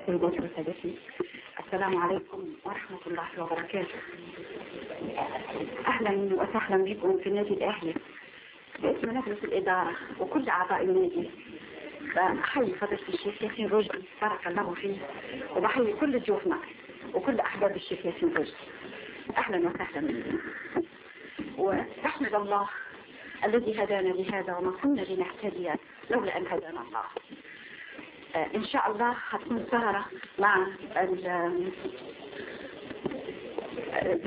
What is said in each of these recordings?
سيداتي وسادتي السلام عليكم ورحمة الله وبركاته أهلا وسهلا بكم في النادي الأهلي باسم مجلس الإدارة وكل أعضاء النادي بحيي فضيلة الشيخ ياسين رشدي بارك الله فيه وبحيي كل ضيوفنا وكل أحباب الشيخ ياسين رشدي أهلا وسهلا بكم ونحمد الله الذي هدانا لهذا وما كنا لنهتدي لولا أن هدانا الله آه، إن شاء الله هتكون سهرة مع ال آه،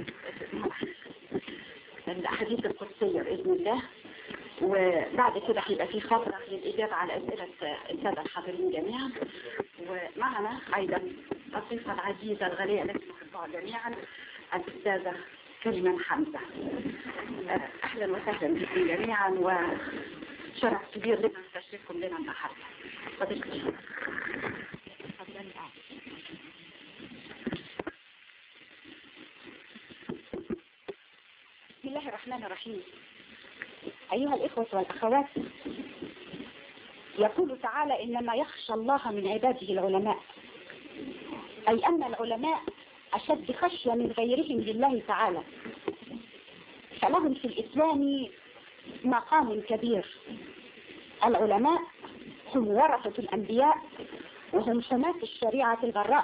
الأحاديث القدسية بإذن الله وبعد كده هيبقى في فترة للإجابة على أسئلة السادة الحاضرين جميعا ومعنا أيضا الضيفة العزيزة الغالية التي نحبها جميعا الأستاذة كريمان حمزة آه، أهلا وسهلا بكم جميعا وشرف كبير لنا تشريفكم لنا النهارده فضيلة الشيخ تفضلي قاعدة. بسم الله الرحمن الرحيم أيها الإخوة والأخوات يقول تعالى إنما يخشى الله من عباده العلماء أي أن العلماء أشد خشية من غيرهم لله تعالى فلهم في الإسلام مقام كبير العلماء هم ورثة الأنبياء وهم حماة الشريعة الغراء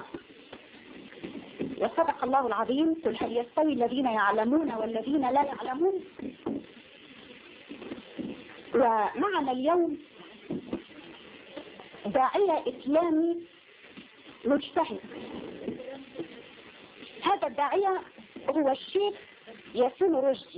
وصدق الله العظيم قل هل يستوي الذين يعلمون والذين لا يعلمون ومعنا اليوم داعية إسلامي مجتهد هذا الداعية هو الشيخ ياسين رشدي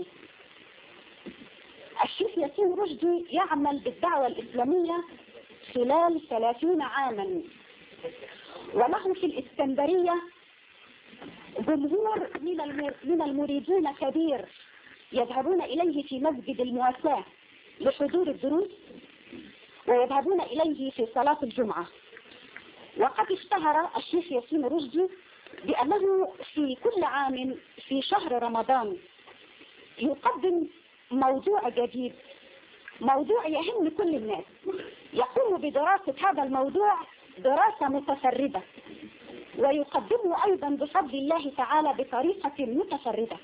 الشيخ ياسين رشدي يعمل بالدعوة الإسلامية خلال ثلاثين عاما وله في الإسكندرية جمهور من الم- من المريدين كبير يذهبون إليه في مسجد المواساة لحضور الدروس ويذهبون إليه في صلاة الجمعة وقد اشتهر الشيخ ياسين رشدي بأنه في كل عام في شهر رمضان يقدم موضوع جديد موضوع يهم كل الناس يقوم بدراسة هذا الموضوع دراسة متفردة ويقدمه أيضا بفضل الله تعالى بطريقة متفردة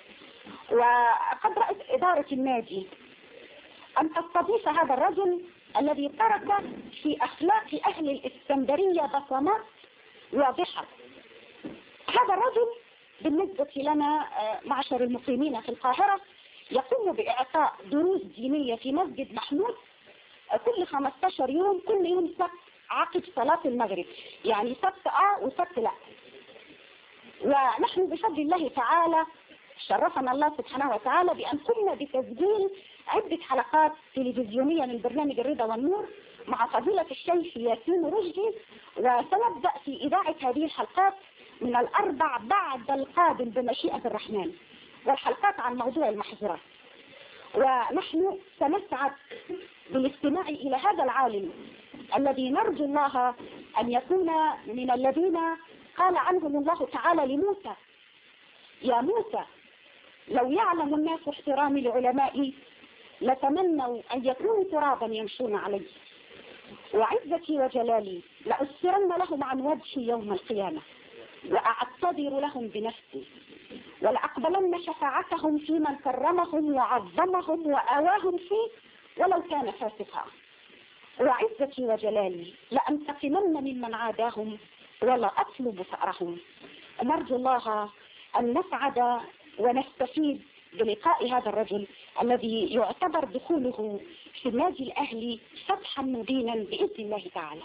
وقد رأت إدارة النادي أن تستضيف هذا الرجل الذي ترك في أخلاق أهل الإسكندرية بصمات واضحة هذا الرجل بالنسبة لنا آه، معشر المقيمين في القاهرة يقوم بإعطاء دروس دينية في مسجد محمود آه، كل 15 يوم كل يوم سبت عقب صلاة المغرب يعني سبت اه وسبت لا ونحن بفضل الله تعالى شرفنا الله سبحانه وتعالى بأن قمنا بتسجيل عدة حلقات تلفزيونية من برنامج الرضا والنور مع فضيلة الشيخ ياسين رشدي وسنبدأ في إذاعة هذه الحلقات من الأربع بعد القادم بمشيئة الرحمن والحلقات عن موضوع المحظورات ونحن سنسعد بالاستماع إلى هذا العالم الذي نرجو الله أن يكون من الذين قال عنهم الله تعالى لموسى يا موسى لو يعلم الناس احترامي لعلمائي لتمنوا أن يكونوا ترابا يمشون عليه وعزتي وجلالي لأسرن لهم عن وجهي يوم القيامة وأعتذر لهم بنفسي ولأقبلن شفاعتهم في من كرمهم وعظمهم وآواهم فيه ولو كان فاسقا وعزتي وجلالي لأنتقمن ممن عاداهم ولا أطلب ثأرهم نرجو الله أن نسعد ونستفيد بلقاء هذا الرجل الذي يعتبر دخوله في النادي الأهلي فتحا مبينا بإذن الله تعالى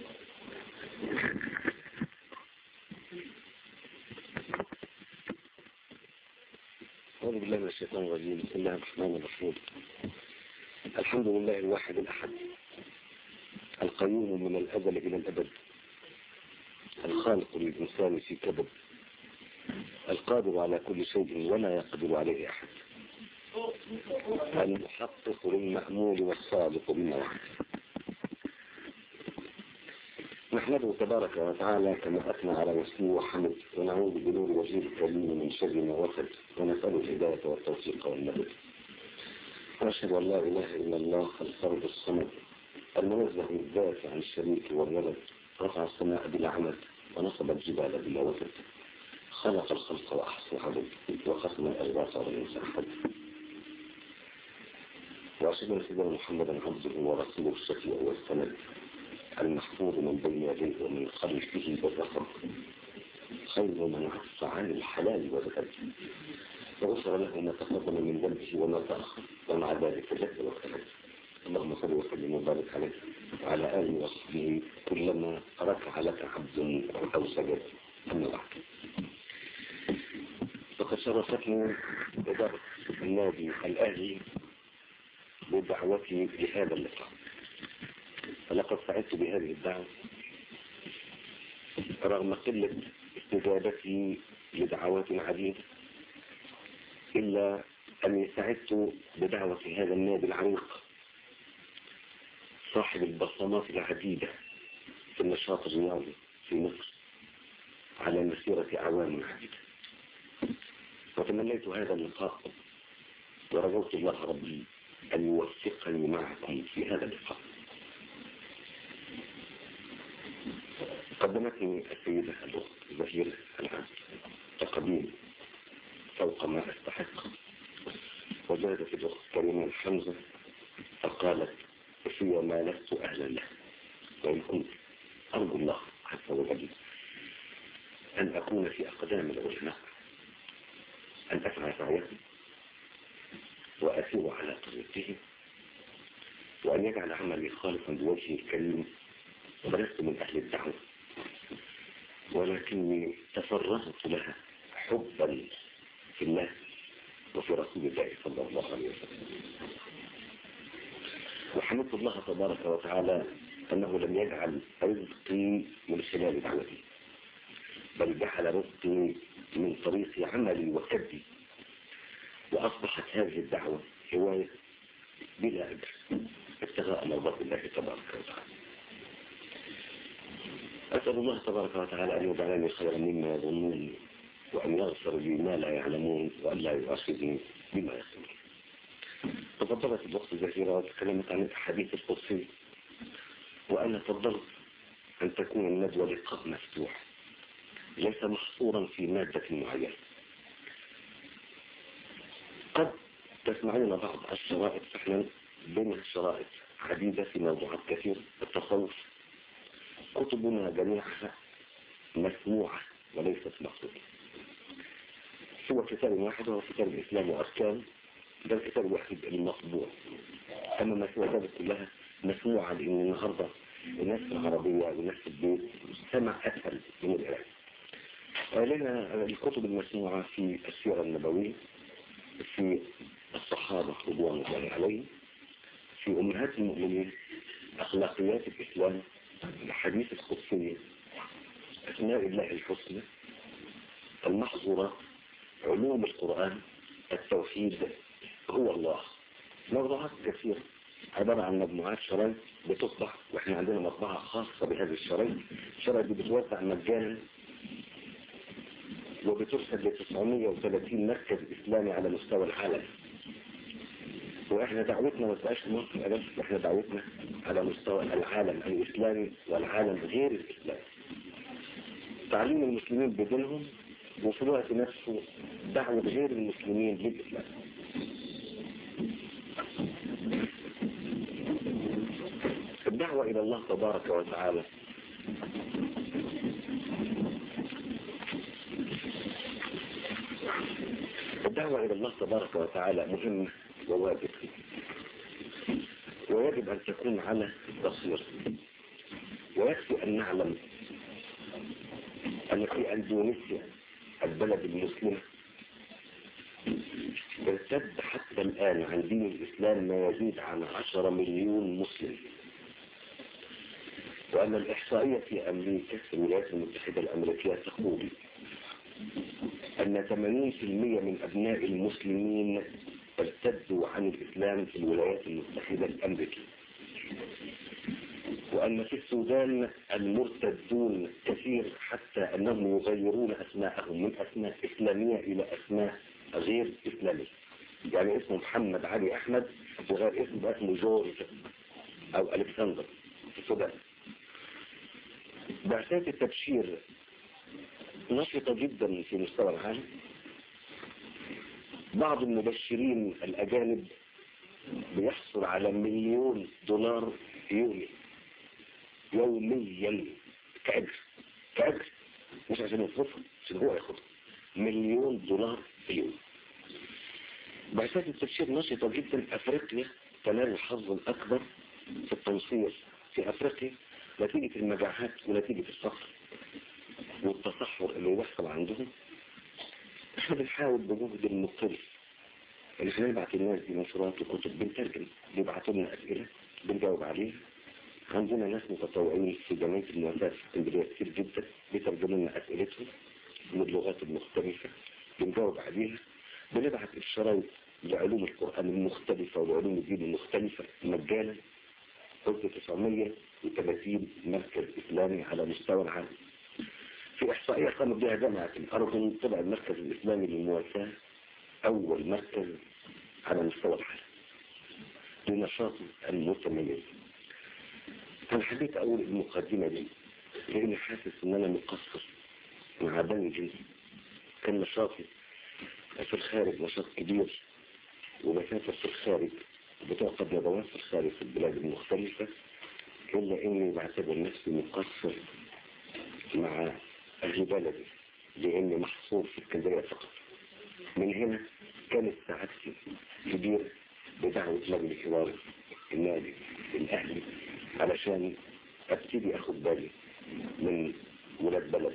أعوذ بالله من الشيطان الرجيم بسم الله الرحمن الرحيم الحمد لله الواحد الأحد القيوم من الأزل إلى الأبد الخالق للإنسان في كبد القادر على كل شيء ولا يقدر عليه أحد المحقق للمأمول والصادق بما وعد نحمده تبارك وتعالى كما أثنى على نفسه وحمد ونعوذ بنور وجهه الكريم من شر ما وصل ونسأل الهداية والتوفيق والمدد ونشهد أن لا إله إلا الله الفرد الصمد المنزه الذات عن الشريك والولد رفع السماء بلا عمد ونصب الجبال بلا وتد خلق الخلق وأحصى عدد وقسم الأجراس والإنسان وأشهد أن سيدنا محمدا عبده ورسوله الشفيع والسند المحفوظ من بين يديه ومن خلفه بالرقم خير من عف عن الحلال والبدل وغفر له ما تقدم من ذنبه وما تأخر ومع ذلك جد وكذب اللهم صل وسلم وبارك عليه وعلى آله وصحبه كلما ركع لك عبد أو سجد أما بعد فقد شرفتني إدارة النادي الأهلي بدعوتي لهذا اللقاء فلقد سعدت بهذه الدعوة رغم قلة استجابتي لدعوات عديدة إلا أني سعدت بدعوة هذا النادي العريق صاحب البصمات العديدة في النشاط الرياضي في مصر على مسيرة أعوام عديدة وتمنيت هذا اللقاء ورجوت الله ربي أن يوفقني معكم في هذا اللقاء قدمتني السيدة الأخت زهيرة العبد تقديم فوق ما أستحق وجادت الأخت كريمة حمزة فقالت في ما لست أهلا له وإن كنت أرجو الله عز وجل أن أكون في أقدام العلماء أن أسعى سعيهم وأسير على طريقهم وأن يجعل عملي خالصا بوجهه الكريم ولست من أهل الدعوة ولكني تفرغت لها حبا في الله وفي رسول الله صلى الله عليه وسلم وحمدت الله تبارك وتعالى أنه لم يجعل رزقي من خلال دعوتي بل جعل رزقي من طريق عملي وكدي وأصبحت هذه الدعوة هواية بلا أجر ابتغاء مرضات الله تبارك وتعالى أسأل الله تبارك وتعالى أن يجعلني خيرا مما يظنون وأن يغفر لي ما لا يعلمون وأن لا يؤاخذني بما يخلون تفضلت الوقت زهيرة وتكلمت عن الحديث القدسي وأنا فضلت أن تكون الندوة لقاء مفتوح ليس محصورا في مادة معينة قد تسمعون بعض الشرائط فعلا بين الشرائط عديدة في موضوعات كثيرة التصوف كتبنا جميعها مسموعة وليست مقصودة سوى كتاب واحد وهو كتاب الإسلام وأركان ده الكتاب الوحيد المطبوع أما ما سوى ذلك كلها مسموعة لأن النهاردة الناس في العربية والناس في البيت سمع أسهل من العراق لنا الكتب المسموعة في السيرة النبوية في الصحابة رضوان الله عليهم في أمهات المؤمنين أخلاقيات الإسلام الحديث القدسية أسماء الله الحسنى المحظورات علوم القرآن التوحيد هو الله موضوعات كثيرة عبارة عن مجموعات شرايط بتصبح واحنا عندنا مطبعة خاصة بهذه الشرايط الشرايط دي بتوزع مجانا وبترسل ل 930 مركز إسلامي على مستوى العالم واحنا دعوتنا ما تبقاش مصر بس احنا دعوتنا على مستوى العالم الإسلامي والعالم غير الإسلامي تعليم المسلمين بدينهم وفي الوقت نفسه دعوة غير المسلمين للإسلام الدعوة إلى الله تبارك وتعالى الدعوة إلى الله تبارك وتعالى مهمة وواجب ويجب أن تكون على بصيرة ويكفي أن نعلم أن في أندونيسيا البلد المسلمة ارتد حتى الآن عن دين الإسلام ما يزيد عن عشرة مليون مسلم وأن الإحصائية في أمريكا في الولايات المتحدة الأمريكية تقول أن 80% من أبناء المسلمين ارتدوا عن الإسلام في الولايات المتحدة الأمريكية وأن في السودان المرتدون كثير حتى أنهم يغيرون أسماءهم من أسماء إسلامية إلى أسماء غير إسلامية يعني اسمه محمد علي أحمد وغير اسمه اسمه جورج أو ألكسندر في السودان بعثات التبشير نشطة جدا في مستوى العالم بعض المبشرين الأجانب بيحصل على مليون دولار يومي يوميا كأجر كأجر مش عشان يصرفها عشان هو ياخدها مليون دولار في اليوم بعثات التبشير نشطة جدا أفريقيا تنال الحظ الأكبر في التنصير في أفريقيا نتيجة المجاعات ونتيجة الفقر والتصحر اللي يحصل عندهم احنا بنحاول بجهد المختلف ان احنا نبعت الناس دي منشورات وكتب بنترجم بيبعتوا لنا اسئله بنجاوب عليها عندنا ناس متطوعين في جمعيه المؤسسات في اسكندريه كتير جدا بيترجموا لنا اسئلتهم من اللغات المختلفه بنجاوب عليها بنبعت الشرايط لعلوم القرآن المختلفة ولعلوم الدين المختلفة مجانا قلت 930 مركز إسلامي على مستوى العالم في إحصائية قامت بها جامعة الأردن طلع المركز الإسلامي للمواساة أول مركز على مستوى العالم لنشاطه المتميز أنا حبيت أقول المقدمة دي لأني حاسس إن أنا مقصر مع بني جنسي كان نشاطي في الخارج نشاط كبير وبسافر في الخارج بتعقد ندوات في الخارج في البلاد المختلفة إلا إني بعتبر نفسي مقصر مع أهل بلدي لأني محصور في اسكندرية فقط من هنا كانت سعادتي كبيرة بدعوة مجلس إدارة النادي الأهلي علشان أبتدي أخد بالي من ولاد بلدي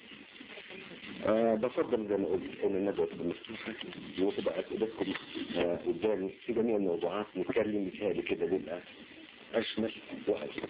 أه بفضل زي ما قلت ان الندوة تبقى مفتوحة وتبقى اسئلتكم أه قدامي في جميع الموضوعات نتكلم بتهيألي كده بيبقى اشمل واجمل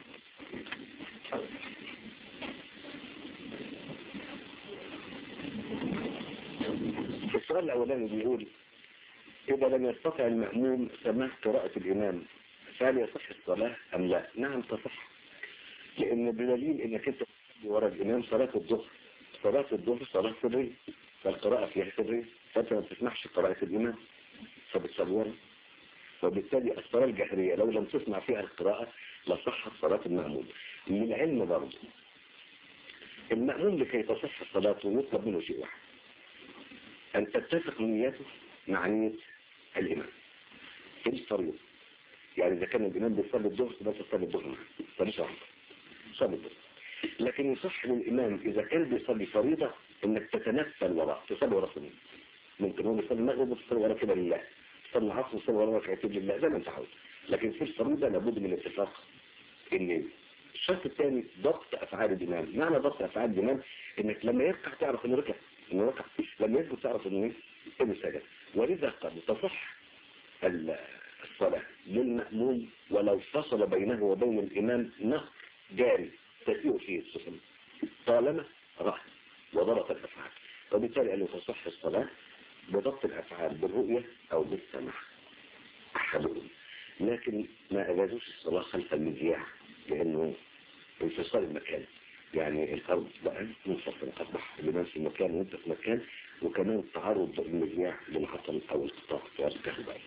السؤال الاولاني بيقول اذا لم يستطع المأموم سماع قراءة الامام فهل يصح الصلاة ام لا نعم تصح لان بدليل انك انت ورا الامام صلاة الظهر صلاة الظهر صلاة سرية فالقراءة فيها سرية فأنت ما بتسمعش قراءة الإمام فبتصور وبالتالي الصلاة الجهرية لو لم تسمع فيها القراءة لصحت صلاة المأموم للعلم برضه المأموم لكي تصح صلاته يطلب منه شيء واحد أن تتفق نيته مع نية الإمام في الفريضة يعني إذا كان الإمام بيصلي الظهر فلا تصلي الظهر معه صلي شهر صلي الظهر لكن يصح للإمام إذا كان بيصلي فريضة إنك تتنفل وراء تصلي وراء سنين ممكن هو بيصلي المغرب وتصلي وراء كده لله تصلي العصر وتصلي وراء ركعتين لله زي ما أنت عاوز لكن في الفريضة لابد من اتفاق النية الشرط الثاني ضبط أفعال الإمام معنى ضبط أفعال الإمام إنك لما يركع تعرف إنه ركع إنه ركع لما يسجد تعرف إنه إنه سجد ولذا قد تصح الصلاة للمأموم ولو فصل بينه وبين الإمام نهر جاري تسير فيه السفن طالما رأى وضبط الأفعال وبالتالي أنه تصح الصلاة بضبط الأفعال بالرؤية أو بالسمع أحدهم لكن ما أجازوش الصلاة خلف المذياع لأنه انفصال المكان يعني الأرض بقى منفصلة أصبح الإمام في مكان وأنت في مكان وكمان تعرض المذياع للعطل أو القطاع في الكهرباء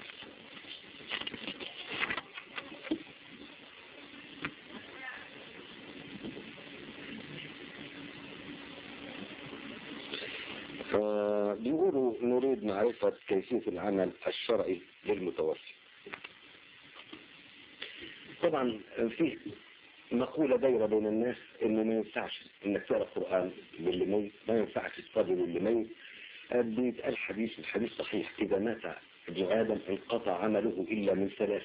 بيقولوا نريد معرفة كيفية العمل الشرعي للمتوفي طبعا في مقولة دايرة بين الناس انه ما ينفعش انك تقرا القرآن للي ميت ما ينفعش تصلي للي ميت بيتقال حديث الحديث صحيح إذا مات ابن آدم انقطع عمله إلا من ثلاث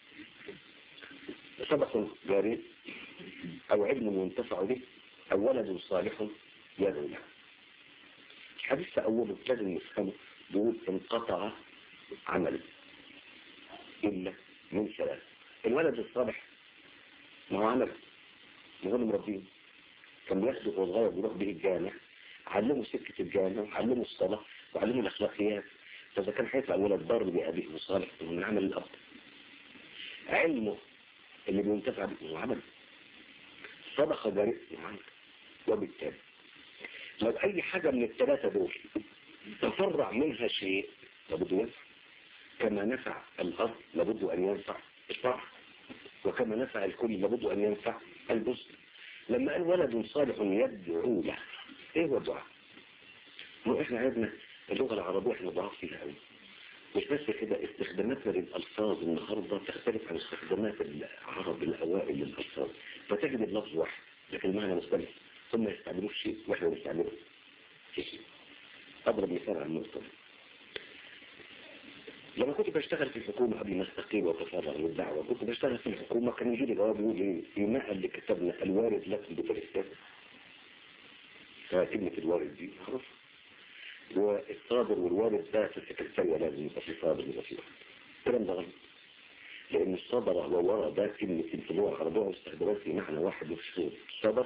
صدق جاري أو علم ينتفع به أو ولد صالح يدعو له الحديث أوله لازم نفهمه بيقول انقطع عمله إلا من ثلاث الولد الصالح ما هو عمل ما هو مربيه كان بياخده وهو صغير بيروح به الجامع علمه سكة الجامع وعلمه الصلاة وعلمه الأخلاقيات فإذا كان هيطلع ولد بار بأبيه وصالح من عمل الأب علمه اللي بينتفع به وعمل صدقة جارية وعمل وبالتالي لو أي حاجة من الثلاثة دول تفرع منها شيء لابد ينفع كما نفع الأرض لابد أن ينفع الفرع وكما نفع الكل لابد أن ينفع الجزء لما قال ولد صالح يدعو له ايه هو الدعاء واحنا عندنا اللغة العربية احنا ضعاف فيها قوي مش بس كده استخداماتنا للألفاظ النهاردة تختلف عن استخدامات العرب الأوائل للألفاظ فتجد اللفظ واحد لكن المعنى مختلف ثم يستعملوه في شيء واحنا بنستعمله في شيء أضرب مثال على النقطة دي. لما كنت بشتغل في الحكومة قبل ما استقيل واتفرغ للدعوة كنت بشتغل في الحكومة كان يجي لي جواب يقول لي فيما اللي كتبنا الوارد لكم بفلسطين فكلمة الوارد دي معروف والصادر والوارد ده في السكرتارية لازم يبقى في صادر يبقى في واحد الكلام ده غلط لأن الصدر والورى ده كلمة في اللغة العربية مستخدمات في معنى واحد وفي صوت صدر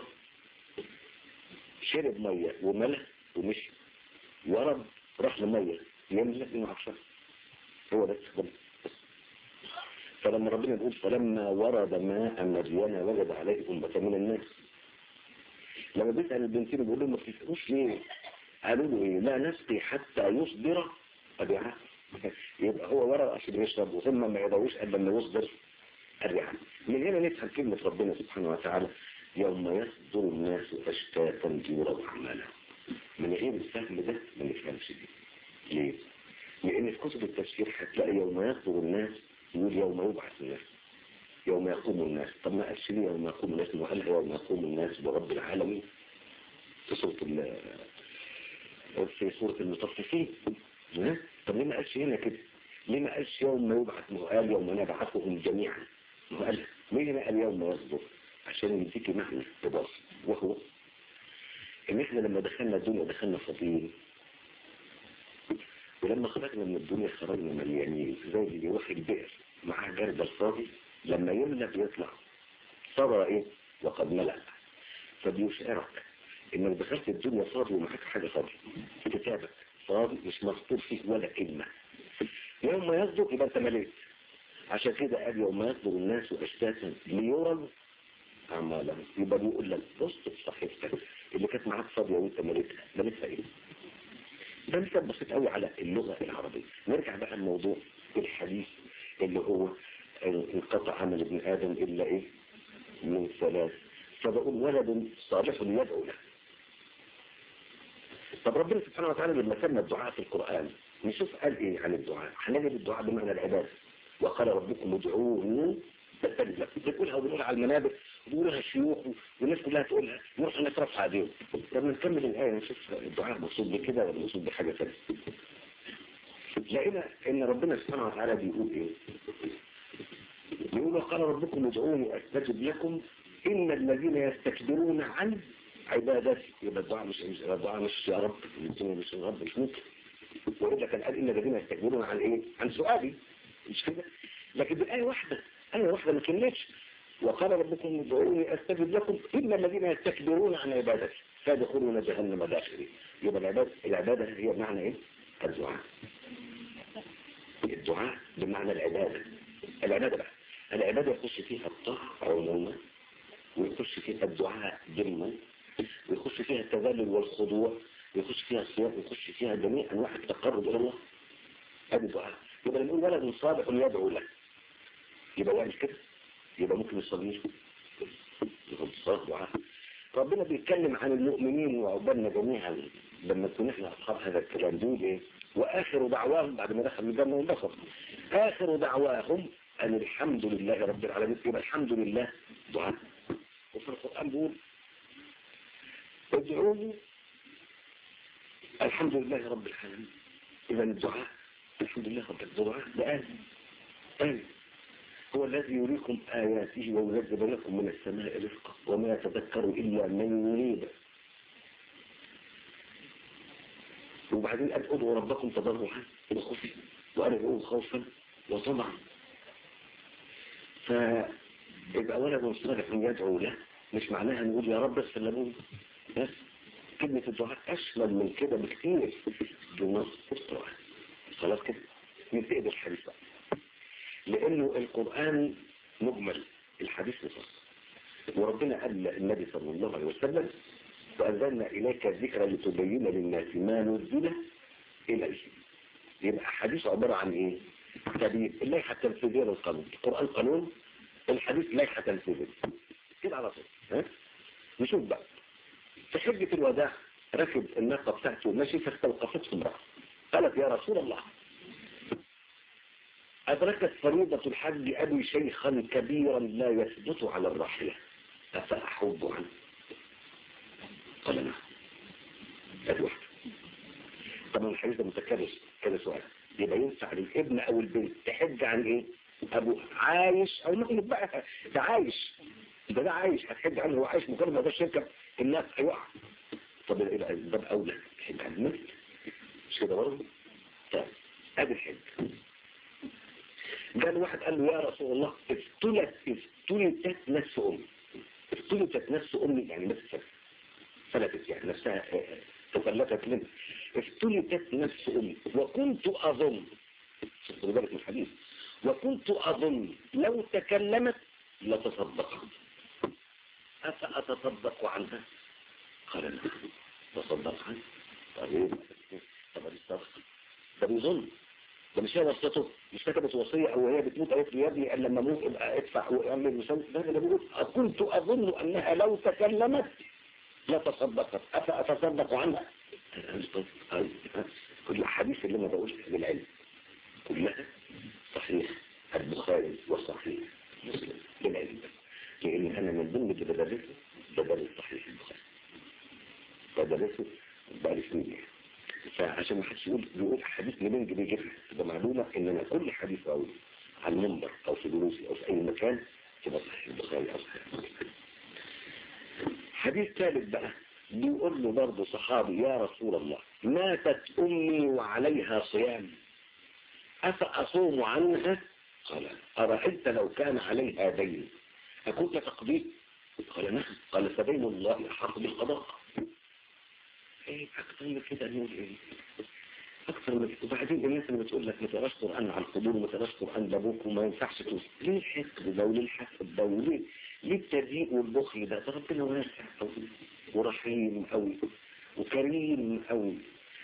شرب مية وملى ومشي ورد راح لمية يملى انه عطشان هو ده استخدام فلما ربنا يقول فلما ورد ماء مدينة وجد عليه أمة من الناس لما بيسأل البنتين بيقول لهم ما بتسألوش ليه قالوا له ايه لا نسقي حتى يصدر الرعاء يبقى هو ورد عشان يشرب وثم ما يضوش الا لما يصدر الرعاء من هنا نفهم كلمة ربنا سبحانه وتعالى يوم يصدر الناس اشتاتا ليروا اعمالهم من غير الفهم ده ما نفهمش دي ليه؟ لأن في كتب التفسير هتلاقي يوم يصدر الناس يقول يوم يبعث الناس يوم يقوم الناس طب ما قالش ليه يوم يقوم الناس وقال يوم يقوم الناس برب العالمين في سورة ال في سورة المطففين ها؟ طب ليه ما قالش هنا كده ليه ما قالش يوم ما يبعث ما هو قال يوم نبعثهم جميعا ما هو قال ليه ما قال يوم يصدر عشان يديكي معنى اقتباس وهو ان احنا لما دخلنا الدنيا دخلنا فاضيين ولما خرجنا من الدنيا خرجنا مليانين زي اللي بيروح البئر معاه جرد الفاضي لما يملى بيطلع صار ايه وقد ملأ فبيشعرك انك دخلت الدنيا فاضي ومعاك حاجة فاضي في كتابك فاضي مش مذكور فيه ولا كلمة يوم ما يصدق يبقى انت مليت عشان كده قال يوم يصدر الناس اشتاتا ليروا اعمالهم يبقى بيقول لك بص في صحيفتك اللي كانت معاك فاضية وانت مليتها مليتها ايه ده مثال بسيط قوي على اللغة العربية نرجع بقى الموضوع الحديث اللي هو انقطع عمل ابن آدم إلا إيه من ثلاث فبقول ولد صالح يدعو له طب ربنا سبحانه وتعالى لما سمى الدعاء في القرآن نشوف قال إيه عن الدعاء هنجد الدعاء بمعنى العبادة وقال ربكم ادعوني استجب لكم بتقولها وبنقولها على المنابر وبيقولها الشيوخ والناس كلها تقولها نروح نترفع عليهم لما نكمل الآية نشوف الدعاء مقصود بكده ولا مقصود بحاجة ثانيه لقينا ان ربنا سبحانه وتعالى بيقول ايه يقول وقال ربكم ادعوني استجب لكم ان الذين يستكبرون عن عبادتي يبقى الدعاء مش الدعاء مش يا رب مش يا رب مش ممكن وإذا كان قال إن الذين يستكبرون عن إيه عن سؤالي مش كده لكن بالآية واحدة آية واحدة ما كملتش وقال ربكم ادعوني استجب لكم إن الذين يستكبرون عن عبادتي فيدخلون جهنم داخلين يبقى العبادة العبادة هي بمعنى إيه الدعاء الدعاء بمعنى العبادة العبادة بقى العبادة يخش فيها الطاعة عموما ويخش فيها الدعاء ضمنا ويخش فيها التذلل والخضوع ويخش فيها الصيام ويخش فيها جميع أنواع التقرب إلى الله هذا الدعاء يبقى نقول ولد صالح يدعو له يبقى يعمل كده يبقى ممكن يصلي يبقى الصلاة دعاء ربنا بيتكلم عن المؤمنين وعقبالنا جميعا لما نكون احنا اصحاب هذا الكلام دول ايه واخر دعواهم بعد ما دخلوا الجنه وانبسط اخر دعواهم ان الحمد لله رب العالمين يبقى الحمد لله دعاء وفي القران بيقول ادعوني الحمد لله رب العالمين اذا الدعاء الحمد لله رب الدعاء ده قال قال هو الذي يريكم آياته وينزل لكم من السماء رزقا وما يتذكر إلا من يريد وبعدين قال ادعوا ربكم تضرعا وخفي وأرجعوا خوفا وطمعا فيبقى ولد صالح يدعو له مش معناها نقول يا رب اغفر لنا بس كلمة الدعاء أشمل من كده بكتير بنص القرآن خلاص كده ننتقل بالحديث بقى لأنه القرآن مجمل الحديث مفصل وربنا قال للنبي صلى الله عليه وسلم وأنزلنا إليك الذكر لتبين للناس ما نزل إليه يبقى حديث عبارة عن إيه؟ تبيين اللائحة التنفيذية للقانون القرآن قانون الحديث لائحة تنفيذية كده على طول ها؟ نشوف بقى في حجة الوداع ركب الناقة بتاعته ومشي فاستوقفته امرأة قالت يا رسول الله أدركت فريضة الحج أبي شيخا كبيرا لا يثبت على الراحلة أفأحب عنه قال نعم هذه واحدة طبعا الحديث ده متكرر كده سؤال يبقى ينفع للابن او البنت تحج عن ايه ابو عايش او ممكن بقى ده عايش ده ده عايش هتحج عنه هو عايش مجرد ما ده الشركه الناس هيقع طب يبقى ده اولى تحج عن المثل مش كده برضه طيب ادي الحج جاء واحد قال له يا رسول الله افتلت افتلتت نفس امي افتلتت نفس امي يعني نفس فلتت يعني نفسها تفلتت منه افتلتت نفس امي وكنت اظن خد بالك من الحديث وكنت اظن لو تكلمت لتصدقت افاتصدق عنها قال لا تصدق عنها طيب طب الصدق ده بيظن ده مش هي وصيته مش كتبت وصية او هي بتموت قالت له يا ابني قال لما اموت ابقى ادفع واعمل مسوي ده اللي بيقول كنت اظن انها لو تكلمت لا تصدقت افاتصدق عنها كل الحديث اللي انا بقولها بالعلم كلها صحيح البخاري وصحيح مسلم بالعلم لان انا من ضمن اللي بدرسه بدرس صحيح البخاري بدرسه بقالي سنين فعشان ما حدش يقول بيقول حديث منين بيجيبها تبقى معلومه ان انا كل حديث اقوله على المنبر او في دروسي او في اي مكان تبقى صحيح البخاري او صحيح مسلم حديث ثالث بقى بيقول له برضه صحابي يا رسول الله ماتت أمي وعليها صيام أفأصوم عنها قال أرأيت لو كان عليها دين أكنت تقضيه قال نعم قال فدين الله أحق بالقضاء ايه أكثر من كده نقول ايه أكثر من كده وبعدين الناس اللي بتقول لك ما تقراش قرآن على القبور وما تقراش قرآن لأبوك وما ينفعش تقول ليه الحقد ده وليه الحسد ده وليه ليه التضييق والبخل ده ده ربنا واسع قوي ورحيم قوي وكريم قوي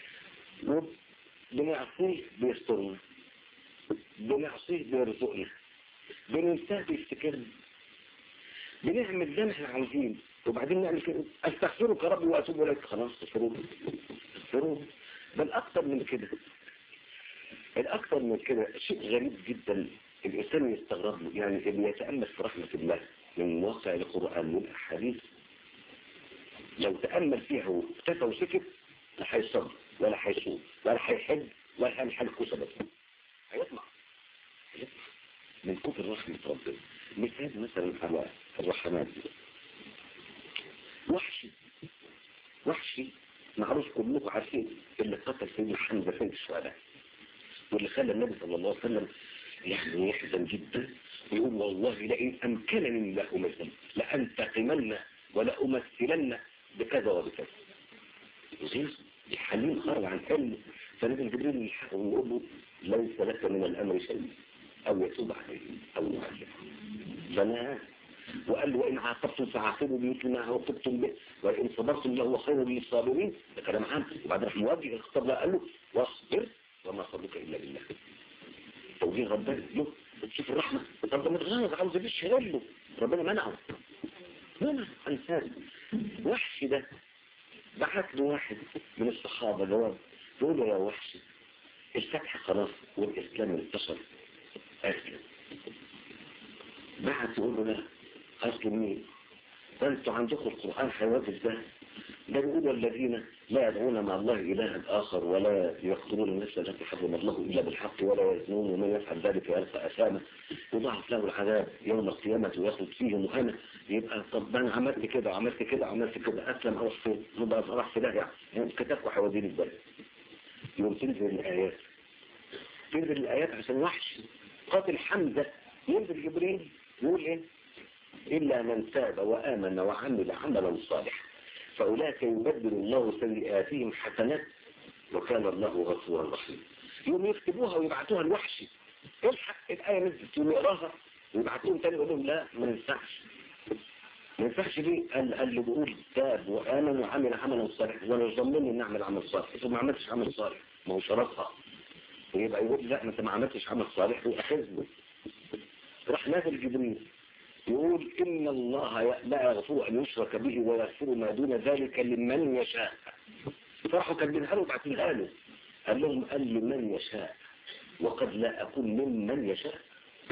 بنعصيه بيسترنا بنعصيه بيرزقنا بننساه بيفتكرنا بنعمل ده احنا عاوزين وبعدين نعمل كده استغفرك يا ربي واتوب اليك خلاص استغفروه استغفروه بل اكتر من كده الاكثر من كده شيء غريب جدا الانسان يستغرب له يعني اللي يتامل في رحمه الله من واقع القران والاحاديث لو تامل فيها واكتفى وسكت لا هيصبر ولا هيصوم ولا هيحج ولا هيعمل حاجه كوسه بس هيطمع هيطمع من كتر رحمه ربنا مثال مثلا على الرحمات دي وحشي وحشي معروف كلكم عارفين اللي قتل سيدنا حمزه في الشهداء واللي خلى النبي صلى الله عليه وسلم يعني يحزن جدا ويقول والله لئن أمكنني لأمثل لأنتقمن ولأمثلن بكذا وبكذا غير حليم خرج عن حلم فنزل جبريل يلحقه ويقول له ليس لك من الأمر شيء أو يتوب عليه أو يعجل فما وقال له وإن عاقبتم فعاقبوا بمثل ما عاقبتم به وإن صبرتم لهو خير للصابرين ده كلام عام وبعدين راح موجه الخطاب ده قال له واصبر وما صبرك إلا بالله توجيه ربنا له تشوف الرحمة طب ده متغاظ عاوز يشهر له ربنا منعه منع انسان وحش ده بعت له واحد من الصحابة جواب يقول له يا وحش الفتح خلاص والإسلام انتشر أسلم بعت يقول له لا أسلم مين ده انتوا عندكم القرآن هيواجه ده ده بيقول الذين لا يدعون مع الله إلها آخر ولا يقتلون النفس التي حرم الله إلا بالحق ولا يزنون ومن يفعل ذلك يلقى أثاما يضاعف له العذاب يوم القيامة ويخلد فيه مهانا يبقى طب أنا عملت كده وعملت كده وعملت كده أسلم أروح فين يبقى راح في ده يعني كتبوا حوادين البلد يوم تنزل الآيات تنزل الآيات عشان وحش قاتل حمزة ينزل جبريل يقول إيه إلا من تاب وآمن وعمل عملا صالحا فأولئك يبدل الله سيئاتهم حسنات وكان الله غفورا رحيما يوم يكتبوها ويبعتوها الوحشي الحق الآية نزلت يوم يقراها ويبعتوهم تاني يقول لهم لا ما ينفعش ما ينفعش ليه قال قال اللي بيقول تاب وآمن وعمل عملا صالحا وانا مش ضمني اني اعمل عمل صالح اذا ما عملتش عمل صالح ما هو شرفها ويبقى يقول لا ما انت ما عملتش عمل صالح وأخذني راح نازل جبريل يقول إن الله لا يغفر أن يشرك به ويغفر ما دون ذلك لمن يشاء فراحوا كاتبينها له وبعتينها له قال لهم قال لي من يشاء وقد لا أكون ممن يشاء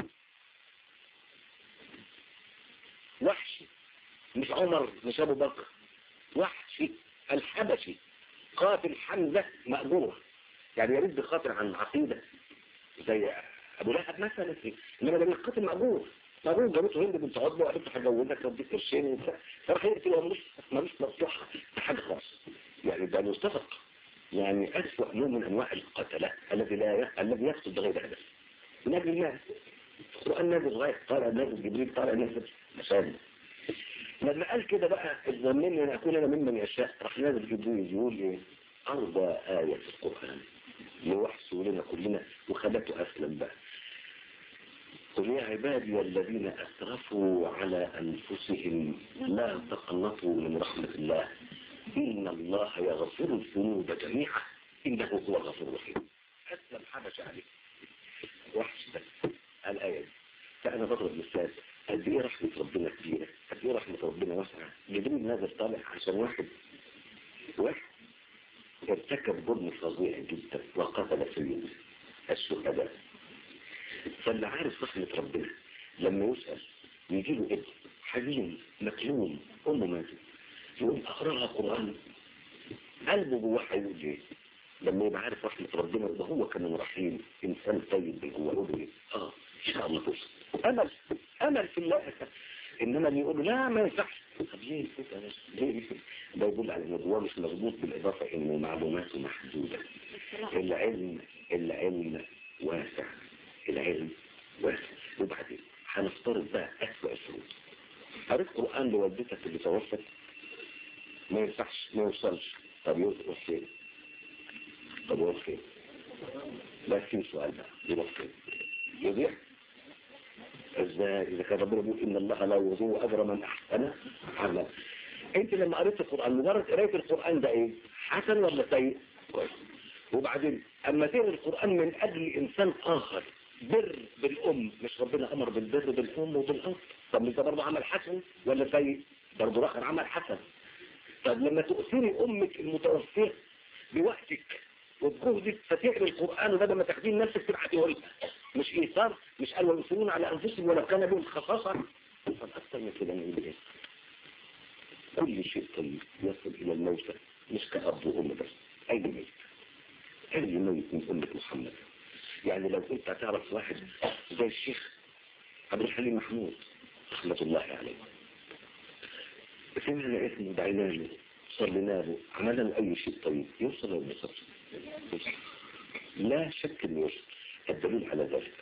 وحشي مش عمر مش أبو بكر وحشي الحبشي قاتل حمزة مأجور يعني يرد بخاطر عن عقيدة زي أبو لهب مثلا إنما ده بيقتل مأجور مأجور جابته هند بنت عضله وقالت له هجوزك واديك قرشين وبتاع فراح يقتل هو ملوش ملوش مصلحة في حاجة خالص يعني ده متفق يعني أسوأ نوع من أنواع القتلة الذي لا ي... الذي يقتل بغير هدف من أجل الله القرآن نازل غاية قال نازل جبريل قال نازل عشان لما قال كده بقى الظنين أن أكون أنا ممن يشاء راح نازل جبريل يقول إيه أرضى آية في القرآن لوحسوا لنا كلنا وخلته أسلم بقى قل يا عبادي الذين أسرفوا على أنفسهم لا تقنطوا من رحمة الله إن الله يغفر الذنوب جميعا إنه هو الغفور الرحيم أسلم حبش عليه وحش بس الآية دي فأنا بضرب مثال قد إيه رحمة ربنا كبيرة قد إيه رحمة ربنا واسعة جبريل نازل طالع عشان واحد واحد ارتكب جرم فظيع جدا وقتل سيد الشهداء فاللي عارف رحمة ربنا لما يسأل يجي له ابن حزين مكلوم أمه ماتت يقول أقرأها قرآن قلبه جواه هيقول ايه لما يبقى عارف رحمة ربنا يبقى هو كمان رحيم إنسان طيب من جواه يقول ايه اه إن شاء الله توصل أمل أمل في الله إنما اللي يقول لا ما ينفعش طب ليه كده ليه ده يدل على إن جواه مش مظبوط بالإضافة إنه معلوماته محدودة العلم العلم واسع العلم واسع وبعدين هنفترض بقى أسوأ الشروط قريت قرآن لوالدتك اللي توفت ما ينفعش ما يوصلش طب يوصل فين طب يروح فين لا في سؤال بقى يروح فين يضيع ازاي اذا كان ربنا بيقول ان الله لا يضيع اجر من احسن عملا انت لما قريت القران مجرد قرايه القران ده ايه حسن ولا سيء كويس وبعدين اما تقرا القران من اجل انسان اخر بر بالام مش ربنا امر بالبر بالام وبالاب طب انت برضه عمل حسن ولا سيء برضه اخر عمل حسن طب لما تؤثري امك المتوفيه بوقتك وبجهدك فتقري القران وبدل ما تاخدين نفسك تبعتيه لها مش ايثار مش قال ويؤثرون على انفسهم ولو كان بهم خصاصه طب اكثر من كده نقول ايه كل شيء طيب يصل الى الموتى مش كأب وام بس اي ميت اي ميت من امه محمد يعني لو انت هتعرف واحد زي الشيخ عبد الحليم محمود رحمه الله عليه سمعنا اسمه دعينا له صلينا له عملنا له اي شيء طيب يوصل ولا يوصل لا شك انه يوصل الدليل على ذلك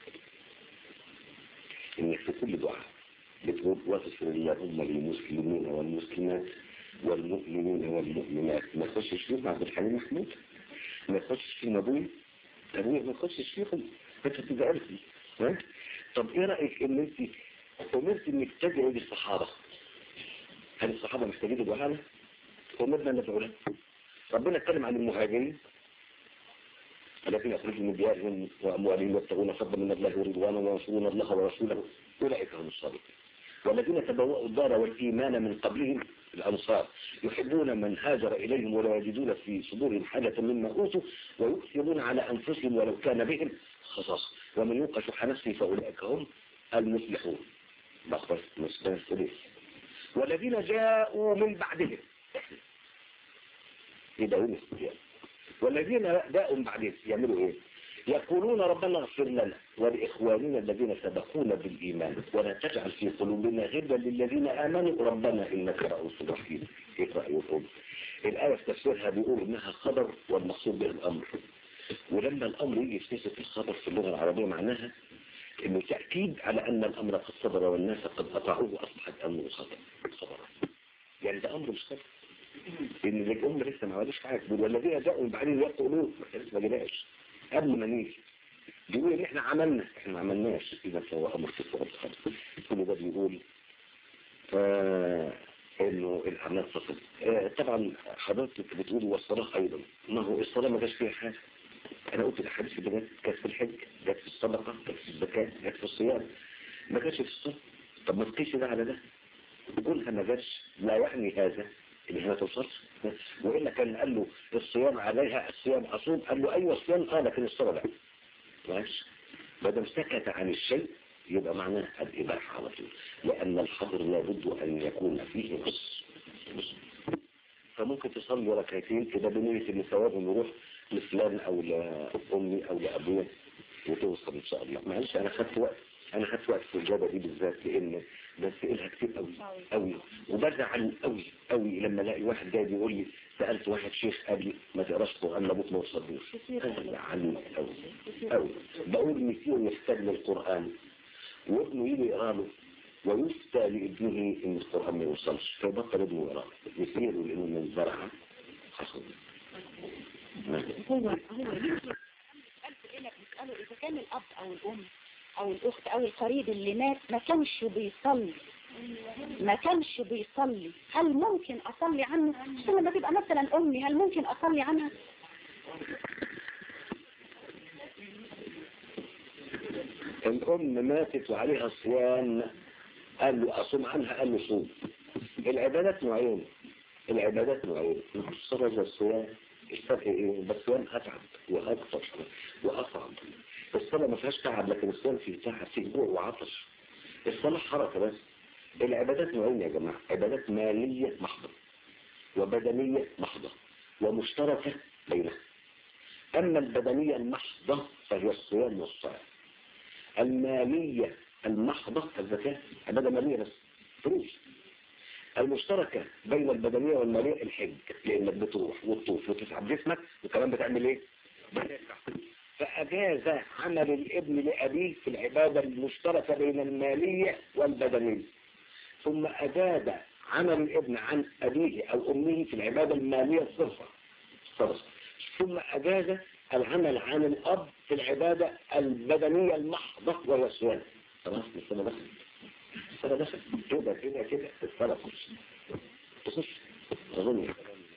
انك في كل دعاء بتقول واغفر اللهم للمسلمين والمسلمات والمؤمنين والمؤمنات ما تخشش فيهم عبد الحليم محمود ما تخشش فيهم ابوي ابوي ما تخشش فيهم انت تزعل ها طب ايه رايك ان انت امرت انك تدعي للصحابه هل الصحابه محتاجين دعاء امرنا ان ندعو لهم ربنا اتكلم عن المهاجرين الذين أخرجوا من ديارهم وأموالهم يبتغون فضلا من الله ورضوانا وينصرون الله ورسوله أولئك هم الصادقون والذين تبوأوا الدار والإيمان من قبلهم الأنصار يحبون من هاجر إليهم ولا يجدون في صدورهم حاجة مما أوتوا ويؤثرون على أنفسهم ولو كان بهم خصاص ومن يوق شح نفسه فأولئك هم المفلحون بخبر مسلم الثلث والذين جاءوا من بعدهم يدعون السجان والذين باءوا بعدين يعملوا ايه يقولون ربنا اغفر لنا ولإخواننا الذين سبقونا بالإيمان ولا تجعل في قلوبنا غلا للذين آمنوا ربنا إنك رؤوف رحيم اقرأ يقول الآية في تفسيرها بيقول إنها خبر والمقصود به الأمر ولما الأمر يجي في صيغة الخبر في اللغة العربية معناها إنه تأكيد على أن الأمر قد صدر والناس قد أطاعوه أصبحت أمره خبر خبر يعني ده أمر مش خبر ان الام لسه ما عملوش حاجه دول والذين جاءوا من بعدين يقولون احنا لسه ما جيناش قبل ما نيجي بيقول ان احنا عملنا احنا ما عملناش اذا فهو امر في الصغر كل ده بيقول آه انه الاعمال فصل آه طبعا حضرتك بتقول والصلاه ايضا ما هو الصلاه ما جاش فيها حاجه انا قلت الاحاديث اللي جت كانت في الحج جت في الصدقه جت في الزكاه جت في الصيام ما جاتش في الصلاه طب ما تقيش ده على ده قولها ما جاتش لا يعني هذا اللي هي ما توصلش وإلا كان قال له الصيام عليها الصيام أصوم قال له أيوة الصيام قال لكن الصلاة لا ماشي ما دام سكت عن الشيء يبقى معناه الإباحة على طول لأن الحظر لابد أن يكون فيه نص نص. فممكن تصلي ركعتين كده بنية ان ثوابهم يروح لفلان او لامي او لابويا وتوصل ان شاء الله معلش انا خدت وقت انا خدت وقت في الاجابه دي بالذات لان بسالها كتير قوي قوي وبزعل قوي قوي لما الاقي واحد جاي بيقول لي سالت واحد شيخ قال لي ما تقراش قران لابد ما تصليش بزعل قوي قوي بقول مثير يحتاج للقران وابنه يجي يقرا له ويفتى لابنه ان القرآن ما يوصلش فيبطل ابنه يقرأ يصير لانه من زرعه حصل هو هو بيسألوا إذا كان الأب أو الأم أو الأخت أو القريب اللي مات ما كانش بيصلي ما كانش بيصلي هل ممكن أصلي عنه ثم لما تبقى مثلا أمي هل ممكن أصلي عنها الأم ماتت وعليها صيام قال له أصوم عنها قال له صوم العبادات نوعين العبادات نوعين الصلاة والصيام الفرق ايه بس الصيام أتعب وأكثر وأصعب الصلاة ما فيهاش تعب لكن الصيام فيه تعب فيه جوع وعطش الصلاة حركة بس العبادات نوعين يا جماعة عبادات مالية محضة وبدنية محضة ومشتركة بينها أما البدنية المحضة فهي الصيام والصلاة المالية المحضة الزكاة عبادة مالية بس فلوس المشتركة بين البدنية والمالية الحج لأنك بتروح وتطوف وتسعب جسمك وكمان بتعمل ايه؟ بتدفع فأجاز عمل الابن لأبيه في العبادة المشتركة بين المالية والبدنية ثم أجاد عمل الابن عن أبيه أو أمه في العبادة المالية الصرفة صرفة ثم أجاز العمل عن الأب في العبادة البدنية المحضة وهي الصيام خلاص السنة دخل السنة دخل كده كده كده السنة تخش تخش أظن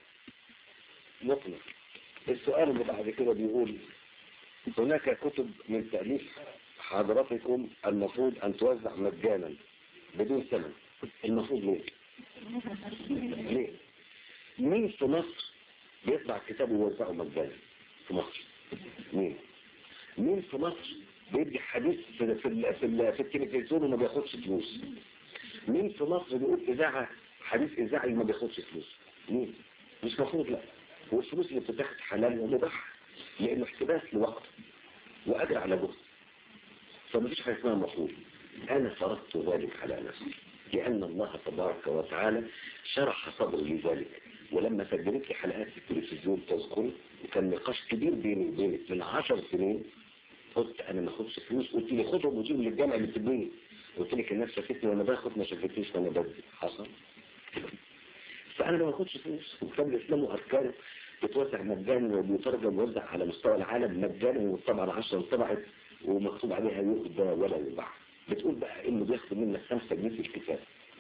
مطلق السؤال اللي بعد كده بيقول هناك كتب من تأليف حضراتكم المفروض أن توزع مجانا بدون ثمن المفروض ليه؟ ليه؟ مين في مصر بيطبع كتاب ويوزعه مجانا في مصر؟ مين؟ مين في مصر بيدي حديث في في ال في, ال في التلفزيون وما بياخدش فلوس؟ مين في مصر بيقول إذاعة حديث إذاعي وما بياخدش فلوس؟ مين؟ مش مفروض لا والفلوس اللي بتتاخد حلال ومباح لأنه احتباس لوقت وأجر على جهد فما فيش حاجة اسمها مفروض أنا فرضت ذلك على نفسي لأن الله تبارك وتعالى شرح صدري لذلك ولما سجلت لي حلقات في التلفزيون تذكر وكان نقاش كبير بيني وبينك من عشر سنين قلت أنا ما اخدش فلوس قلت لي خدهم وجيب للجامعة اللي تبني قلت لك الناس شافتني وأنا باخد ما شافتنيش وأنا بدي حصل فأنا ما باخدش فلوس وكتاب الإسلام وأركانه بتوزع مجانا وبيترجم ويوزع على مستوى العالم مجانا والطبعة العشرة انطبعت ومكتوب عليها يهدى ولا يباع بتقول بقى انه بياخد منك خمسة جنيه في الكتاب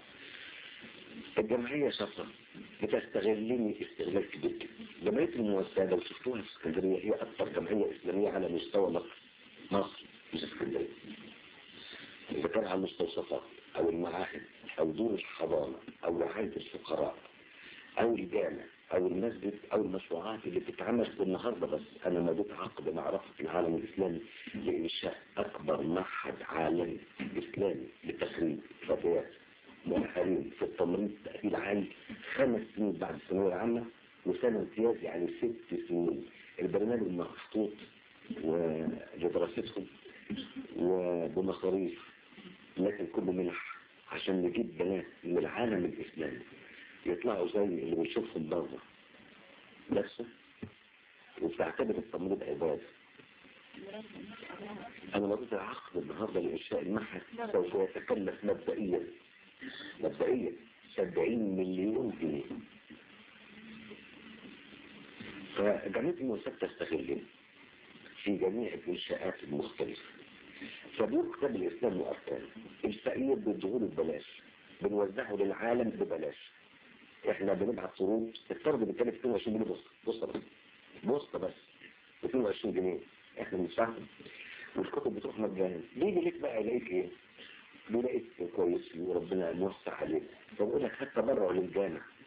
الجمعية شاطرة بتستغلني استغلال كبير جدا جمعية الموسعة لو شفتوها في اسكندرية هي أكثر جمعية إسلامية على مستوى مصر مصر مش اسكندرية إذا كان على المستوصفات أو المعاهد أو دور الحضانة أو رعاية الفقراء أو الجامع أو المسجد أو المشروعات اللي بتتعمل النهاردة بس أنا مضيت عقد مع رفض العالم الإسلامي لإنشاء أكبر معهد عالمي إسلامي لتخريج فتيات مؤهلين في التمريض تأهيل عالي خمس سنين بعد الثانوية العامة وسنة امتياز يعني ست سنين البرنامج محطوط ولدراستهم وبمصاريف لكن كله منح عشان نجيب بنات من العالم الإسلامي يطلعوا زي اللي بنشوفهم بره نفسه وبتعتبر التمريض عبادة أنا مضيت العقد النهاردة لإنشاء المعهد سوف يتكلف مبدئيا مبدئيا 70 مليون جنيه فجمعية المؤسسات تستغلني في جميع الإنشاءات المختلفة فدور كتاب الإسلام وأركانه الفقير بالدهور ببلاش بنوزعه للعالم ببلاش احنا بنبعت صروف الطرد بيتكلف 22 جنيه بوسطه بوسطه بس بوسطه بس 22 جنيه احنا بندفعهم والكتب بتروح مجانا بيجي ليك بقى يلاقيك ايه بيلاقيك كويس وربنا موسع عليك فبقول لك حتى بره للجامع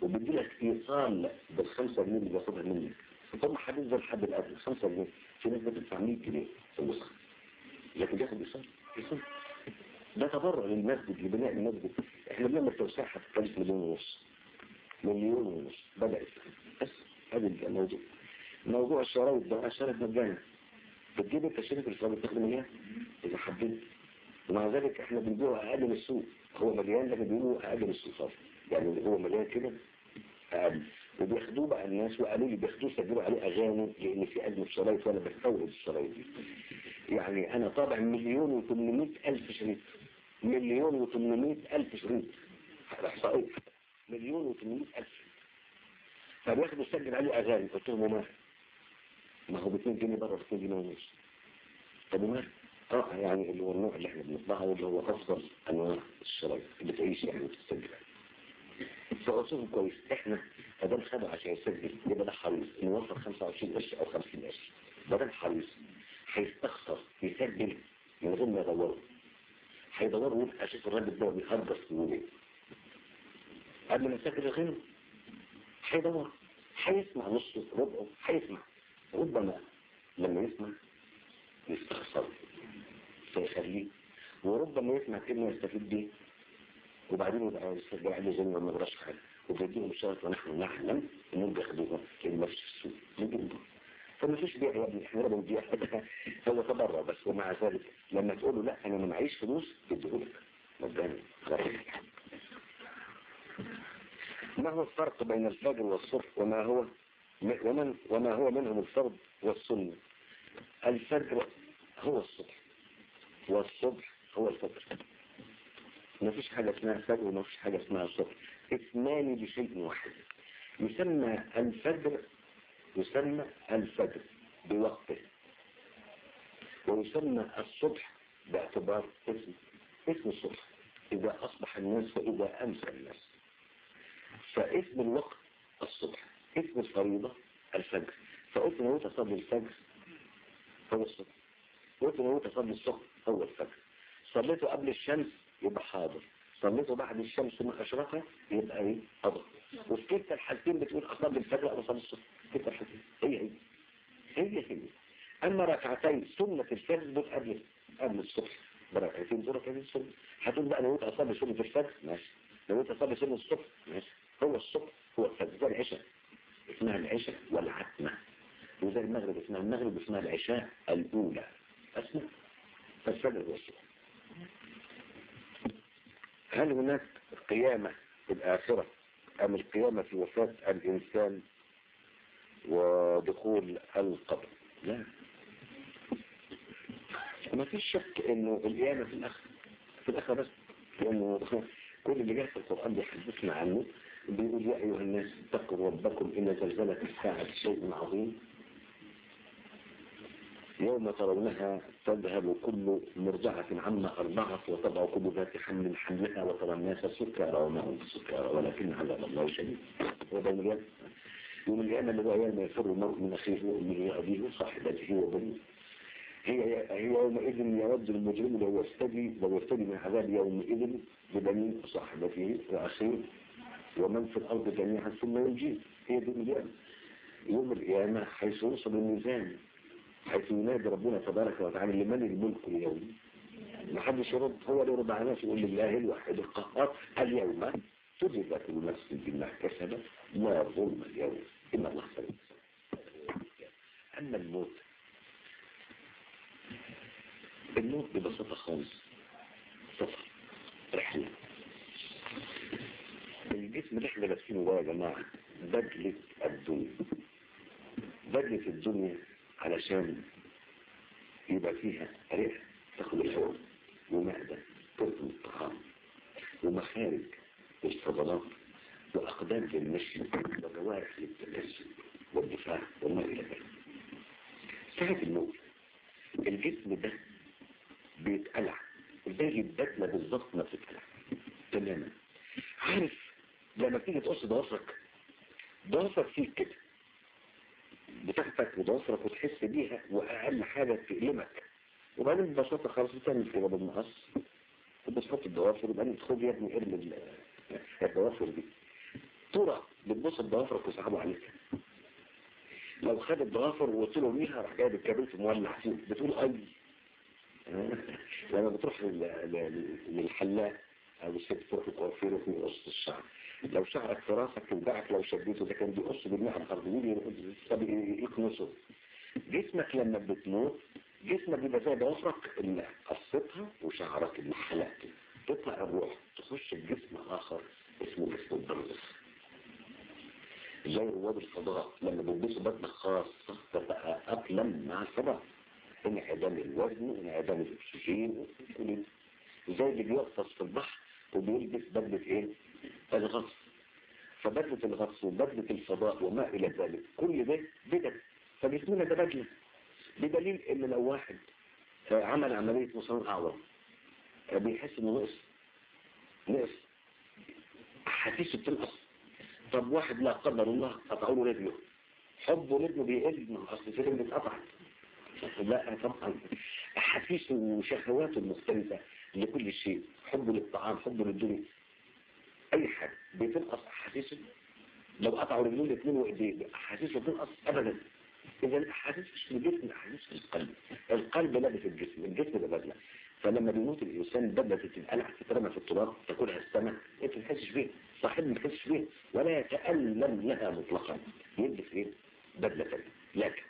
وبيدي لك ايصال بالخمسة جنيه اللي بياخدها منك فطبعا هتنزل لحد الادنى خمسة جنيه في ناس بتدفع 100 جنيه في الوسخ لكن بياخد ايصال ايصال ده تبرع للمسجد لبناء المسجد احنا بنعمل توسعة هتكلف مليون ونص مليون ونص بدأت بس هذا الموضوع موضوع الشرايط ده شرايط مجانا بتجيب انت شركة الشرايط تخدم اياها اذا حبيت ومع ذلك احنا بنبيعه اقل من السوق هو مليان لكن بيقولوا اقل من السوق خالص يعني هو مليان كده اقل وبياخدوه بقى الناس وقالوا لي بياخدوه سجلوا عليه اغاني لان في ازمه شرايط وانا بستورد الشرايط دي يعني انا طابع مليون و800 الف شريط مليون و800 الف شريط احصائيه مليون و800 الف فبياخدوا سجل عليه اغاني قلت لهم وما ما هو ب 2 جنيه بره ب 2 جنيه ونص طب وما اه يعني اللي هو النوع اللي احنا بنطبعه واللي هو افضل انواع الشرايط اللي تعيش يعني وتسجل فقلت لهم كويس احنا بدل خدوا عشان يسجل يبقى ده حريص نوفر 25 قرش او 50 قرش بدل حريص هيستخسر يسجل من غير ما يدوروا هيدوروا يبقى اشوف الراجل ده بيهرجس في ايه قبل ما يسجل الغنى هيدور هيسمع نصه ربعه هيسمع ربما لما يسمع يستخسر فيخليه وربما يسمع كلمة يستفيد بيه وبعدين يبقى يسترجع له زي ما ما جراش حاجة وبيديهم شرط ونحن نعلم انهم بياخدوها لان ما فيش في السوق نجيبهم فما فيش بيع يا ابني احنا بنبيع حاجة هو تبرع بس ومع ذلك لما تقول له لا انا ما معيش فلوس تديهولك مجاني غير ما هو الفرق بين الفجر والصبح وما هو ومن وما هو منهم الفرض والسنة الفجر هو الصبح والصبح هو الفجر ما فيش حاجة اسمها فجر وما فيش حاجة اسمها صبح اثنان بشيء واحد يسمى الفجر يسمى الفجر بوقته ويسمى الصبح باعتبار اسم اسم الصبح إذا أصبح الناس وإذا أمسى الناس فاسم الوقت الصبح اسم الفريضة الفجر فقلت لو تصلي الفجر هو الصبح قلت لو تصلي الصبح هو الفجر صليته قبل الشمس يبقى حاضر صليته بعد الشمس ما أشرقها يبقى ايه حاضر وفي كلتا الحالتين بتقول أصلي الفجر أو أصلي الصبح كلتا الحالتين هي هي هي هي أما ركعتين سنة الفجر دول قبل قبل الصبح بركعتين دول قبل الصبح هتقول بقى لو انت أصلي سنة الفجر ماشي لو انت أصلي سنة الصبح ماشي هو الصبح هو الفجر ده العشاء اسمها العشاء والعتمة وزي المغرب اسمها المغرب اسمها العشاء الأولى اسمها فالفجر هو الصبح هل هناك قيامة في الآخرة أم القيامة في وفاة الإنسان ودخول القبر لا ما فيش شك انه القيامة في الآخرة في الآخرة بس لأنه كل اللي جاء في القرآن بيحدثنا عنه بيقول يا أيها الناس اتقوا ربكم إن زلزلة الساعة شيء عظيم يوم ترونها تذهب كل مرضعة عما أرضعت وتضع كل ذات حمل حملها وترى الناس سكارى وما هم سكارى ولكن عذاب الله شديد وبين اليوم يوم القيامة اللي هو يوم يفر المرء من أخيه وأمه وأبيه وصاحبته وبنيه هي هي يومئذ يود المجرم لو يفتدي لو يفتدي من عذاب يومئذ ببنيه وصاحبته وأخيه ومن في الأرض جميعا ثم ينجيه هي دي القيامة يوم القيامة حيث يوصل الميزان حيث ينادي ربنا تبارك وتعالى لمن الملك اليوم ما حدش يرد هو اللي يرد على نفسه يقول لله الواحد القهار اليوم تجد كل نفس بما كسبت لا ظلم اليوم إن الله سبحانه أما الموت الموت ببساطة خالص سفر رحلة الجسم اللي احنا لابسينه ده يا جماعة بدلة الدنيا بدلة الدنيا علشان يبقى فيها رئة تاخد الهواء ومعدة تركم الطعام ومخارج للفضلات وأقدام للمشي وجوارح للتكسب والدفاع وما إلى ذلك ساعة الموت الجسم ده بيتقلع زي البدلة بالظبط ما بتتقلع تماما عارف لما تيجي تقص ضوافرك ضوافرك فيك كده بتاخدك وضوافرك وتحس بيها واقل حاجة تألمك وبعدين ببساطة خلاص بتعمل كده بالمقص تبص تحط الضوافر وبعدين تاخد يا ابني ارمي الضوافر دي ترى بتبص بضوافرك وصعبوا عليك لو خد الضوافر ووصلوا بيها راح جايب الكبريت مولع فيه بتقول اي لما بتروح لل- لل- للحلاق او الست تروح للكوافير ويقص الشعر لو شعرك في راسك يوجعك لو شديته ده كان بيقص بالماء الارض يجي يكنسه جسمك لما بتموت جسمك بيبقى زي ضوافرك اللي قصتها وشعرك اللي حلقته تطلع الروح تخش الجسم اخر اسمه جسم البرزخ زي رواد الفضاء لما بيلبسوا بدلة خاصة تتأقلم مع الفضاء انعدام الوزن وانعدام الاكسجين وكل زي اللي بيغطس في البحر وبيلبس بدلة ايه؟ الغطس فبدلة الغطس وبدلة الفضاء وما الى ذلك كل ده بدل فجسمنا ده بدلة بدليل ان لو واحد آه، عمل عملية مصنع اعور آه، بيحس انه نقص نقص احاسيسه بتنقص طب واحد لا قدر الله قطعوا له رجله حبه لابنه بيقل ما هو اصل في رجله اتقطعت لا طبعا احاسيسه وشهواته المختلفة لكل شيء حبه للطعام حبه للدنيا اي حاجة بتنقص احاسيسه لو قطعوا رجلين الاثنين وايديه احاسيسه بتنقص ابدا اذا الاحاسيس مش في الجسم الاحاسيس في القلب القلب لابس الجسم الجسم ده بدله فلما بيموت الانسان بدله تتقلع تترمى في التراب تاكلها السمك انت ما تحسش بيها صاحب ما تحسش بيها ولا يتالم لها مطلقا يلبس ايه بدله ثانيه لكن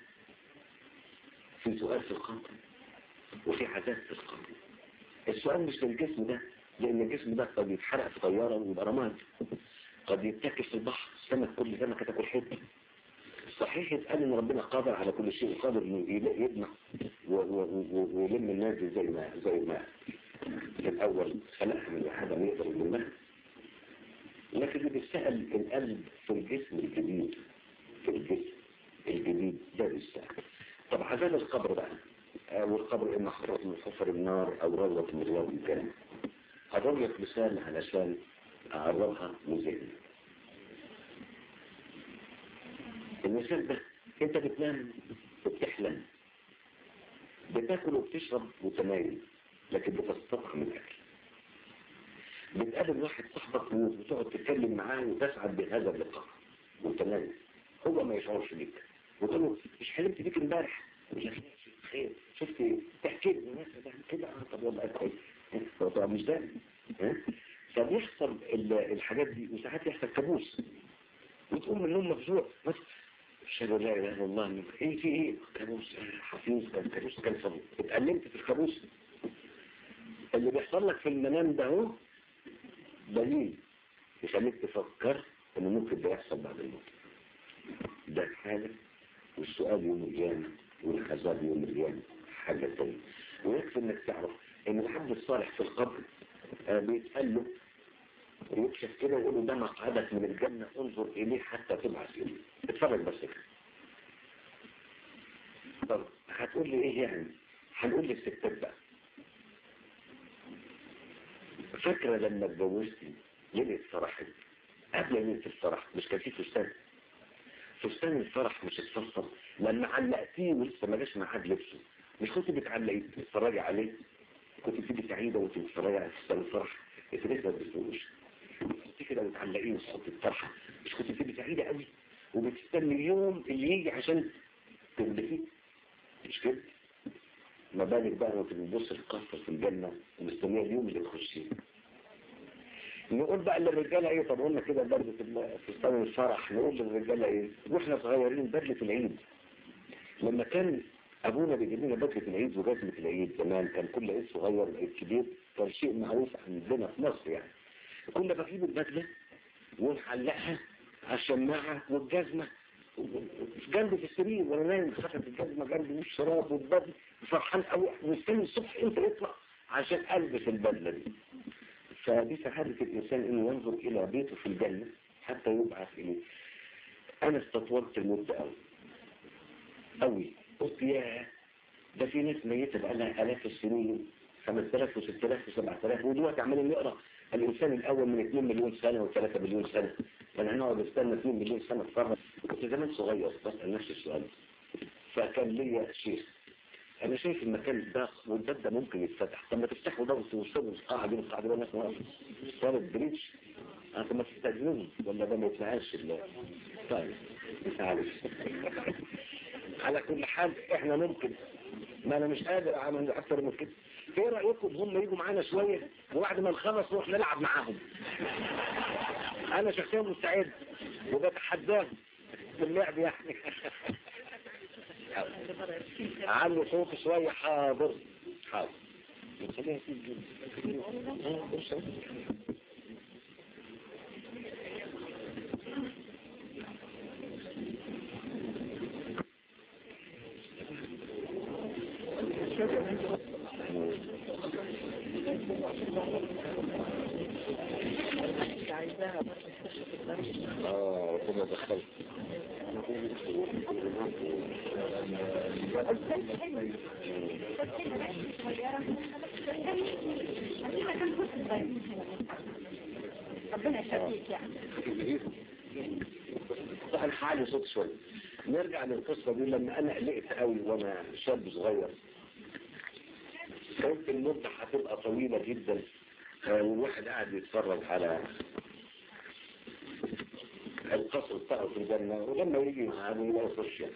في سؤال في القلب وفي عذاب في القلب السؤال مش للجسم ده لان الجسم ده قد يتحرق في طياره ويبقى رماد قد يتاكل في البحر سمك كل سمكه تاكل حته صحيح يتقال ان ربنا قادر على كل شيء قادر انه يل- يجمع و- و- و- ويلم الناس دي زي ما زي ما في الاول خلقها من عدم يقدر يلمها لكن اللي بيسأل القلب في الجسم الجديد في الجسم الجديد ده بيسأل طب عذاب القبر بقى آه، والقبر اما حفرة من حفر النار او روضة من رياض الجنة هضرب لك مثال علشان اعرضها لذهنك المثال ده انت بتنام وبتحلم بتاكل وبتشرب وتنايم لكن بتستطعم الاكل بتقابل واحد صاحبك وتقعد تتكلم معاه وتسعد بهذا اللقاء وانت نايم هو ما يشعرش بيك وتقول له مش حلمت بيك امبارح يقول لك لا، خير شفت ايه تحكي لي مثلا كده آه، طب والله كويس هو طبعا مش ده ها؟ فبيحصل ال- الحاجات دي وساعات يحصل كابوس وتقوم من النوم مفزوع بس اشهد ان لا اله الا الله إنه- ايه في ايه كابوس آه، حفيظ كان كابوس كان صبي اتألمت في الكابوس اللي بيحصل لك في المنام ده اهو دليل يخليك تفكر ان ممكن ده يحصل بعد الموت ده حاجة والسؤال يوم القيامة والعذاب يوم القيامة حاجة تانية ويكفي انك تعرف ان العبد الصالح في القبر آه، بيتقال له ويكشف كده ويقول له ده مقعدك من الجنة انظر اليه حتى تبعث اليه اتفرج بس كده طب هتقول لي ايه يعني هنقول للستات بقى فاكرة لما اتجوزتي ليلة فرحك قبل ليلة الفرح مش كان في فستان فستان الفرح مش اتفصل لما علقتيه ولسه ما جاش ميعاد لبسه مش كنت بتعلقيه تتفرجي عليه كنت بتيجي سعيدة وانت بتتفرجي على فستان الفرح انت لسه ما بتسوقوش كنت كده بتعلقيه وتحط الطرحة مش كنت بتبقي سعيدة قوي وبتستني اليوم اللي يجي عشان تلبسيه مش كده ما بالك بقى وانت بتبص القصر في الجنة ومستنيه اليوم اللي تخشيه نقول بقى للرجالة ايه طب قلنا كده بدلة ال- فستان الفرح نقول للرجالة ايه واحنا صغيرين بدلة العيد لما كان ابونا بيجيب لنا بدلة العيد وجزمة العيد زمان كان كل عيد صغير العيد كبير كان شيء معروف عندنا في مصر يعني كنا بجيب البدلة ونعلقها على الشماعة والجزمة جنبي في السرير وانا نايم خفت الجزمة جنبي والشراب والبدل فرحان قوي مستني الصبح امتى يطلع عشان البس البدلة دي فدي سعادة الإنسان إنه ينظر إلى بيته في الجنة حتى يبعث إليه أنا استطولت المدة أوي أوي قلت يا ده في ناس ميتة بقالها آلاف السنين 5000 و6000 و7000 ودلوقتي عمالين نقرا الإنسان الأول من 2 مليون سنة و3 مليون سنة فأنا هنقعد نستنى 2 مليون سنة اتفرج كنت زمان صغير بسأل نفسي السؤال فكان ليا شيخ انا شايف المكان ده والباب ده ممكن يتفتح طب ما تفتحوا ده وتوصلوا القاعه دي والقاعه دي والناس واقفه صارت بريتش انت ما تستأذنون ولا ده ما يتنقلش ال- طيب معلش على كل حال احنا ممكن ما انا مش قادر اعمل اكتر من كده ايه رايكم هم يجوا معانا شويه وبعد ما نخلص نروح نلعب معاهم انا شخصيا مستعد وبتحداهم باللعب يعني علوا صوت شويه حاضر حاضر خليها تيجي. آه، بص. اه ربنا دخلت ربنا يخليك يعني صح الحال صوت شوية نرجع للقصة دي لما انا قلقت قوي وانا شاب صغير قلت المدة هتبقى طويلة جدا آه، والواحد قاعد يتفرج على القصر بتاعه في الجنة ولما يجي يعني يلاقي يخش يعني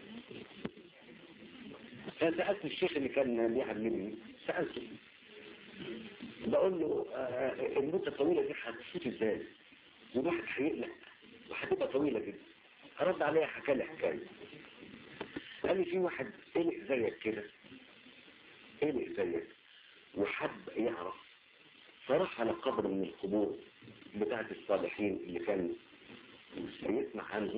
فسألت الشيخ اللي كان بيعلمني سألته بقول له آه، المدة الطويلة دي هتفوت ازاي؟ والواحد هيقلق وهتبقى طويلة جدا رد عليا حكى لي حكاية قال لي في واحد قلق زيك كده قلق زيك وحب يعرف فراح على قبر من القبور بتاعت الصالحين اللي كان يسمع عنهم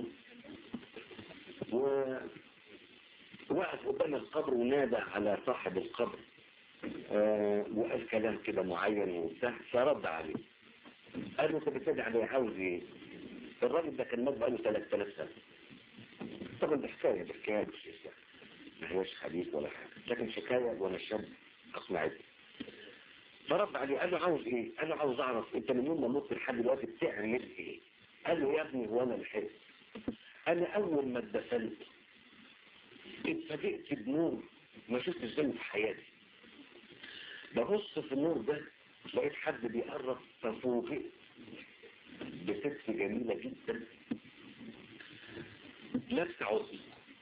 و وقف قدام القبر ونادى على صاحب القبر آه وقال كلام كده معين وبتاع فرد عليه قال له انت بتدعي عليه عاوز ايه؟ الراجل ده كان مات بقاله 3000 سنه طبعا دي حكايه دي حكايه مش يعني ما هياش حديث ولا حاجه لكن حكايه وانا شاب اقنعتني فرد عليه قال له عاوز ايه؟ قال له عاوز اعرف انت من يوم ما مت لحد دلوقتي بتعمل ايه؟ قال له يا ابني هو انا لحقت انا اول ما اتدفنت اتفاجئت بنور ما شفتش زيه في حياتي ببص في النور ده لقيت حد بيقرب ففوجئت بست جميلة جدا لابسة عقد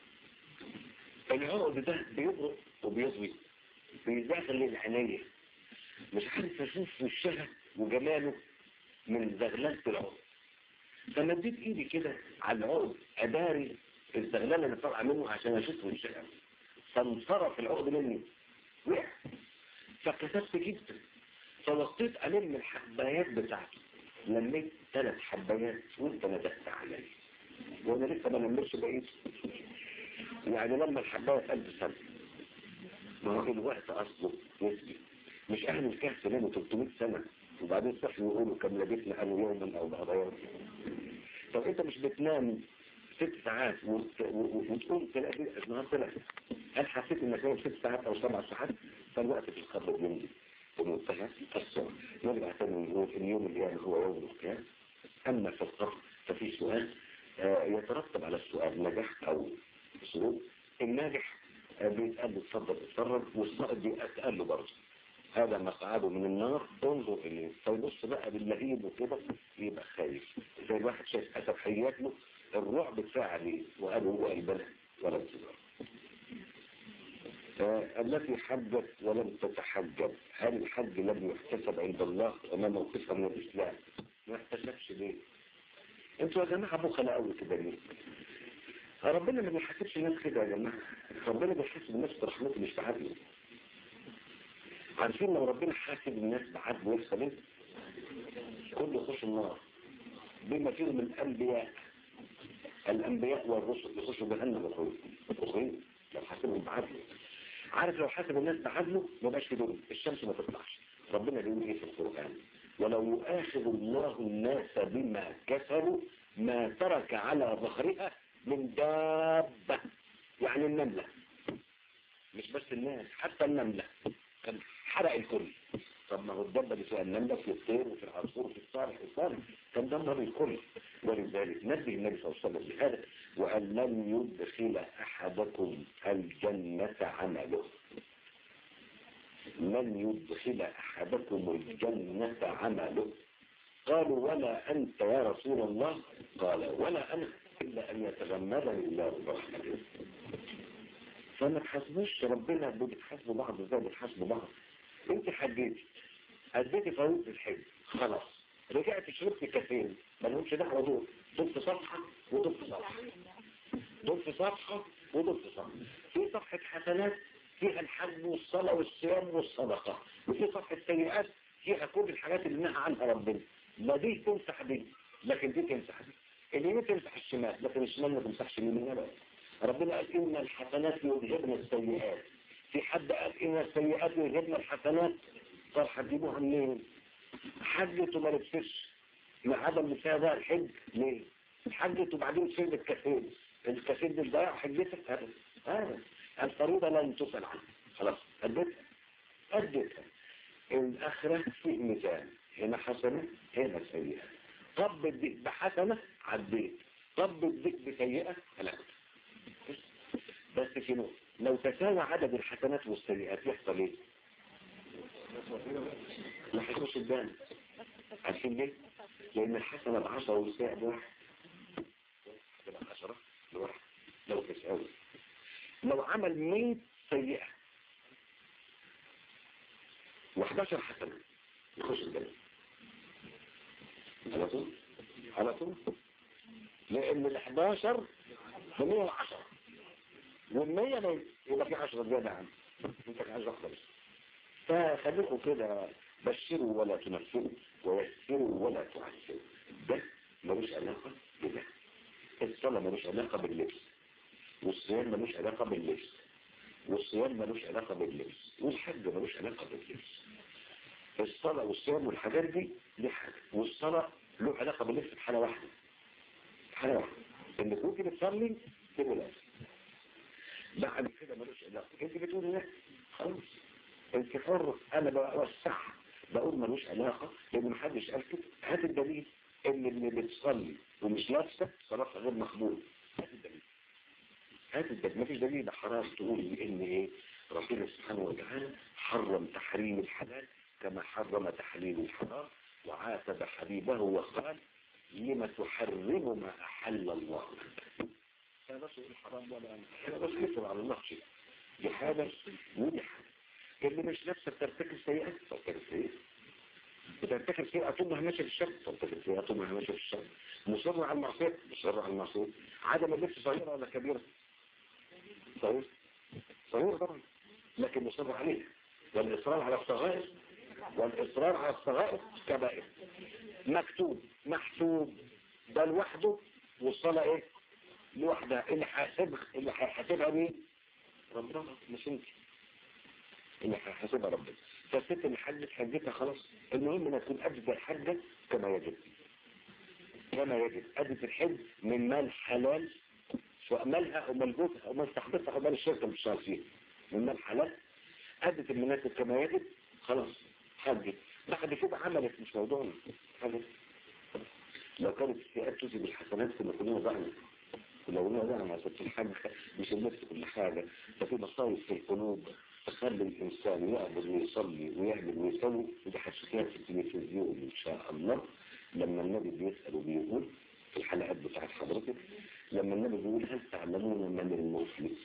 العقد ده بيضرب وبيضوي بيداخل العناية مش عارف اشوف وشها وجماله من زغللة العقد فمديت ايدي كده على العقد اداري الزغلله اللي طالعه منه عشان اشوف وشها فانصرف العقد مني وقع فكسبت جدا فوطيت ألم الحبايات بتاعته لميت ثلاث حبايات وانت ندهت علي وانا لسه ما لميتش بقيت يعني لما الحباية ألف سنة ما هو الوقت أصله نسبي مش أهل الكهف ناموا 300 سنة وبعدين صحوا يقولوا كم لبثنا قالوا يوما أو بعض يوم طب أنت مش بتنام ست ساعات وت- و- و- وتقوم تلاقي النهار طلع هل حسيت انك نايم ست ساعات او سبع ساعات فالوقت في القبر بيمضي بمنتهى السرعه نرجع تاني ونقول ان يوم القيامه هو يوم القيامه اما في القبر ففي سؤال آه، يترتب على السؤال نجاح او سلوك الناجح آه، بيتقال له اتفضل اتفرج والصائب بيتقال له برضه هذا مقعده من النار انظر اليه فيبص بقى باللهيب وكده يبقى خايف زي الواحد شايف اسفحيات له الرعب دفاع عليه وقالوا هو البلد ولا انتظار التي حجت ولم تتحجب هل الحج لم يحتسب عند الله وما موقفها من الإسلام ما احتسبش ليه انتوا يا جماعة بخلة قوي كده ليه ربنا ما بيحاسبش الناس كده يا جماعة ربنا بيحاسب الناس برحمته مش بعدله عارفين لو ربنا حاسب الناس بعدله يحصل ايه كله يخش النار بما فيهم الأنبياء الأنبياء والرسل يخشوا جهنم الأخرين لو حاسبهم بعدله عارف لو حاسب الناس بعدله ما بقاش في دول الشمس ما تطلعش ربنا بيقول ايه في القرآن ولو يؤاخذ الله الناس بما كسبوا ما ترك على ظهرها من دابة يعني النملة مش بس الناس حتى النملة كان حرق الكل طب ما هو الدابة دي فيها النملة في الطير وفي العصفور وفي الصالح والصالح كان دمر الكل ولذلك نبه النبي صلى الله عليه وسلم بهذا وأن لن يدخل أحدكم الجنة عمله لن يدخل أحدكم الجنة عمله قالوا ولا أنت يا رسول الله قال ولا أنا إلا أن يتغمدني الله برحمته فما تحاسبوش ربنا بتحاسبوا بعض ازاي بتحاسبوا بعض انت حجيتي اديتي فريضة الحج خلاص رجعت شربت كافيين ما لهمش دعوه دول دول في صفحه ودول في صفحه دول في صفحه ودول في صفحه في صفحه حسنات فيها الحج والصلاه والصيام والصدقه وفي صفحه سيئات فيها كل الحاجات اللي نهى عنها ربنا لا دي تمسح دي لكن دي تمسح دي اليمين تمسح الشمال لكن الشمال ما تمسحش اليمين ابدا ربنا قال ان الحسنات يذهبن السيئات في حد قال ان السيئات يذهبن الحسنات طب هتجيبوها منين حجت وما لبسش ما عدم لبسها ده الحج ليه حجت وبعدين شرب الكثير الكثير ده ضيع حجتك هذا هذا الفريضة لن تسأل عنها خلاص أديتها أديتها الآخرة في ميزان هنا حسنة هنا سيئة طب الديك بحسنة عديت طب الديك بسيئة هلكت بس في نقطة لو تساوى عدد الحسنات والسيئات يحصل ايه؟ ما حيخش الدم عارفين ليه؟ لأن الحسنة بعشرة والسيئة بواحد تبقى عشرة لواحد لو تساوي لو عمل 100 سيئة و11 حسنة يخش الجنة على طول على طول لأن ال 11 ب 110 وال 100 ما يبقى في 10 زيادة عنه انت عايز واحدة بس فخليكم كده بشروا ولا تنفروا ويسروا ولا تعسروا ده ملوش علاقة بده الصلاة ملوش علاقة باللبس والصيام ملوش علاقة باللبس والصيام ملوش علاقة باللبس والحج ملوش علاقة باللبس الصلاة والصيام والحاجات دي دي حاجة والصلاة له علاقة باللبس في حالة واحدة في حالة واحدة انك كنت بتصلي تبقى لابس بعد كده ملوش علاقة انت بتقول لا خلاص انت حر انا بوسعها بقول ملوش علاقة لان محدش قال كده هات الدليل ان اللي بتصلي ومش لابسه صلاتها غير مقبول هات الدليل هات الدليل مفيش دليل حرام تقول بان ايه ربنا سبحانه وتعالى حرم تحريم الحلال كما حرم تحليل الحرام وعاتب حبيبه وقال لم تحرم ما احل الله لك هذا سوء الحرام ولا انا بس مثل على الله شيء دي حاجه ودي حاجه اللي مش لابسه بترتكب سيئات بترتكب سيئات بترتكب سيئة طول ما ماشي في الشر بترتكب سيئة طول ما ماشي في الشر مصر على المعصية مصر على المعصية عدم اللبس صغيرة ولا كبيرة صغيرة صغيرة طبعا لكن مصر عليه والإصرار على الصغائر والإصرار على الصغائر كبائر مكتوب محسوب ده لوحده والصلاة ايه لوحدها اللي حاسبها اللي هيحاسبها مين ربنا مش انت اللي هيحاسبها ربنا فالست اللي حجت حجتها خلاص المهم انها تكون أدت الحجة كما يجب كما يجب أدت الحج من مال حلال سواء مالها أو مال جوزها أو مال صاحبتها أو مال الشركة اللي بتشتغل فيها من مال حلال أدت المناسك كما يجب خلاص حجت بعد كده عملت مش موضوعنا حجت لو كانت السيئات تجب الحسنات كنا كلنا ضعنا ولو قلنا ضعنا ما ست الحج مش النفس كل حاجة ففي مصايب في القلوب تخلي الإنسان يعبد ويصلي ويعمل ويسوي ودي هتشوفيها في التلفزيون إن شاء الله لما النبي بيسأل وبيقول في الحلقات بتاعت حضرتك لما النبي بيقول هل تعلمون من المفلس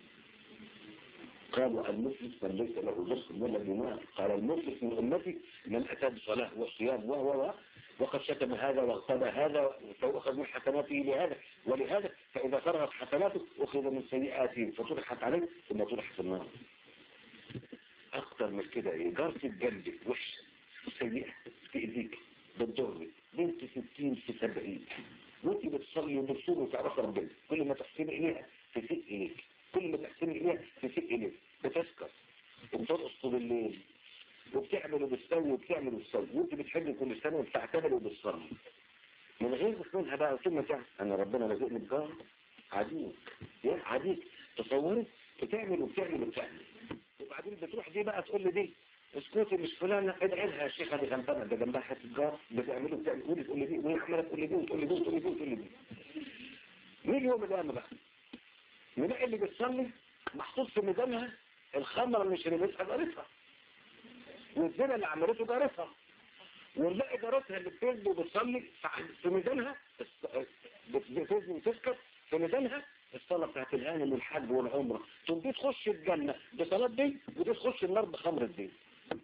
قالوا المفلس من ليس له رزق ولا دماء قال المفلس من أمتي من أتى بصلاة وصيام و و وقد شتم هذا واغتاب هذا فأخذ من حسناته لهذا ولهذا فإذا فرغت حسناته أخذ من سيئاته فطرحت عليه ثم طرح في النار اكتر من كده ايه جارتك جنبك وحشه سيئه تأذيك بتضرك بنت ستين في سبعين وانت بتصلي وبتصوم وتعرف ربنا كل ما تحسني اليها تسيء اليك كل ما تحسني اليها تسيء اليك بتسكر وبترقص طول الليل وبتعمل وبتسوي وبتعمل وبتسوي وانت بتحب كل سنه وبتعتمل وبتصلي من غير منها بقى ثم تعرف انا ربنا رزقني بجار عديك يا عديك تصوري بتعمل وبتعمل وبتعمل وبعدين بتروح دي بقى تقول لي دي اسكتي مش فلانة ادعي لها يا شيخة دي غلبانة ده جنبها حتة جار بتعمله بتعمل ودي تقول لي دي وهي عمالة تقول لي دي وتقول لي دي وتقول لي دي وتقول لي دي مين يوم القيامة بقى؟ نلاقي اللي بتصلي محطوط في ميزانها الخمرة اللي شربتها جارتها والزنا اللي عملته جارتها ونلاقي جارتها اللي بتزني وبتصلي في ميزانها بتزني وتسكت في ميزانها الصلاة بتاعت الغانم والحج والعمرة تقوم دي تخش الجنة بصلاة دي ودي تخش النار بخمر الدين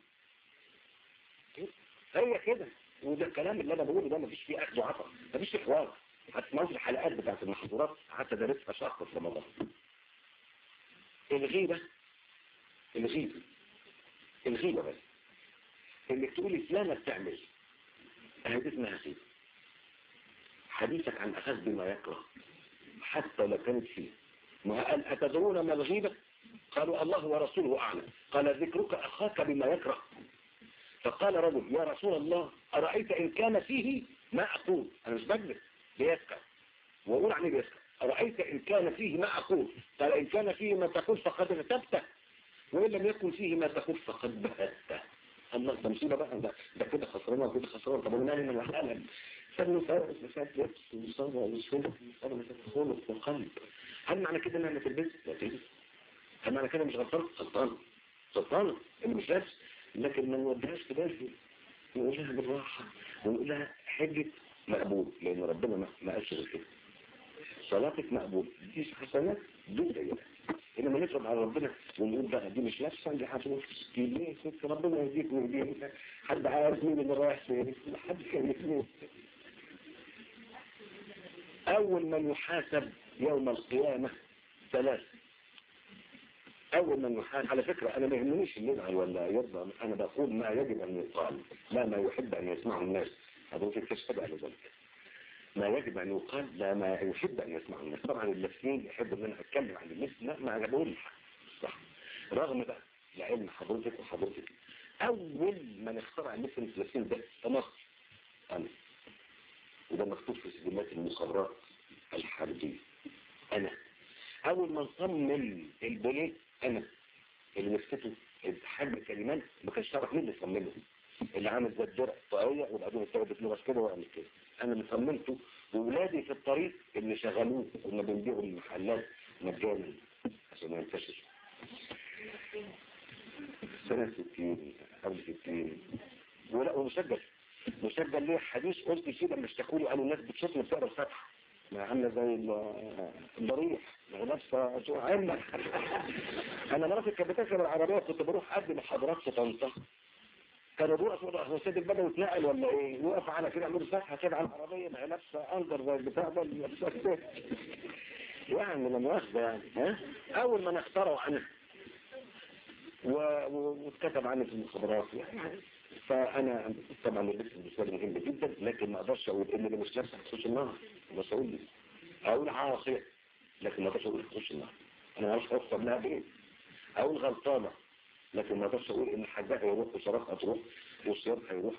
هي كده وده الكلام اللي انا بقوله ده مفيش فيه اخذ وعطا مفيش فيه حوار هتسمعوا في الحلقات بتاعت المحظورات حتى درستها شهر في رمضان الغيبة الغيبة الغيبة بس انك تقولي فلانة بتعمل هذه اسمها غيبة حديثك عن أخذ بما يكره حتى لو كانت فيه ما قال أتدرون ما الغيبة قالوا الله ورسوله أعلم قال ذكرك أخاك بما يكره فقال رجل يا رسول الله أرأيت إن كان فيه ما أقول أنا مش بجلس بيسكت وأقول عني بيسكت أرأيت إن كان فيه ما أقول قال إن كان فيه ما تقول فقد ارتبت وإن لم يكن فيه ما تقول فقد بهت الله ده مصيبة بقى ده, ده كده خسران وكده خسران طب أنا من الحالة فإنه فارس مسات لبس وصابة وصولة وصابة مسات خلق وقلب هل معنى كده إنها ما تلبس؟ لا تلبس هل معنى كده مش غلطان؟ غلطان غلطان اللي مش لابس لكن ما نوديهاش في بالي نقول لها بالراحة ونقول لها حجة مقبول لأن ربنا ما قالش غير كده صلاتك مقبول دي حسنات دون دينات إنما نفرض على ربنا ونقول بقى دي مش لابسة دي هتروح دي ليه ست ربنا يهديك ويهديك حد عارف مين اللي رايح فين حد كان يفهم أول من يحاسب يوم القيامة ثلاث أول من يحاسب على فكرة أنا ما يهمنيش اللي يزعل ولا يرضى أنا بقول ما يجب أن يقال لا ما يحب أن يسمعه الناس حضرتك تشهد على ذلك ما يجب أن يقال لا ما يحب أن يسمعه الناس طبعا اللفين يحب أن أنا أتكلم عن اللف لا ما أنا بقول صح رغم بقى لعلم حضرتك وحضرتك أول من اخترع اللف اللفين ده في مصر أنا وده مكتوب في سجلات المخابرات الحربية أنا أول من صمم البوليت أنا اللي نفسته حاجة كلمات ما كانش تعرف مين اللي صممه اللي عامل زي الدرع الطاقية وبعدين استخدم لغة كده وعمل كده أنا اللي صممته وولادي في الطريق اللي شغلوه كنا بنبيعوا المحلات مجانا عشان ما ينتشر سنة 60 قبل 60 ولا ومسجل مسجل ليه حديث قلت كده مش تقولوا قالوا الناس بتشوفني بتقرا الفتح ما عامله زي الضريح ما لابسه شو عامله انا مراتي كانت بتركب العربيه كنت بروح اقدم محاضرات في طنطا كانوا بيقفوا هو سيد البدوي اتنقل ولا ايه يوقف على كده يعملوا فتحه كده على العربيه ما هي لابسه اندر زي البتاع ده اللي لابسه يعني لا مؤاخذه يعني ها اول ما اخترعوا عنها واتكتب عني في المخابرات يعني فانا طبعا اللبس بالنسبه لي مهم جدا لكن ما اقدرش اقول ان اللي مش لابسه هتخش النار بس اقول لي اقول عاصيه لكن ما اقدرش اقول هتخش النار انا ما اعرفش اوصل لها بايه اقول غلطانه لكن ما اقدرش اقول ان حدها هيروح وشرف هتروح والصيام هيروح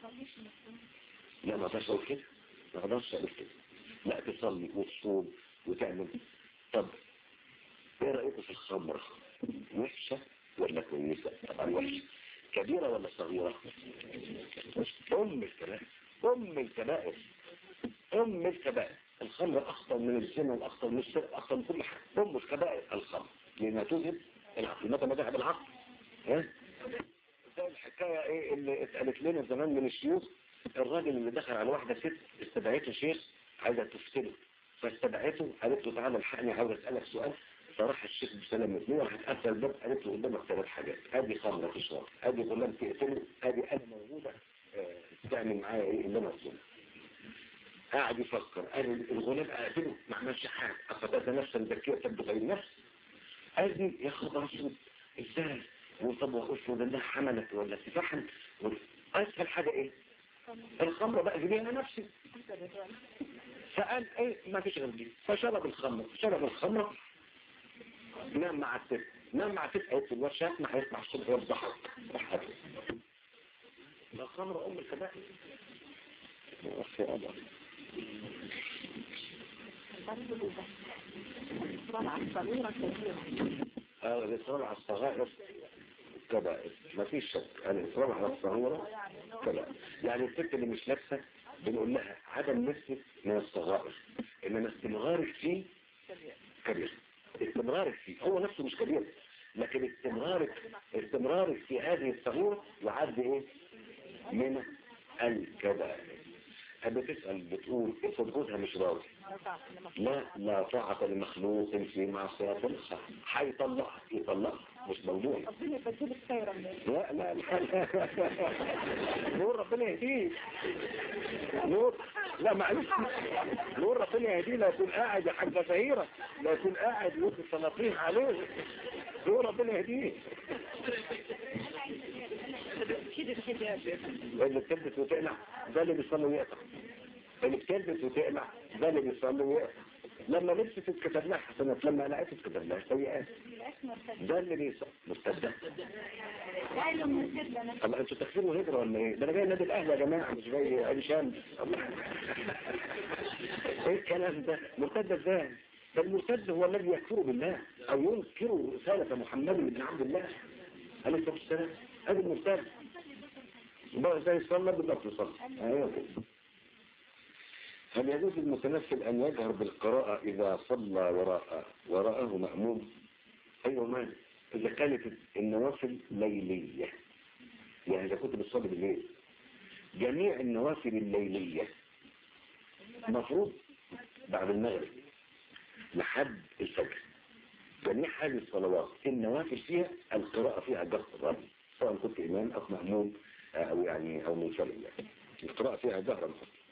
لا ما اقدرش اقول كده ما اقدرش اقول كده لا تصلي وتصوم وتعمل طب ايه رايكم في الخمر وحشه ولا كويسه طبعا وحشه كبيرة ولا صغيرة أم الكبائر أم الكبائر أم الكبائر الخمر أخطر من الزنا الأخطر من السرق أخطر من كل حاجة أم الكبائر الخمر لأنها تذهب العقل متى ما ذهب العقل ها زي الحكاية إيه اللي اتقالت لنا زمان من الشيوخ الراجل اللي دخل على واحدة ست استدعيته شيخ عايزة تفتنه فاستدعيته قالت له تعالى الحقني عاوز أسألك سؤال فراح الشيخ بسلام اثنين راح تقفل الباب قالت له قدامك ثلاث حاجات ادي خمره تشرب ادي غلام تقتله ادي انا موجوده آه تعمل معايا ايه اللي انا اصله قاعد يفكر قال الغلام اقتله ما عملش حاجه افتت نفسا ذكيه تبدو غير نفس ادي يا خبر اسود ازاي وطب وقف ده حملت ولا تفحم اسهل حاجه ايه الخمره بقى دي انا نفسي فقال ايه ما فيش غير دي فشرب الخمر شرب الخمره نام مع الست نام مع الست قالت الواد شاف ما هيسمع الصبح يفضحك ضحك لا خمر ام الكبائر اخي ابا اه الاصرار على الصغائر كبائر ما فيش شك الاصرار على الصغيرة كبائر يعني الست اللي مش لابسه بنقول لها عدم نفسك من الصغائر انما استمرارك فيه كبير استمرارك فيه هو نفسه مش كبير لكن استمرارك استمرارك في هذه الصغيرة يعد ايه من الكبائر بتسأل بتقول افرض جوزها مش راضي لا لا طاعة لمخلوق في معصية الخالق هيطلقها يطلقها مش موضوع ربنا يبدلك خيرا لا لا لا نور ربنا يهديك نور لا معلش نور ربنا يهديه لا يكون قاعد يا حاجة شهيرة لا يكون قاعد يلقي الصناطيح عليه نور ربنا يهديه كده الحجاب اللي بتلبس وتقلع ده اللي بيصلي ويقطع اللي بتلبس وتقلع ده اللي بيصلي ويقطع لما لبست اتكتب لها حسنات لما قلعت اتكتب لها سيئات ده اللي بيصلي مرتدة قالوا من كده انا طب انتوا تكفيروا هجرة ولا ايه؟ ده انا جاي نادي الاهلي يا جماعة مش جاي ادي شام ايه الكلام ده؟ مرتد ازاي؟ ده المرتد هو الذي يكفر بالله او ينكر رسالة محمد بن عبد الله عليه الصلاة والسلام هذا المرتد بقى زي الصلاة بالله صلى ايوه كده هل يجوز المتنفل أن يجهر بالقراءة إذا صلى وراء وراءه مأموم أيوة مال إذا كانت النوافل ليلية يعني إذا كنت بتصلي بالليل جميع النوافل الليلية مفروض بعد المغرب لحد الفجر جميع هذه الصلوات النوافل فيها القراءة فيها جهر سواء كنت إمام أو مأموم أو يعني أو منفرد يعني القراءة فيها جهرا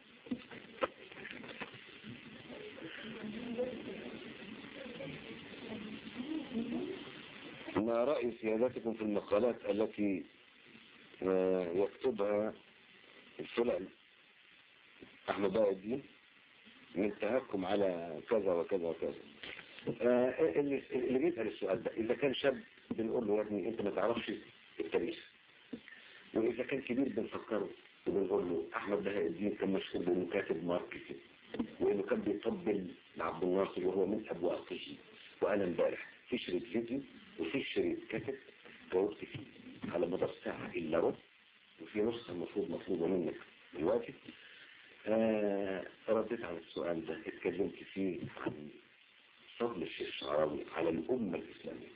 ما رأي سيادتكم في المقالات التي آه، يكتبها الفلان أحمد باقي الدين من تهكم على كذا وكذا وكذا آه، اللي اللي بيسأل السؤال ده إذا كان شاب بنقول له يا ابني أنت ما تعرفش التاريخ وإذا كان كبير بنفكره وبنقول له أحمد بهاء الدين كان مشهور بأنه كاتب ماركتينج وإنه كان بيطبل لعبد الناصر وهو من أبواقه وأنا امبارح في شريط فيديو وفي شريط كتب جاوبت فيه على مدار ساعة إلا ربع وفي نسخة المفروض مطلوبة منك دلوقتي آه رديت على السؤال ده اتكلمت فيه عن فضل الشيخ الشعراوي على الأمة الإسلامية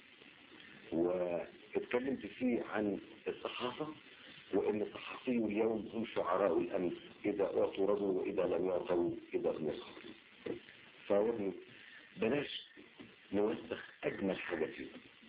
واتكلمت فيه عن الصحافة وإن الصحفي اليوم هم شعراء الأمس إذا أعطوا رضوا وإذا لم يعطوا إذا لم يسخطوا فوضني بلاش نوسخ أجمل حاجة فيه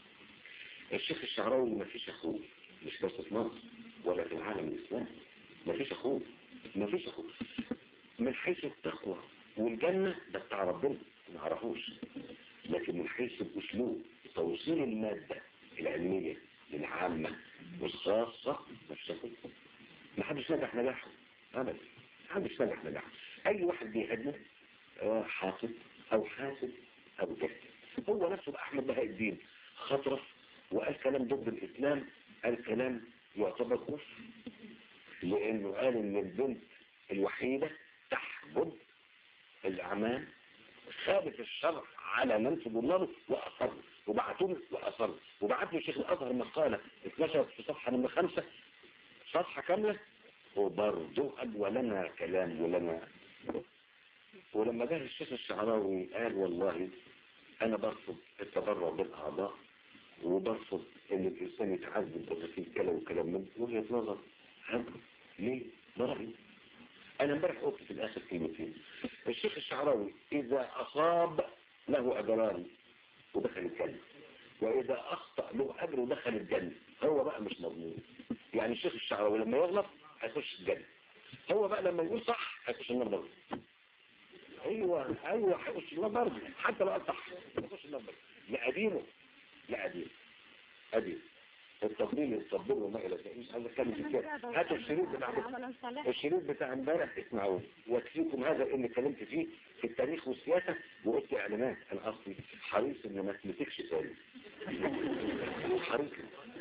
الشيخ الشعراوي ما فيش أخوه مش بس في مصر ولا في العالم الإسلامي ما فيش أخوه ما فيش أخوه من حيث التقوى والجنة ده بتاع ربنا ما نعرفوش لكن من حيث الأسلوب توصيل المادة العلمية للعامة والخاصة مش أخوه ما حدش نجح نجاحه أبدا ما حدش نجح نجاحه أي واحد بيهدنا آه، حاسد أو حاسد أو جهل هو نفسه أحمد بهاء الدين خطرف وقال كلام ضد الإسلام قال كلام يعتبر كفر لأنه قال إن البنت الوحيدة تحجب الأعمال ثابت الشرع على من تضلله وأصر وبعتوه وأصر وبعت له شيخ الأزهر مقالة اتنشرت في صفحة نمرة خمسة صفحة كاملة وبرضه قال ولنا كلام ولنا ولما جه الشيخ الشعراوي قال والله أنا برفض التبرع بالأعضاء وبرفض ان الانسان يتعذب بتفاصيل كلام وكلام من وجهه نظر هم ليه ده رايي انا امبارح قلت في الاخر كلمتين الشيخ الشعراوي اذا اصاب له اجران ودخل الجنه واذا اخطا له اجر ودخل الجنه هو بقى مش مضمون يعني الشيخ الشعراوي لما يغلط هيخش الجنه هو بقى لما يقول صح هيخش النار برضه ايوه ايوه هيخش النار برضه حتى لو قال صح هيخش النار برضه لقديمه لا أدين أدين التفضيل التفضيل وما إلى ذلك مش عايز أتكلم في كده هاتوا الشريط بتاع عملا صالحا الشريط بتاع امبارح اسمعوه واكفيكم هذا اللي اتكلمت فيه في التاريخ والسياسة وقلت اعلانات انا اصلي حريص ان ما تمسكش تاني حريص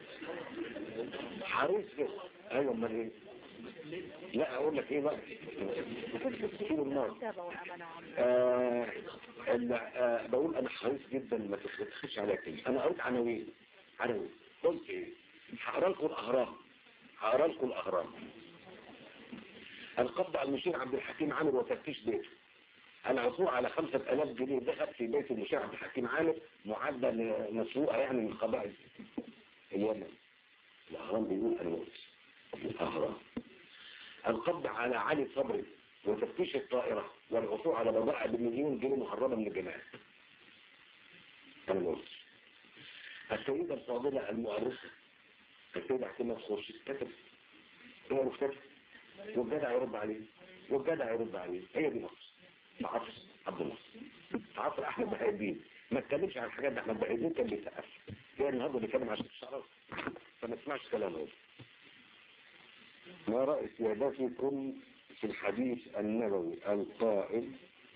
حريص كده ايوه امال ايه لا اقول لك ايه بقى كتير النار كتابة وأمانة وعمل آه ال- آه بقول انا حريص جدا ما تخش على كلمه انا قريت عناوين عناوين قلت ايه هقرا لكم الاهرام هقرا لكم الاهرام القبض على المشير عبد الحكيم عامر وتفتيش بيته العثور على خمسة ألاف جنيه ذهب في بيت المشير عبد الحكيم عامر معدة مسروقة يعني من قبائل اليمن الأهرام بيقول أنا قلت الأهرام القبض على علي صبري وتفتيش الطائرة والعثور على بضائع بمليون جنيه محرمة من الجماعة أنا ما قلتش السيدة الفاضلة المؤرخة السيدة حسين خورشيد كتب هو مكتب والجدع يرد عليه والجدع يرد عليه هي دي مصر في عصر عبد الناصر في عصر احمد بهاء الدين ما اتكلمش عن الحاجات دي احمد بهاء الدين كان بيسقف هي النهارده بيتكلم عن الشعراوي فما تسمعش كلامه ما رأي سيادتكم في الحديث النبوي القائل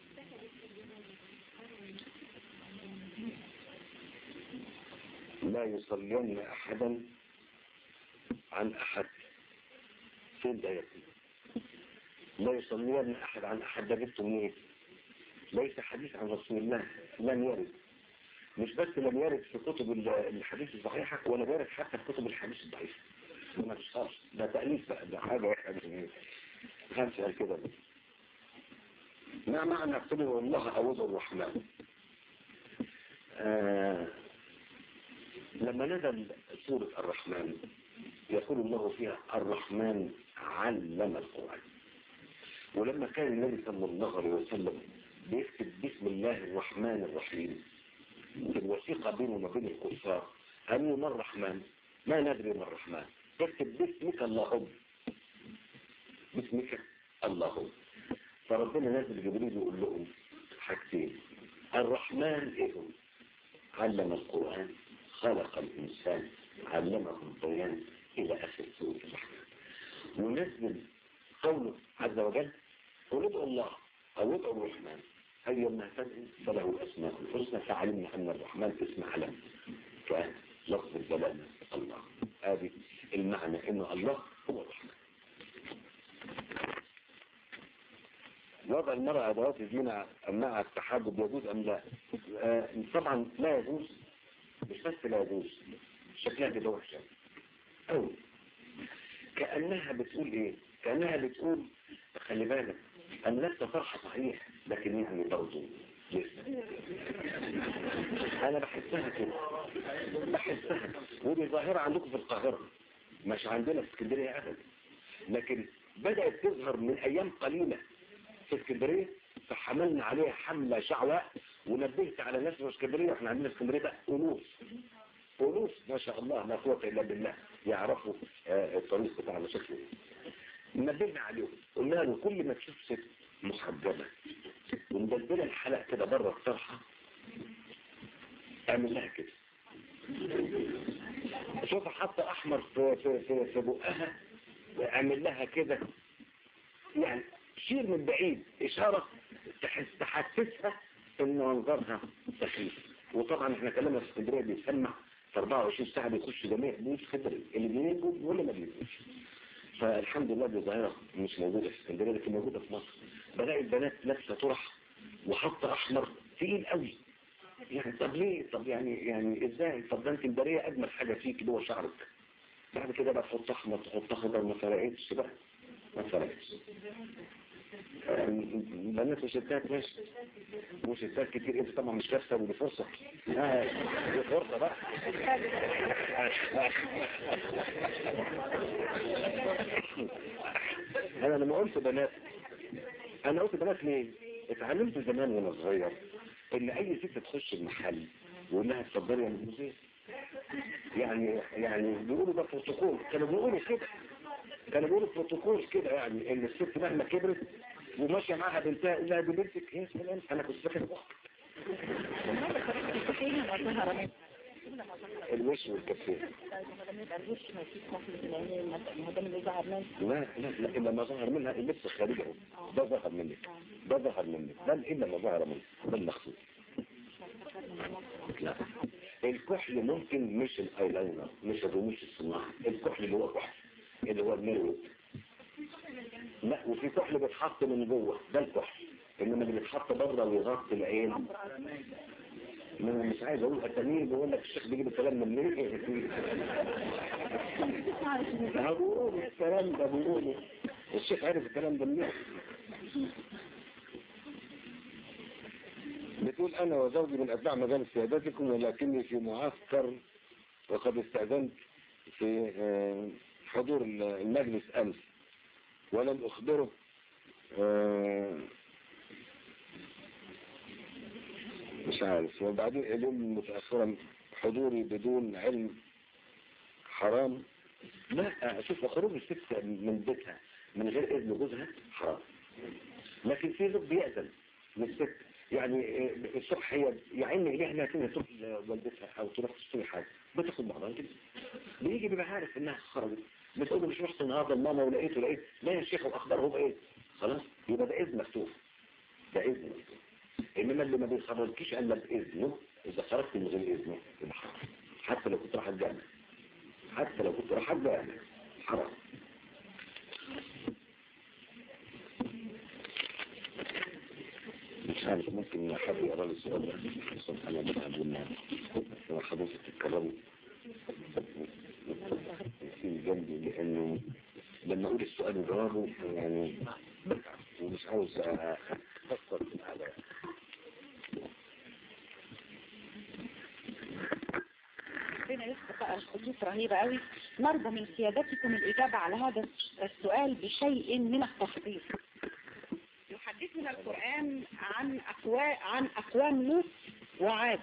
لا يصلين أحدا عن أحد فين ده يكون لا يصلين أحد عن أحد ده جبته منين ليس حديث عن رسول الله لم يرد مش بس لم يرد في كتب الحديث الصحيحة ولا يرد حتى في كتب الحديث الضعيفة ما تشخص ده تأليف بقى ده حاجة واحدة خمسة كده ما معنى قلوا الله أعوذ الرحمن آه لما نزل سورة الرحمن يقول الله فيها الرحمن علم القرآن ولما كان النبي صلى الله عليه وسلم بيكتب بسم الله الرحمن الرحيم في الوثيقة بينه وبين الكفار قالوا ما الرحمن ما ندري ما الرحمن اكتب باسمك اللهم باسمك اللهم فربنا نازل جبريل يقول لهم حاجتين الرحمن ايه علم القرآن خلق الإنسان علمه البيان إلى آخر سورة الرحمن ونزل قوله عز وجل قل ادعوا الله أو ادعوا الرحمن أيما تدعو فله الأسماء الحسنى فعلمنا أن الرحمن اسم علم كان لفظ الجلالة الله هذه المعنى أن الله هو الرحمن وضع المرأة أدوات الزينة مع التحدد يجوز أم لا آه طبعا لا يجوز مش بس لا يجوز شكلها كده وحشة أو كأنها بتقول إيه كأنها بتقول خلي بالك أنا لست فرحة صحيح لكن يعني برضه لسه أنا بحسها كده بحسها ودي ظاهرة عندكم في القاهرة مش عندنا في اسكندرية أبدا لكن بدأت تظهر من أيام قليلة في اسكندرية فحملنا عليها حملة شعواء ونبهت على ناس في اسكندرية احنا عندنا في اسكندرية ألوف ألوف ما شاء الله لا قوة إلا بالله يعرفوا آه الطريق بتاعنا شكله نبهنا عليهم قلنا له كل ما تشوف ست محجبة ومدلدلة الحلق كده بره الطرحة اعمل لها كده شوف حتى احمر في, في, في, في بقها اعمل لها كده يعني شير من بعيد اشارة تحس تحسسها ان منظرها سخيف وطبعا احنا كلامنا في اسكندريه بيسمع في 24 ساعه بيخش جميع بيوت اسكندريه اللي بيجوا ولا ما بيجوش فالحمد لله دي ظاهره مش موجوده في اسكندريه لكن موجوده في مصر بلاقي البنات لابسه طرح وحاطه احمر تقيل قوي يعني طب ليه طب يعني يعني ازاي طب ده انت البريه اجمل حاجه فيك اللي هو شعرك بعد كده بقى تحط احمر تحط اخضر ما فرقتش بقى ما فرقتش بنات وستات ماشي وستات كتير انت طبعا مش كارثه ودي فرصه آه دي فرصه بقى انا لما قلت بنات انا قلت بنات ليه اتعلمت زمان وانا صغير ان اي ست تخش المحل يقول لها اتفضلي يا مدموزيل يعني يعني بيقولوا ده بروتوكول كانوا بيقولوا كده كانوا بيقولوا بروتوكول كده يعني ان الست مهما كبرت وماشيه معاها بنتها يقول لها دي بنتك يا سلام انا كنت فاكر الوش والكفين لا لا لا إلا ما ظهر منها اللبس الخارجي اهو ده ظهر منك ده ظهر منك ده إلا ما ظهر منك ده المخصوص لا الكحل ممكن مش الايلاينر مش الرموش الصناعي الكحل اللي هو كحل اللي هو الميرود لا وفي كحل بيتحط من جوه ده الكحل انما اللي بيتحط بره ويغطي العين ما انا مش عايز اقول اسامي بقول لك الشيخ بيجيب الكلام من منين بقول الكلام ده بيقوله الشيخ عارف الكلام ده منين بتقول انا وزوجي من اتباع مجال سيادتكم ولكني في معسكر وقد استأذنت في حضور المجلس امس ولم أخبره آه، مش عارف وبعدين اليوم متأخرا حضوري بدون علم حرام لا شوف خروج الست من بيتها من غير إذن جوزها حرام لكن في زوج بيأذن للست يعني الصبح هي يعني هي احنا كنا تروح لوالدتها او تروح تشتري حاجه بتاخد بعضها كده بيجي بيبقى عارف انها خرجت بتقول له مش رحت النهارده لماما ولقيته لقيت لا يا شيخ الاخبار هو ايه خلاص يبقى ده اذن مفتوح ده اذن مفتوح انما اللي ما بيخرجكيش الا باذنه اذا خرجت من غير اذنه يبقى حرام حتى لو كنت رايح الجامع حتى لو كنت رايح الجامع حرام مش عارف ممكن حد يقرا لي السؤال ده الصبح انا بتعب والنام لو حضرتك تتكرروا في جنبي لانه لما اقول السؤال وجوابه يعني بتعب ومش عاوز افكر على ربنا يخلق بقى الخطوط رهيبة قوي نرجو من سيادتكم الإجابة على هذا السؤال بشيء من التفصيل يحدثنا القرآن عن أقوام عن أقوام نوح وعاد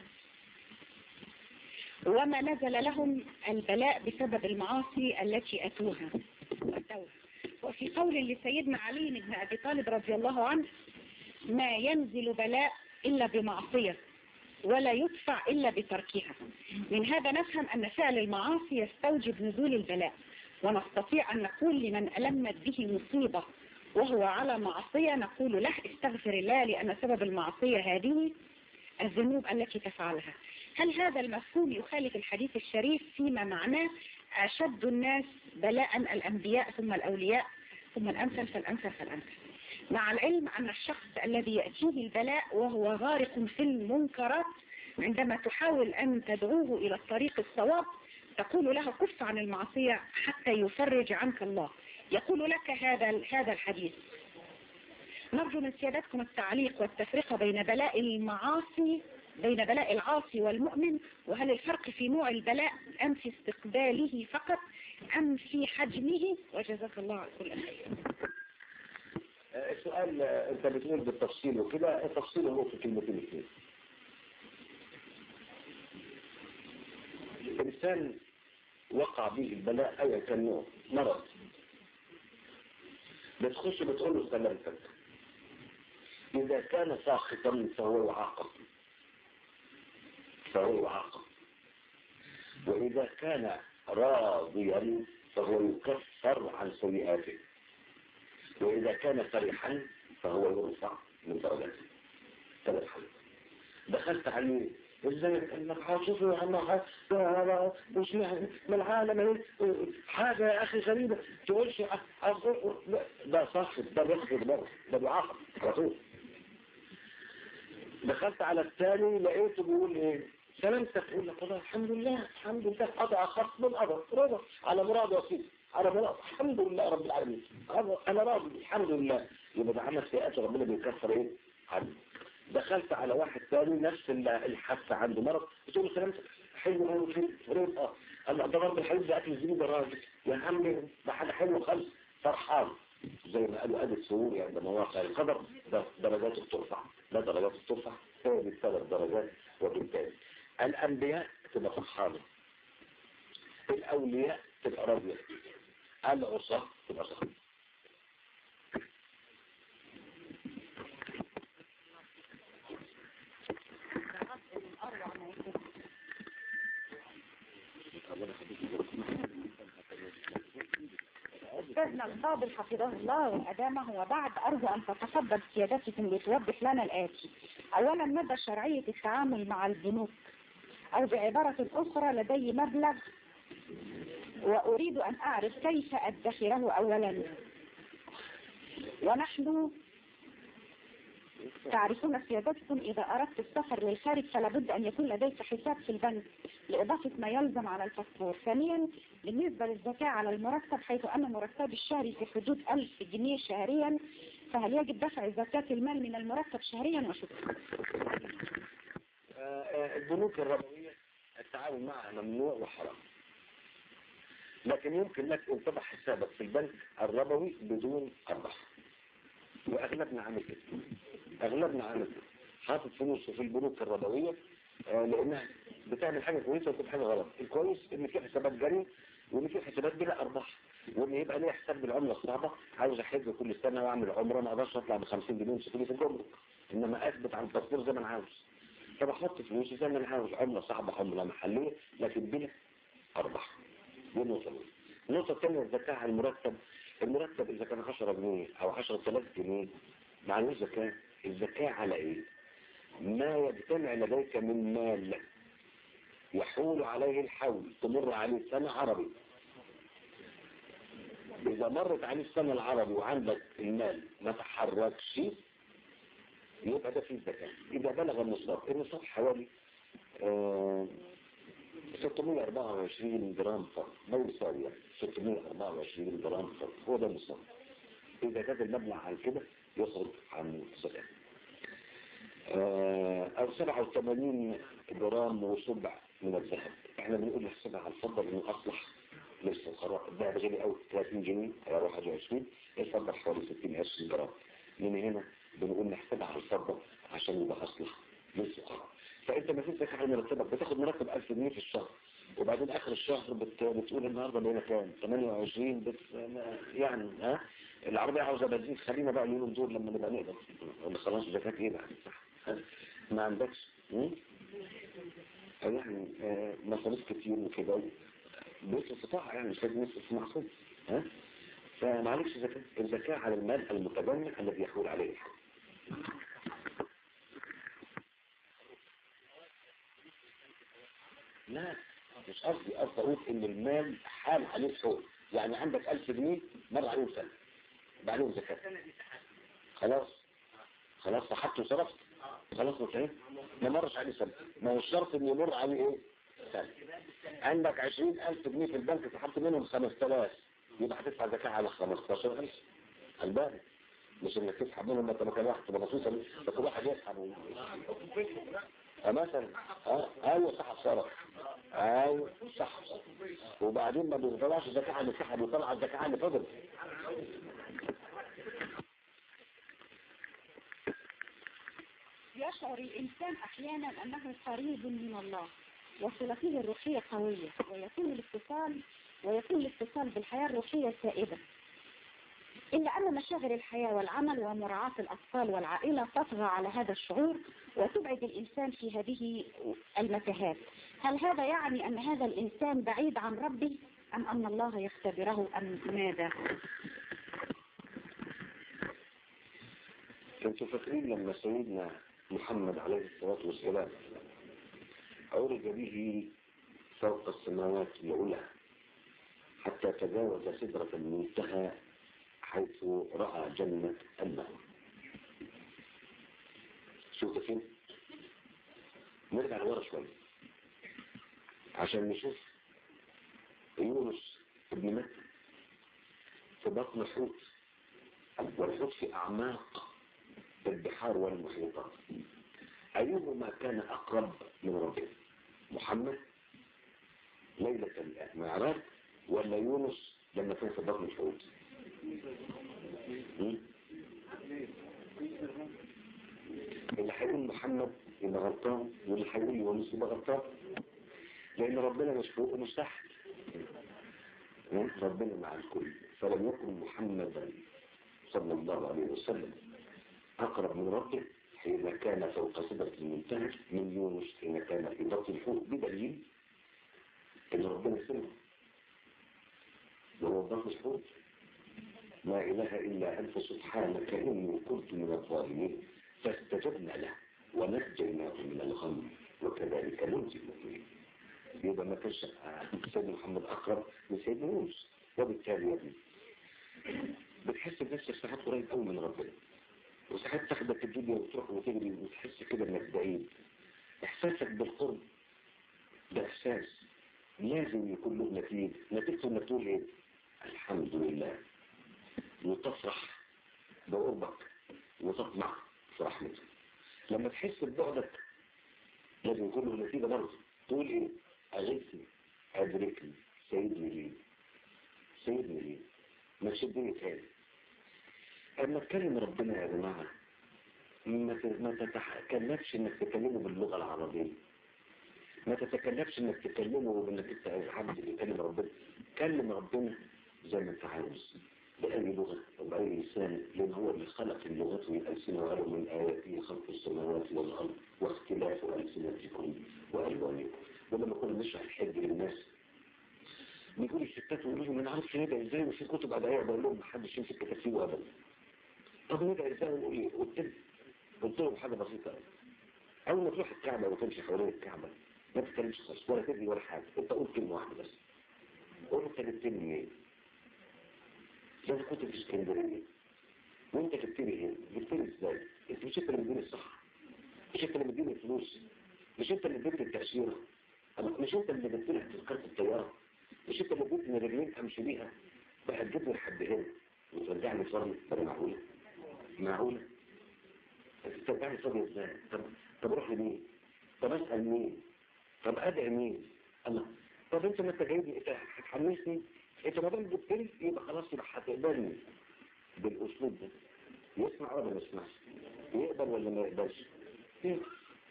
وما نزل لهم البلاء بسبب المعاصي التي أتوها أتوها وفي قول لسيدنا علي بن أبي طالب رضي الله عنه ما ينزل بلاء إلا بمعصية ولا يدفع إلا بتركها من هذا نفهم أن فعل المعاصي يستوجب نزول البلاء ونستطيع أن نقول لمن ألمت به مصيبة وهو على معصية نقول له استغفر الله لأن سبب المعصية هذه الذنوب التي تفعلها هل هذا المفهوم يخالف الحديث الشريف فيما معناه أشد الناس بلاء الأنبياء ثم الأولياء ثم الأمثل فالأمثل فالأمثل مع العلم أن الشخص الذي يأتيه البلاء وهو غارق في المنكرات عندما تحاول أن تدعوه إلى الطريق الصواب تقول له كف عن المعصية حتى يفرج عنك الله يقول لك هذا هذا الحديث نرجو من سيادتكم التعليق والتفرقة بين بلاء المعاصي بين بلاء العاصي والمؤمن وهل الفرق في نوع البلاء أم في استقباله فقط أم في حجمه وجزاك الله على كل خير السؤال انت بتقول بالتفصيل وكده التفصيل هو في كلمتين اثنين الانسان وقع به البلاء ايا كان نوع مرض بتخش بتقول له سلامتك اذا كان ساخطا فهو يعاقب فهو يعاقب واذا كان راضيا فهو يكفر عن سيئاته وإذا كان فرحا فهو يرفع من درجاته ثلاث حالات دخلت عليه ازاي انك عاطفي وعنا مش من العالم حاجة يا اخي غريبة تقولش ده صح ده بيخفض بره ده بيعاقب رسول دخلت على الثاني لقيته بيقول ايه سلامتك يقول لك والله الحمد لله الحمد لله قضى خصم القدر رضا على مراد وسيل على مراد الحمد لله رب العالمين انا راضي الحمد لله يبقى ده عمل سيئات ربنا بيكفر ايه عنه دخلت على واحد ثاني نفس الحاسه عنده مرض بتقول له سلامتك حلو قوي في رضا اه الله ده رب الحلو ده اكل الزبيب ده راجل يا عم ده حاجه حلوه خالص فرحان زي ما قالوا ادي السرور يعني ده مواقع القدر ده درجاته بترفع لا درجاته بترفع هي بالثلاث درجات وبالتالي الانبياء تبقى فرحانه الاولياء تبقى راضيه العصاه تبقى صح أستاذنا الفاضل حفظه الله وأدامه وبعد أرجو أن تتفضل سيادتكم لتوضح لنا الآتي أولا مدى شرعية التعامل مع البنوك أو بعبارة أخرى لدي مبلغ وأريد أن أعرف كيف أدخره أولا ونحن تعرفون سيادتكم إذا أردت السفر للخارج فلا بد أن يكون لديك حساب في البنك لإضافة ما يلزم على الباسبور ثانيا بالنسبة للزكاة على المرتب حيث أن مرتبي الشهري في حدود ألف جنيه شهريا فهل يجب دفع زكاة المال من المرتب شهريا وشكرا البنوك الربوية التعامل معها ممنوع وحرام لكن يمكن لك ان تضع حسابك في البنك الربوي بدون ارباح واغلبنا عامل كده اغلبنا عامل كده حاطط فلوسه في البنوك الربويه آه لانها بتعمل حاجه كويسه وتبقى حاجه غلط الكويس ان في حسابات جري وان في حسابات بلا ارباح وان يبقى ليه حساب بالعمله الصعبه عاوز احج كل سنه واعمل عمره ما اقدرش اطلع ب 50 جنيه ويمسكوني في الجمرك انما اثبت على التصدير زي ما انا عاوز فبحط فلوسي زي ما انا عاوز عمله صعبه عمله محليه لكن بلا ارباح دي النقطه الاولى النقطه الثانيه الزكاه على المرتب المرتب اذا كان 10 جنيه او 10000 جنيه معلوش زكاه الزكاه على ايه ما يجتمع لديك من مال يحول عليه الحول تمر عليه سنة عربي إذا مرت عليه السنة العربي وعندك المال ما تحركش يبقى ده فيه زكاة إذا بلغ النصاب النصاب حوالي آه 624 جرام فرق ما يساوي 624 جرام فرق هو ده النصاب إذا زاد المبلغ عن كده يخرج عن الزكاة او 87 جرام وسبع من الذهب احنا بنقول نحسبها على الفضة لانه اصلح للفقراء الذهب غالي قوي 30 جنيه او 21 الفضة حوالي 60 20 جرام من هنا بنقول نحسبها على الفضة عشان يبقى اصلح للفقراء فانت ما فيش على مرتبك بتاخد مرتب 1000 جنيه في الشهر وبعدين اخر الشهر بت... بتقول النهارده بقينا كام 28 بت... يعني ها العربية عاوزة بنزين خلينا بقى اليومين دول لما نبقى نقدر ولا خلاص زكاة ايه بقى صح ما عندكش يعني آه مصاريف كتير وكده بيت استطاع يعني مش لازم يصرف معصوم ها فمعلش زكاة الزكاة على المال المتجمع الذي يحول عليه الحول لا مش قصدي قصدي اقول ان المال حال عليه الحول يعني عندك 1000 جنيه مر عليهم سنة بعدين زكاة خلاص خلاص صحبت وصرفت خلاص مش ما مرش عليه سنة ما هو الشرط ان يمر عليه ايه سنة عندك عشرين الف جنيه في البنك سحبت منهم خمس تلاف يبقى هتدفع زكاة على خمستاشر الف الباقي مش انك تسحب منهم انت مكان واحد تبقى بسيطة فكل واحد يسحب مثلا اه ايوه صح صرف ايوه صح وبعدين ما بيطلعش زكاة عن السحب بيطلع الزكاة عن فضل يشعر الإنسان أحيانا أنه قريب من الله وصلته الروحية قوية ويكون الاتصال ويكون الاتصال بالحياة الروحية سائدة إلا أن مشاغل الحياة والعمل ومراعاة الأطفال والعائلة تطغى على هذا الشعور وتبعد الإنسان في هذه المتاهات هل هذا يعني أن هذا الإنسان بعيد عن ربه أم أن الله يختبره أم ماذا كنتوا فاكرين لما سيدنا محمد عليه الصلاة والسلام عرج به فوق السماوات العلى حتى تجاوز سدرة المنتهى حيث رأى جنة الماء شوف فين نرجع لورا شوية عشان نشوف يونس ابن مكة في بطن حوت والحوت في أعماق البحار والمحيطات أيهما كان أقرب من ربه محمد ليلة المعراج ولا يونس لما كان في بطن الحوت اللي هيقول محمد يبقى غلطان واللي هيقول يونس يبقى غلطان لأن ربنا مش فوق ومش تحت ربنا مع الكل فلم يكن محمدا صلى الله عليه وسلم أقرب من ربه حين كان فوق سدرة المنتهى من يونس حين كان في بطن الحوت بدليل ان ربنا سمع وهو بطن الحوت لا إله إلا أنت سبحانك إني كنت من الظالمين فاستجبنا له ونجيناه من الغم وكذلك ننجي المؤمنين يبقى ما كانش سيدنا محمد أقرب من سيدنا يونس وبالتالي يا ابني بتحس بنفسك ساعات قريب قوي من ربنا وساعات تاخدك الدنيا وتروح وتجري وتحس كده انك بعيد احساسك بالقرب ده احساس لازم يكون له نتيجه نتيجته انك تقول ايه الحمد لله وتفرح بقربك وتطمع في رحمته لما تحس ببعدك لازم يكون له نتيجه برضه تقول ايه اغثني ادركني سيدني لي سيبني ليه ما تشدني تاني اما تكلم ربنا يا جماعة ما ت- ما تتكلفش انك تكلمه باللغة العربية ما تتكلفش انك تكلمه بانك انت عبد بيكلم ربنا كلم ربنا زي ما انت عاوز بأي لغة أو بأي لسان لأن هو اللي خلق اللغات والألسنة وقال من آياته خلق السماوات والأرض واختلاف ألسنتكم وألوانكم ولما كنا نشرح الحج للناس بيقول الستات يقولوا لهم ما نعرفش ندعي ازاي وفي كتب أدعية بقول لهم محدش يمسك كتافيه أبدا طب ندعي ازاي ونقول ايه قلت لهم قلت لهم حاجة بسيطة قوي أول ما تروح الكعبة وتمشي حوالين الكعبة ما تتكلمش خالص ولا تدري ولا حاجة أنت قول كلمة واحدة بس قول أنت جبت لي منين ده أنا كنت في اسكندرية وأنت جبت لي هنا جبت لي إزاي أنت مش أنت اللي مديني الصح مش أنت اللي مديني الفلوس مش أنت اللي اديتني التأشيرة أما مش أنت اللي جبت لي تذكرة الطيارة مش أنت اللي اديتني رجلين أمشي بيها بقى تجيبني لحد هنا وترجعني فاضي ده معقولة معقولة ترجعني فاضي ازاي طب طب اروح لمين طب اسال مين طب ادعي مين الله طب انت ما انت جايبني انت هتحمسني انت ما دام جبت لي يبقى خلاص يبقى هتقبلني بالاسلوب ده يسمع ولا ما يسمعش يقبل ولا ما يقبلش يقبل.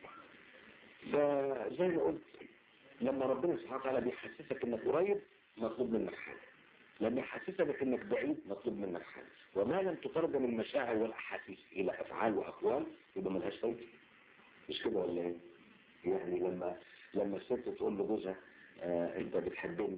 فزي ما قلت لما ربنا سبحانه وتعالى بيحسسك انك قريب مطلوب منك حاجه لما يحسسك انك بعيد مطلوب منك حاجه وما لم تترجم المشاعر والاحاسيس الى افعال واقوال يبقى ملهاش فايده مش كده ولا ايه يعني لما لما الست تقول لجوزها آه انت بتحبني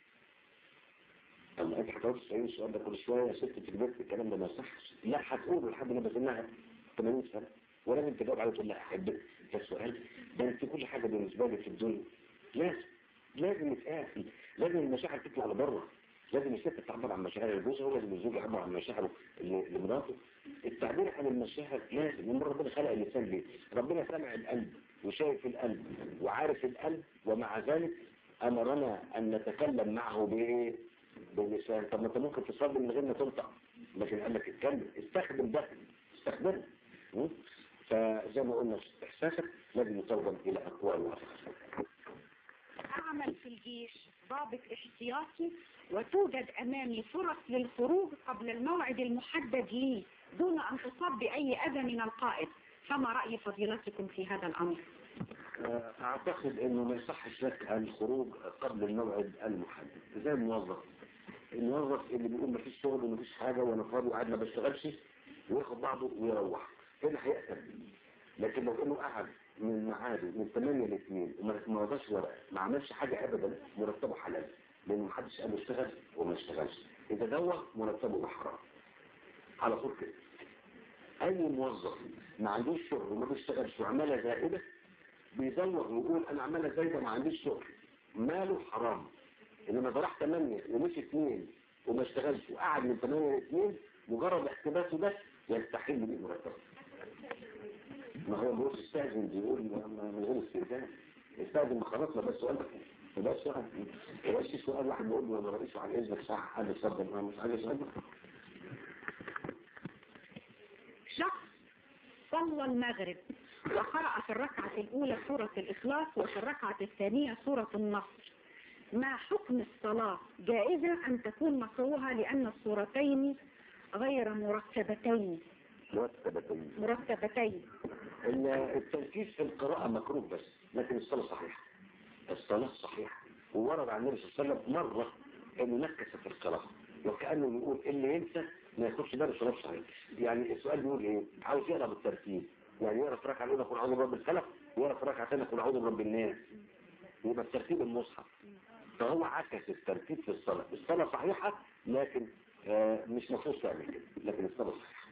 اما انت هتقعد تسالني السؤال ده كل شويه يا ست في البيت الكلام ده ما يصحش لا هتقوله لحد ما بسنها 80 سنه ولازم تجاوب عليه تقول لا احبك ده السؤال ده انت كل حاجه بالنسبه لي في الدنيا لازم لازم يتقاسي لازم المشاعر تطلع لبره لازم الست تعبر عن مشاعر جوزها ولازم الزوج يعبر عن مشاعره ل- لمراته التعبير عن المشاعر لازم من ربنا خلق الانسان ليه ربنا سمع القلب وشايف القلب وعارف القلب ومع ذلك امرنا ان نتكلم معه بايه باللسان طب ما انت ممكن تصلي من غير ما تنطق لكن قال لك اتكلم استخدم ده استخدمه م? فزي ما قلنا احساسك لازم يترجم الى اقوال وافعال أعمل في الجيش ضابط احتياطي وتوجد أمامي فرص للخروج قبل الموعد المحدد لي دون أن تصاب بأي أذى من القائد فما رأي فضيلتكم في هذا الأمر اعتقد انه ما يصحش لك الخروج قبل الموعد المحدد زي الموظف الموظف اللي بيقول مفيش شغل ومفيش حاجة وانا فاضي وقاعد ما بشتغلش وياخد بعضه ويروح هنا هيأثر لكن لو انه قعد من ميعاده من 8 ل 2 وما ما وضعش ورقه ما عملش حاجة ابدا مرتبه حلال لان محدش قال له اشتغل وما اشتغلش اذا دوى مرتبه حرام على طول كده اي موظف ما عندوش شغل وما بيشتغلش وعماله زائده بيدور ويقول انا عماله زايده ما عنديش شغل ماله حرام انما ده راح 8 ومشي 2 وما اشتغلش وقعد من 8 ل 2 مجرد احتباسه ده يستحل بيه مرتبه ما هو بيقول استاذن بيقول ما- ما- من غير استئذان استاذن ما خلاص ما بس سؤال ما بس سؤال ما بس سؤال واحد بيقول له انا رئيس على اذنك ساعه حد اتفضل ما مش عايز اسال شخص صلى المغرب وقرأ في الركعة الأولى سورة الإخلاص وفي الركعة الثانية سورة النصر ما حكم الصلاة جائزة أن تكون مكروهة لأن السورتين غير مرتبتين مرتبتين مرتبتين ال- التركيز في القراءة مكروه بس لكن الصلاة صحيحة الصلاة صحيحة وورد عن النبي صلى الله عليه وسلم مرة انه نكس في القراءة وكأنه بيقول اللي ينسى ما ياخدش باله صلاة صحيحة يعني السؤال بيقول ايه عاوز يقرا بالترتيب يعني يقرا في ركعة الاولى قل اعوذ برب الفلق ويقرا في ركعة ثانية قل اعوذ برب الناس يبقى الترتيب المصحف فهو عكس الترتيب في الصلاة الصلاة صحيحة لكن آه مش مفروض تعمل كده لكن الصلاة صحيحة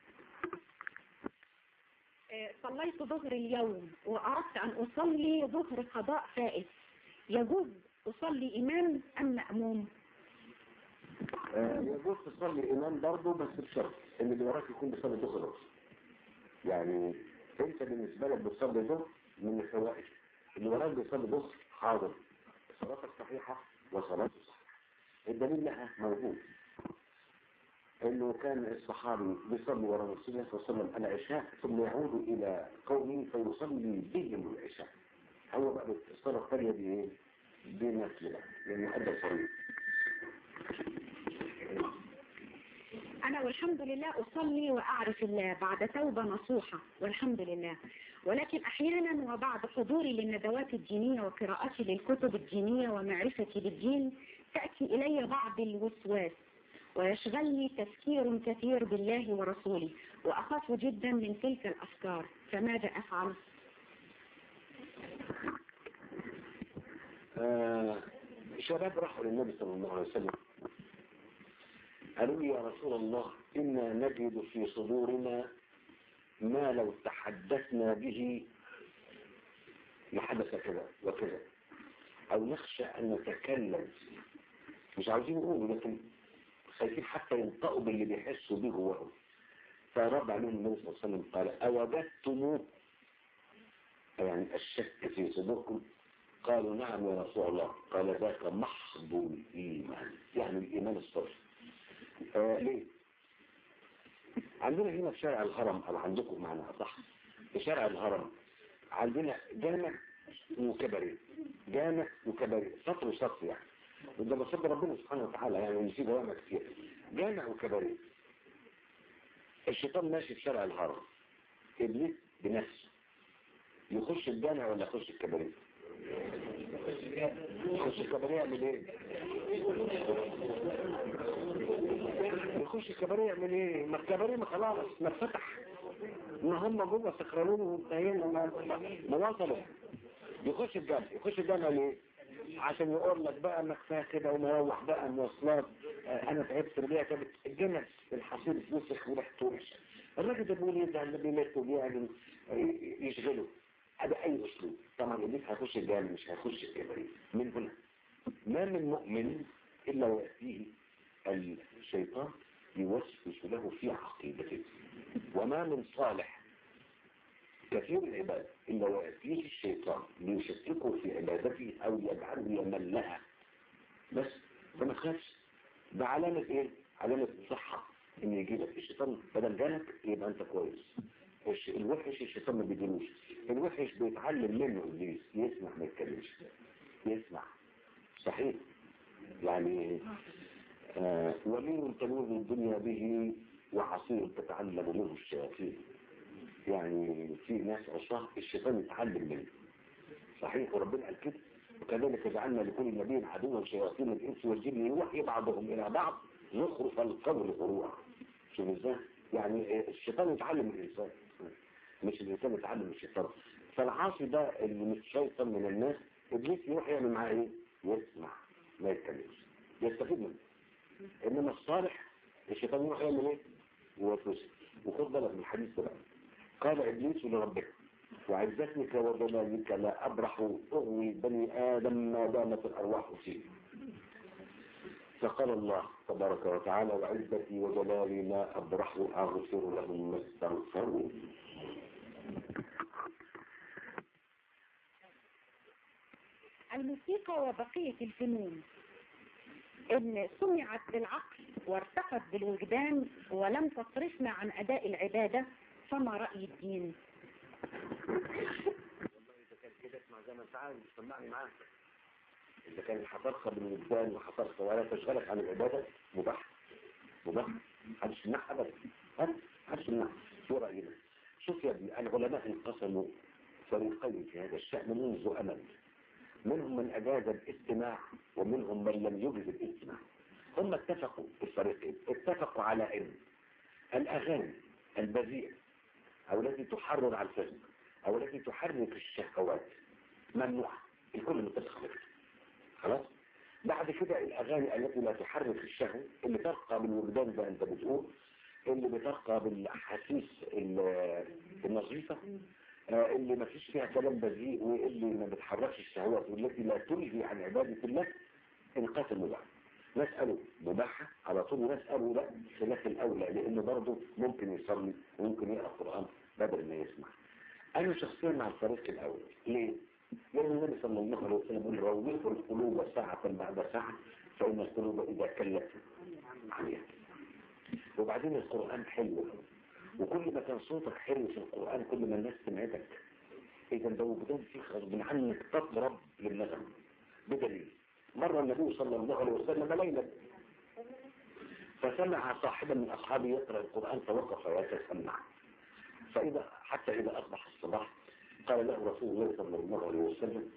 آه، صليت ظهر اليوم وأردت أن أصلي ظهر قضاء فائت يجوز أصلي إمام أم مأموم آه، يجوز تصلي إمام برضه بس بشرط إن اللي وراك يكون بيصلي ظهر بس. يعني أنت بالنسبة لك بتصلي ظهر من الفوائد اللي وراك بيصلي ظهر حاضر صلاتك صحيحة وصلاته صحيحة الدليل لها موجود انه كان الصحابي بيصلي وراء رسول الله صلى الله عليه وسلم العشاء ثم يعود الى قومه فيصلي بهم العشاء هو بقى الصلاة الثانية دي ايه؟ دي نفل بقى لانه ادى الفريق أنا والحمد لله أصلي وأعرف الله بعد توبة نصوحة والحمد لله ولكن أحيانا وبعد حضوري للندوات الدينية وقراءتي للكتب الدينية ومعرفتي بالدين تأتي إلي بعض الوسواس ويشغلني تفكير كثير بالله ورسوله وأخاف جدا من تلك الأفكار فماذا أفعل؟ آه شباب راحوا للنبي صلى الله عليه وسلم قالوا لي يا رسول الله إنا نجد في صدورنا ما لو تحدثنا به لحدث كذا وكذا أو نخشى أن نتكلم مش عاوزين نقول لكن خايفين حتى ينطقوا باللي بيحسوا به هو فرد عليهم النبي صلى الله عليه وسلم قال أوجدتم يعني الشك في صدوركم قالوا نعم يا رسول الله قال ذاك محض الإيمان يعني الإيمان الصرف آه ليه عندنا هنا في شارع الهرم أو عندكم معنا صح في شارع الهرم عندنا جامع وكبري جامع وكبري سطر وسطر يعني وده بصدر ربنا سبحانه وتعالى يعني نسيب جوامع كتير جامع وكبري الشيطان ماشي في شارع الهرم إبليس بنفسه يخش الجامع ولا يخش الكبري يخش الكبري يعمل ايه يخش الكبري يعمل ايه ما الكبري ما خلاص ما اتفتح ما هم جوه سكرانين ومنتهين ما وصلوا يخش الجامع يخش الجامع ليه عشان يقول لك بقى ما كفايه كده ومروح بقى مواصلات آه انا تعبت رجليا كانت الجنة الحصير اتوسخ وريحته وحشه الراجل ده بيقول يرجع النبي مات وبيعمل يشغله هذا اي اسلوب طبعا ابليس هيخش الجامع مش هيخش الكبري من هنا ما من مؤمن الا وياتيه الشيطان يوسوس له في عقيدته وما من صالح كثير العباد إلا ويأتيه الشيطان ليشككه في عبادته أو يجعله يملها بس فما تخافش ده علامة إيه؟ علامة صحة إن يجي لك الشيطان بدل جالك يبقى أنت كويس الوحش الشيطان ما بيجيلوش الوحش بيتعلم منه إبليس يسمع ما يتكلمش يسمع صحيح يعني آه ولي تنور الدنيا به وعصير تتعلم منه الشياطين يعني في ناس عصاه الشيطان يتعلم منه صحيح وربنا قال كده وكذلك جعلنا لكل نبي عدوا شياطين الانس والجن يوحي بعضهم الى بعض زخرف القول غرورا شوف ازاي يعني الشيطان يتعلم من الانسان مش الانسان يتعلم من الشيطان فالعاصي ده اللي مش شيطان من الناس ابليس يروح يعمل معاه ايه يسمع ما يتكلمش يستفيد منه انما الصالح الشيطان يروح يعمل ايه يوسوس وخد بالك من الحديث ده بقى قال إبليس لربك وعزتك وجلالك لا أبرح أغوي بني آدم ما دامت الأرواح فيه فقال الله تبارك وتعالى وعزتي وجلالي لا أبرح أغفر لهم ما استغفروا الموسيقى وبقية الفنون إن سمعت بالعقل وارتقت بالوجدان ولم تصرفنا عن أداء العبادة فما رأي الدين والله إذا كان كده اسمع زي ما انت عايز سمعني معاك إذا كان حفرخة بالوجدان وحفرخة ولا تشغلك عن العبادة مباح مباح محدش يمنعها أبدا ها محدش يمنعها شو رأينا شوف يا ابني العلماء انقسموا فريقين في هذا الشأن منذ أمل منهم من أجاز الاستماع ومنهم من لم يجز الاستماع هم اتفقوا الفريقين اتفقوا على ان الأغاني البذيئة أو التي تحرر على الفهم أو التي تحرك الشهوات ممنوعة الكل متفق على كده خلاص بعد كده الأغاني التي لا تحرك الشهوة اللي ترقى بالوجدان زي أنت بتقول اللي بترقى بالأحاسيس النظيفة اللي ما فيش فيها كلام بذيء واللي ما بتحركش الشهوات والتي لا تلهي عن عبادة الله انقسموا بقى ناس قالوا مباحة على طول وناس قالوا لا خلاف الأولى لأنه برضه ممكن يصلي وممكن يقرأ القرآن بدل ما يسمع أنا شخصيا مع الفريق الأول ليه؟ لأن النبي صلى الله عليه وسلم يقول روضوا القلوب ساعة بعد ساعة فإن القلوب إذا كلت عليها وبعدين القرآن حلو وكل ما كان صوتك حلو في القرآن كل ما الناس سمعتك إذا ده وجدان فيك غصب عنك تضرب للنغم بدليل مرة النبي صلى الله عليه وسلم ليلا فسمع صاحبا من أصحابه يقرأ القرآن فوقف يتسمع فإذا حتى إذا أصبح الصباح قال له رسول الله صلى الله عليه وسلم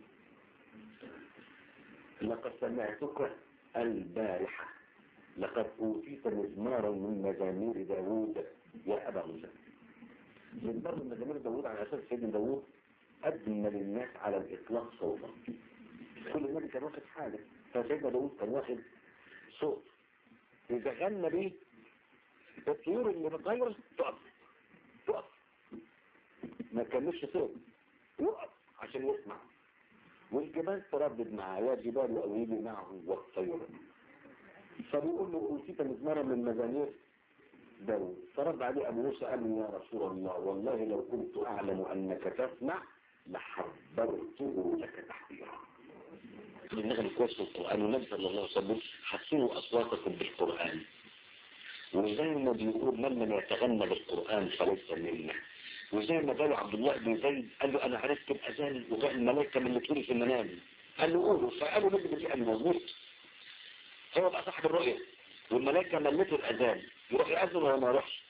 لقد سمعتك البارحة لقد أوتيت مزمارا من مزامير داوود يا أبا موسى مزمار من مزامير داوود على أساس سيدنا داوود أجمل الناس على الإطلاق صوتا كل النبي كان واخد حاجة فسيدنا داوود كان واخد صوت إذا غنى بيه الطيور اللي بتغير تقف تقف ما كانش صوت يقف عشان يسمع والجبال تردد معاه يا جبال أويلي معه والطير فبيقول له أوتيت مزمارا من مزامير داود فرد عليه أبو موسى قال له يا رسول الله والله لو كنت أعلم أنك تسمع لحبرته لك تحذيرا النغم كويس في القرآن والنبي صلى الله عليه وسلم حسنوا أصواتكم بالقرآن وزي ما بيقول من لم يتغنى بالقرآن فليس منا وزي ما قالوا عبد الله بن زيد قال له أنا عرفت الأذان وجاء الملائكة من اللي في المنام قال له قولوا فقالوا نجم دي قال مظبوط هو بقى صاحب الرؤية والملائكة ملته الأذان يروح يأذن ولا ما يروحش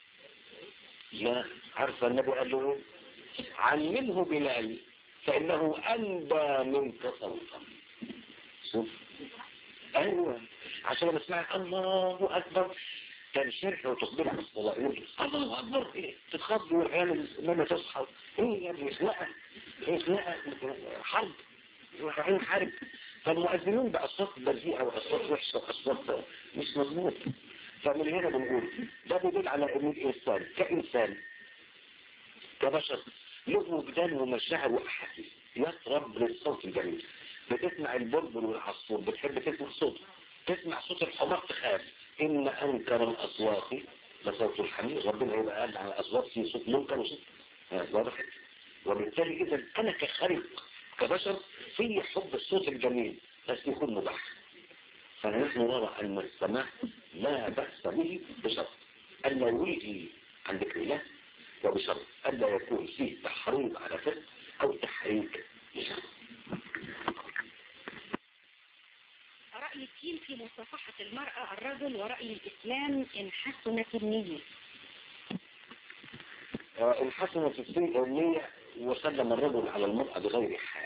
لا عارفة النبي قال له علمه بلال فإنه أندى منك صوتا شوف أيوة عشان لما سمعت الله أكبر كان شرح وتقبل على الصلاة يقول الله أكبر إيه تتخض والعيال لما تصحى إيه يا ابني خناقة إيه خناقة حرب رايحين حرب فالمؤذنون بأصوات بذيئة وأصوات وحشة وأصوات مش مظبوط فمن هنا بنقول ده بيدل على ان الانسان كانسان كبشر له وجدان ومشاعر واحاسيس يطرب للصوت الجميل بتسمع البلبل والعصفور بتحب تسمع صوته تسمع صوت الحمار تخاف ان انكر الاصوات لصوت الحمير ربنا هيبقى قال على الاصوات في صوت منكر وصوت واضح وبالتالي اذا انا كخلق كبشر في حب الصوت الجميل بس يكون مباح فنحن نرى أن السماع لا بأس به بشرط ألا يلغي عن ذكر الله وبشرط ألا يكون فيه تحريض على فسق أو تحريك لشرط رأي الدين في مصافحة المرأة الرجل ورأي الإسلام إن حسنت النية إن حسنت النية وسلم الرجل على المرأة بغير حال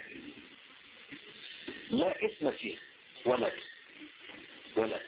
لا اسم فيه ولا اسم ولا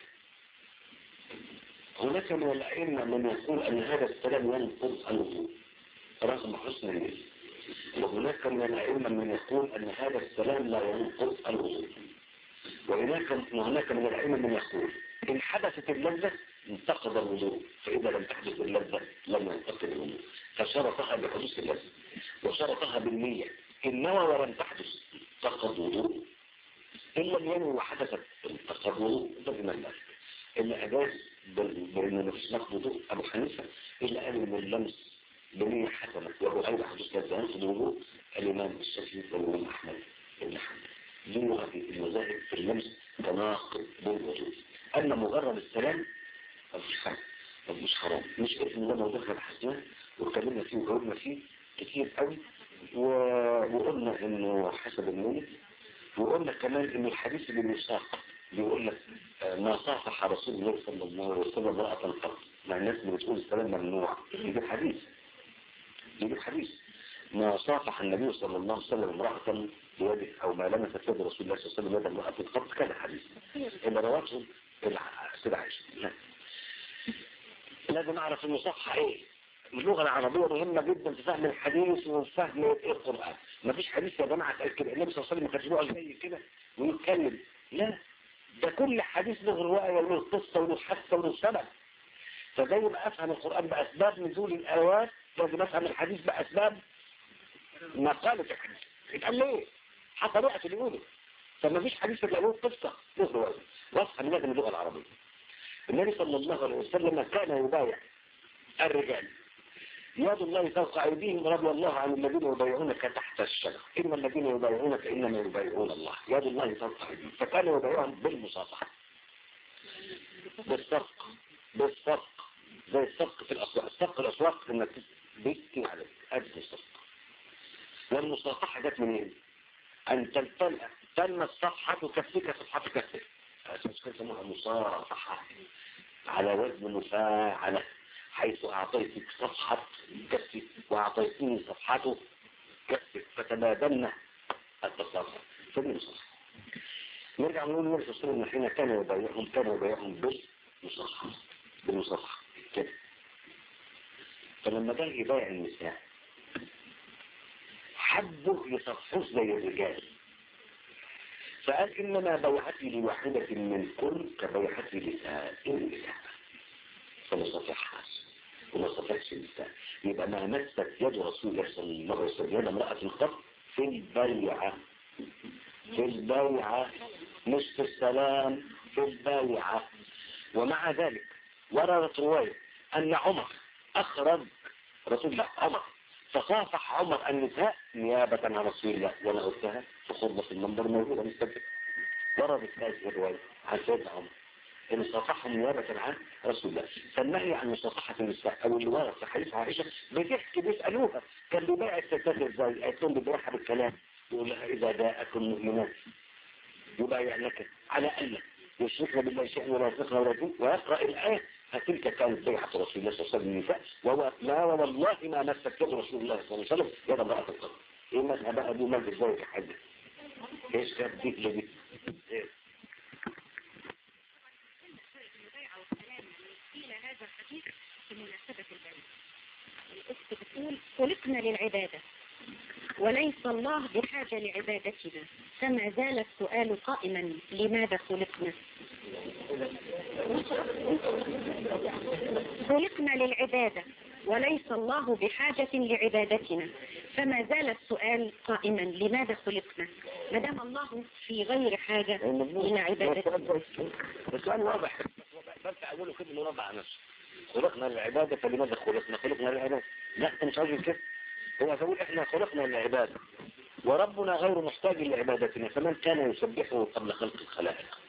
هناك من الأئمة من يقول أن هذا السلام ينقض الوضوء رغم حسن النية وهناك من الأئمة من يقول أن هذا السلام لا ينقض الوضوء وهناك وهناك من الأئمة من يقول إن حدثت اللذة انتقض الوضوء فإذا لم تحدث اللذة لم ينتقض الوضوء فشرطها بحدوث اللذة وشرطها بالنية إن نوى ولم تحدث انتقض وضوء إن لم ينوي وحدثت انتقض وضوء ده بمن ذلك إلا أجاز بأن مفيش نقض وضوء أبو حنيفة إلا قال إن اللمس بنية حسنة وهو غير حدوث لذة ينقض الوضوء الإمام الشافعي والإمام أحمد بن حنبل دون هذه المذاهب في اللمس تناقض بالوضوء أما مجرد السلام مفيش حاجة مش حرام مش اسم ده موضوع احنا بحثناه واتكلمنا فيه وجاوبنا فيه كتير قوي و... وقلنا انه حسب النية وقلنا كمان ان الحديث اللي بيساق بيقول لك ما صافح رسول الله صلى الله عليه وسلم امرأة قط مع الناس اللي بتقول السلام ممنوع يجيب حديث يجيب حديث ما صافح النبي صلى الله عليه وسلم امرأة بيده او ما لمست يد رسول الله صلى الله عليه وسلم يد امرأة قط كان حديث اللي رواته السيدة عائشة لا لازم اعرف المصحح ايه اللغة العربية مهمة جدا في فهم الحديث وفهم القرآن ما فيش حديث يا جماعة تقول كده النبي صلى الله عليه وسلم ما كانش بيقعد زي كده ويتكلم لا ده كل حديث له رواية وله قصة وله حادثة وله سبب فزي ما افهم القرآن بأسباب نزول الآيات لازم افهم الحديث بأسباب مقالة الحديث يتقال ليه حتى وقت اللي يقوله فما فيش حديث له قصة له رواية وافهم لازم اللغة العربية النبي صلى الله عليه وسلم كان يبايع الرجال يد الله فوق أيديهم رضي الله عن الذين يبايعونك تحت الشجرة إن الذين يبايعونك إنما يبايعون الله يد الله فوق أيديهم فكان يبايعهم بالمصافحة بالصفق بالصفق زي الصفق في الأسواق الصفق الأسواق إنك بيكتي عليك أجل الصفق والمصافحة جت منين؟ أن تلتم تم الصفحة كفك صفحة كفك أساس كده يسموها مصافحة على وزن مفاعلة حيث أعطيتك صفحة كفك وأعطيتني صفحته كفك فتبادلنا التصرف فدي صح نرجع نقول النبي صلى الله عليه وسلم حين كان يبايعهم كان يبايعهم بالمصحف بالمصحف كده فلما جه يبايع النساء حبه يصفحوه زي الرجال فقال إنما بيعتي لواحدة منكم كبيعتي لسائر النساء فما صفحهاش وما صفحش النساء يبقى ما مست يد رسول الله صلى الله عليه وسلم يد امرأة القبر في البيعة في البيعة مش في السلام في البيعة ومع ذلك وردت رواية أن عمر أخرج رسول الله عمر فصافح عمر النساء نيابة عن رسول الله وأنا قلتها في خطبة المنبر موجودة مستجد وردت هذه الرواية عن سيدنا عمر إن صافحهم نيابة عن رسول الله فالنهي عن مصافحة النساء أو اللي ورد في حديث عائشة بتحكي بيسألوها كان بيبيع الستات ازاي؟ قالت لهم بيبيعها بالكلام يقول لها إذا جاءكم مؤمنات يبايعنك على أن يشركن بالله شيئا ولا يصرخن ولا يزن ويقرأ الآية فتلك كانت بيعة رسول الله صلى الله عليه وسلم للنساء وهو لا والله ما مست يد رسول الله صلى الله عليه وسلم يد امرأة القبر ايه مذهب بقى دي مذهب ازاي في حد ايش كانت دي اللي دي إيه؟ هذا الحديث في مناسبة البيت الأخت بتقول خلقنا للعبادة وليس الله بحاجة لعبادتنا فما زال السؤال قائما لماذا خلقنا خلقنا للعبادة وليس الله بحاجة لعبادتنا فما زال السؤال قائما لماذا خلقنا ما دام الله في غير حاجة إلى عبادتنا السؤال واضح بس أقوله كده مربع على نفسه خلقنا للعبادة فلماذا خلقنا خلقنا للعبادة لا انت مش عايز كده هو تقول احنا خلقنا للعبادة وربنا غير محتاج لعبادتنا فمن كان يسبحه قبل خلق الخلائق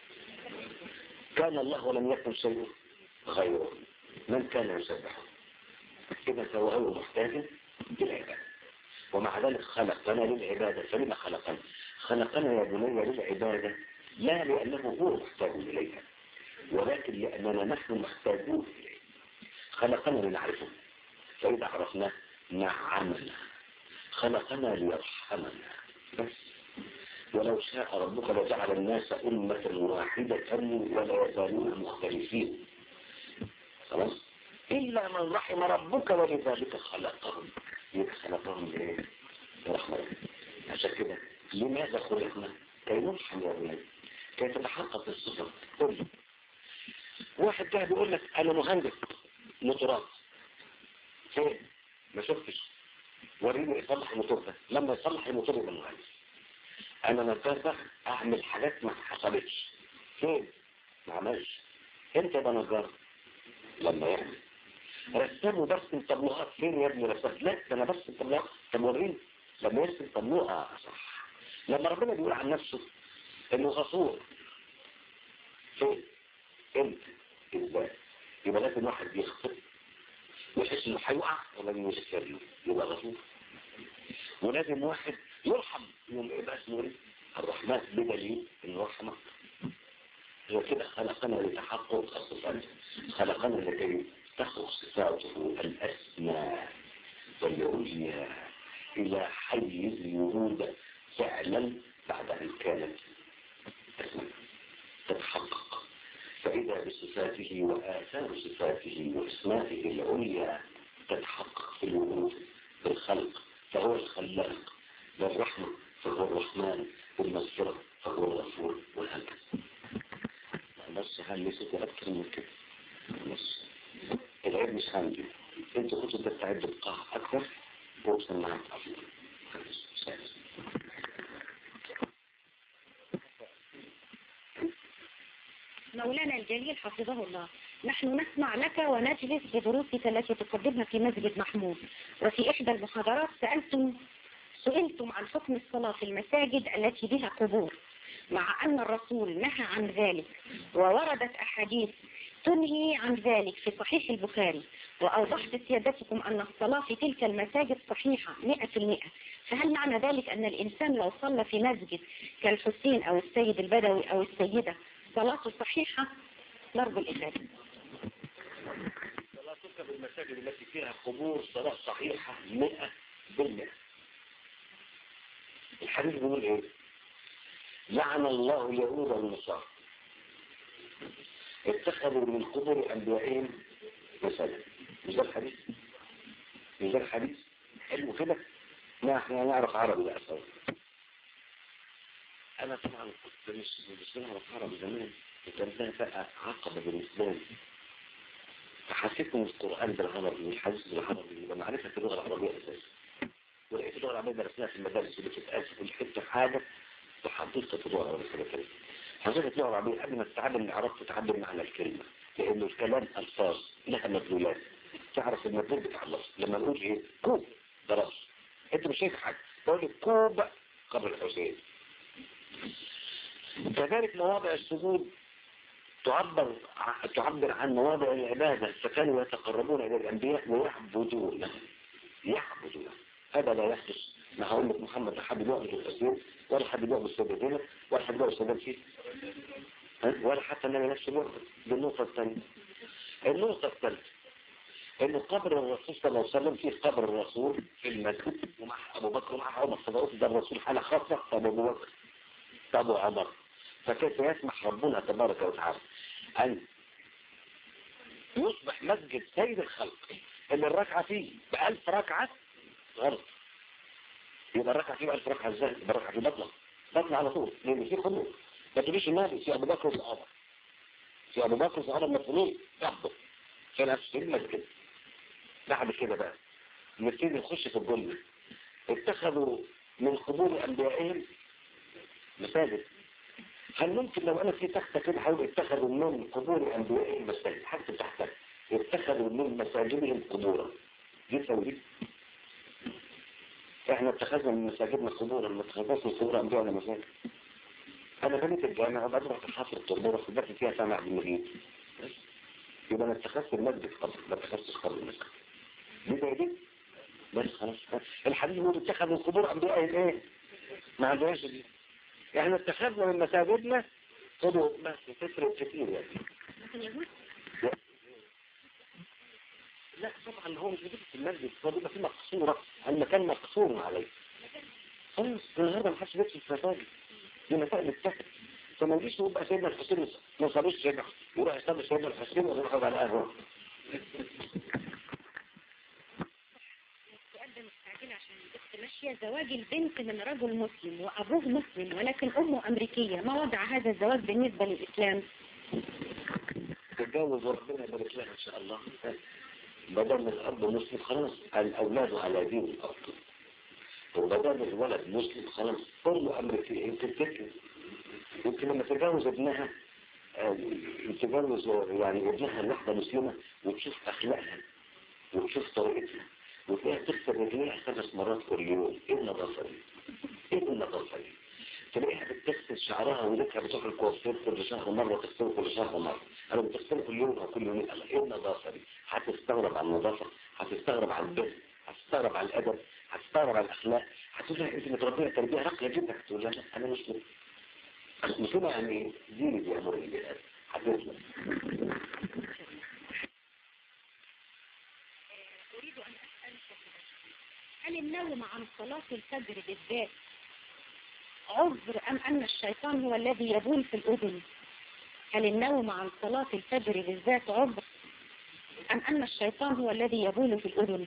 كان الله ولم يكن شيء غيره من كان يسبحه إذا فهو غير محتاج للعبادة ومع ذلك خلقنا للعبادة فلما خلقنا خلقنا يا بني للعبادة لا لأنه هو محتاج إليها ولكن لأننا نحن محتاجون إليه خلقنا لنعرفه فإذا عرفناه نعمنا خلقنا ليرحمنا بس ولو شاء ربك لجعل الناس أمة واحدة ولا يزالون مختلفين خلاص إلا من رحم ربك ولذلك خلقهم يبقى خلقهم لإيه؟ لرحمة عشان كده لماذا خلقنا؟ كي نرحم يا بني كي تتحقق الصفة قل واحد كده بيقول لك أنا مهندس موتورات فين؟ ما شفتش وريني يصلح الموتور ده لما يصلح الموتور يبقى مهندس انا نجار اعمل حاجات ما حصلتش فين ما عملش انت يبقى نجار لما يعمل رسام وبرسم طبلوهات فين يا ابني رسام لا ده انا برسم طبلوهات طب وريني لما يرسم طبلوها صح لما ربنا بيقول عن نفسه انه غفور فين انت ازاي يبقى لازم واحد يخطئ ويحس انه هيقع ولازم يغفر له يبقى غفور ولازم واحد يرحم يبقى اسمه ايه الرحمن بدليل انه رحمه هو كده خلقنا لتحقق الصفات خلقنا لكي تخلق صفاته الاسمى والعليا الى حيز الورود فعلا بعد ان كانت اسمى تتحقق فإذا بصفاته وآثار صفاته واسمائه العليا تتحقق في الوجود بالخلق فهو الخلاق بالرحمة فهو الرحمن بالمغفرة فهو الغفور والهكذا بس هل ليست أكثر من كده بس العيب مش عندي انت كنت تستعد القاع أكثر وأوصل معك أفضل مولانا الجليل حفظه الله نحن نسمع لك ونجلس بدروسك التي تقدمها في مسجد محمود وفي إحدى المحاضرات سألتم سئلتم عن حكم الصلاة في المساجد التي بها قبور مع أن الرسول نهى عن ذلك ووردت أحاديث تنهي عن ذلك في صحيح البخاري وأوضحت سيادتكم أن الصلاة في تلك المساجد صحيحة مئة في المئة فهل معنى ذلك أن الإنسان لو صلى في مسجد كالحسين أو السيد البدوي أو السيدة صلاته صحيحة نرجو الإجابة صلاتك بالمساجد التي فيها قبور صلاة صحيحة مئة بالمئة الحديث بيقول ايه لعن الله اليهود والنصارى اتخذوا من قبور انبيائهم مساجد مش ده الحديث مش ده الحديث حلو كده ما احنا نعرف عربي بقى سوا انا طبعا كنت مش مش بعرف عربي زمان وكان ده بقى عقبة بالنسبة لي فحسيت ان القرآن بالعربي والحديث بالعربي يبقى معرفة اللغة العربية اساسا ولقيت اللغة العربية درسناها في المدارس اللي بتتقاس في كل حتة حاجة وحطيتها في اللغة العربية كده حضرتك اللغة العربية قبل ما تتعلم عرفت تتعلم معنى الكلمة لأن الكلام ألفاظ لها مدلولات تعرف المدلول بتاع اللفظ لما نقول ايه كوب ده رأس انت مش شايف حاجة تقول لك كوب قبل الحسين كذلك مواضع السجود تعبر تعبر عن مواضع العبادة فكانوا يتقربون إلى الأنبياء ويعبدون يعبدون هذا لا يحدث مع أمة محمد لا حد يعبد التسليم ولا حد يعبد السيدة ولا حد يعبد السيدة فيه ولا حتى النبي نفسه يعبد بالنقطة الثانية النقطة الثالثة ان قبر الرسول صلى الله عليه وسلم فيه قبر الرسول في المسجد ومع ابو بكر ومع عمر فبقول ده الرسول حالة خاصة طب ابو بكر طب عمر فكيف يسمح ربنا تبارك وتعالى ان يصبح مسجد سيد الخلق اللي الركعة فيه بألف ركعة غلط يبقى الركعة فيه بألف ركعة ازاي يبقى الركعة فيه بطلة بطلة على طول لان فيه خلوه ما تقوليش النبي في ابو بكر وعمر في ابو بكر وعمر مدفونين يحضر في نفس المسجد بعد كده بقى نبتدي نخش في الجملة اتخذوا من قبور انبيائهم مساجد هل ممكن لو انا في تحت كده حاول اتخذوا من قبور انبيائهم مساجد حتى تحت اتخذوا من مساجدهم قبورا دي تسوي احنا اتخذنا من مساجدنا قبورا ما اتخذناش من قبور انبيائنا مساجد انا بنيت الجامعة بدرس في حفر التربورة في البيت فيها سامع بالمجيد يبقى انا اتخذت المسجد قبل ما اتخذتش قبل المسجد دي زي دي بس خلاص الحديث بيقول اتخذ من قبور انبيائهم ايه ما عندهاش دي احنا اتخذنا من مساجدنا خدوا بس تفرق كتير يعني لا طبعا هو مش بيجي في المسجد هو بيبقى في مقصورة المكان مقصور عليه خلاص النهارده ما حدش بيكتب في مساجد دي مسائل السكت فما يجيش يبقى سيدنا الحسين ما صليش سيدنا يروح يصلي سيدنا الحسين ويروح على القهوه ماشية زواج البنت من رجل مسلم وأبوه مسلم ولكن أمه أمريكية ما وضع هذا الزواج بالنسبة للإسلام تتجوز وربنا يبارك لها إن شاء الله بدل الأب مسلم خلاص الأولاد على دين الأب وبدل الولد مسلم خلاص كله أمريكي يمكن تكلم يمكن لما تتجوز ابنها تتجوز يعني ابنها واحدة مسلمة وتشوف أخلاقها وتشوف طريقتها وتلاقيها تغسل رجليها خمس مرات كل يوم ايه النظافة دي؟ ايه النظافة دي؟ تلاقيها بتغسل شعرها ولكها بتروح الكوافير كل شهر مرة تغسله كل شهر مرة انا بتغسله كل يوم او كل يومين ايه النظافة دي؟ هتستغرب على النظافة هتستغرب على البر هتستغرب على الادب هتستغرب على الاخلاق هتقول لها انت متربية تربية راقية جدا هتقول لها انا مسلم مسلمة يعني ديني بيأمرني بالادب هتسلم أريد أن أسألك هل النوم عن صلاة الفجر بالذات عذر أم أن الشيطان هو الذي يبول في الأذن هل النوم عن صلاة الفجر بالذات عذر أم أن الشيطان هو الذي يبول في الأذن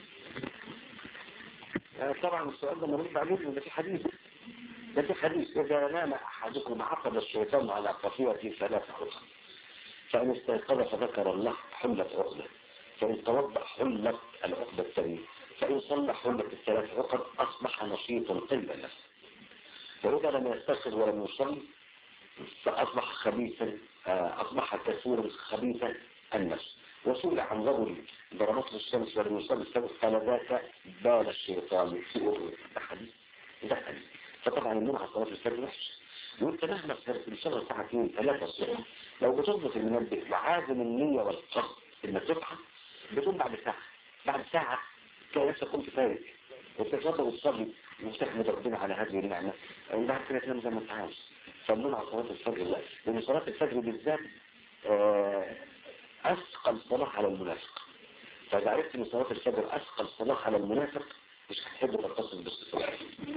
طبعا السؤال ده مريض عليه ده في حديث ده في حديث إذا نام أحدكم عقد الشيطان على قفيته ثلاث عقد فإن استيقظ فذكر الله حلت عقده فإن توضأ حلت العقدة الثانية فإن صلى حلت الثلاث عقد أصبح نشيطا قل نفسه وإذا لم يستيقظ ولم يصلي فأصبح خبيثا أصبح كسور خبيث النفس وسئل عن رجل ضربته الشمس ولم يصلي السبب قال ذاك بال الشيطان في أذنه ده حديث ده حديث فطبعا النوم على صلاة الفجر وحش وانت مهما سهرت ان شاء الله الساعة 2 3 الصبح لو بتضبط المنبه وعازم النية والقصد انك تصحى بتقوم بعد ساعة بعد ساعة تلاقي نفسك قمت فايق وتتوضا وتصلي وتحمد ربنا على هذه النعمة وبعد كده تنام زي ما انت عاوز صلوا على صلاة الفجر لا لأن صلاة الفجر بالذات آه أثقل صلاة على المنافق فإذا عرفت أن صلاة الفجر أثقل صلاة على المنافق مش هتحب تتصل بالصلاة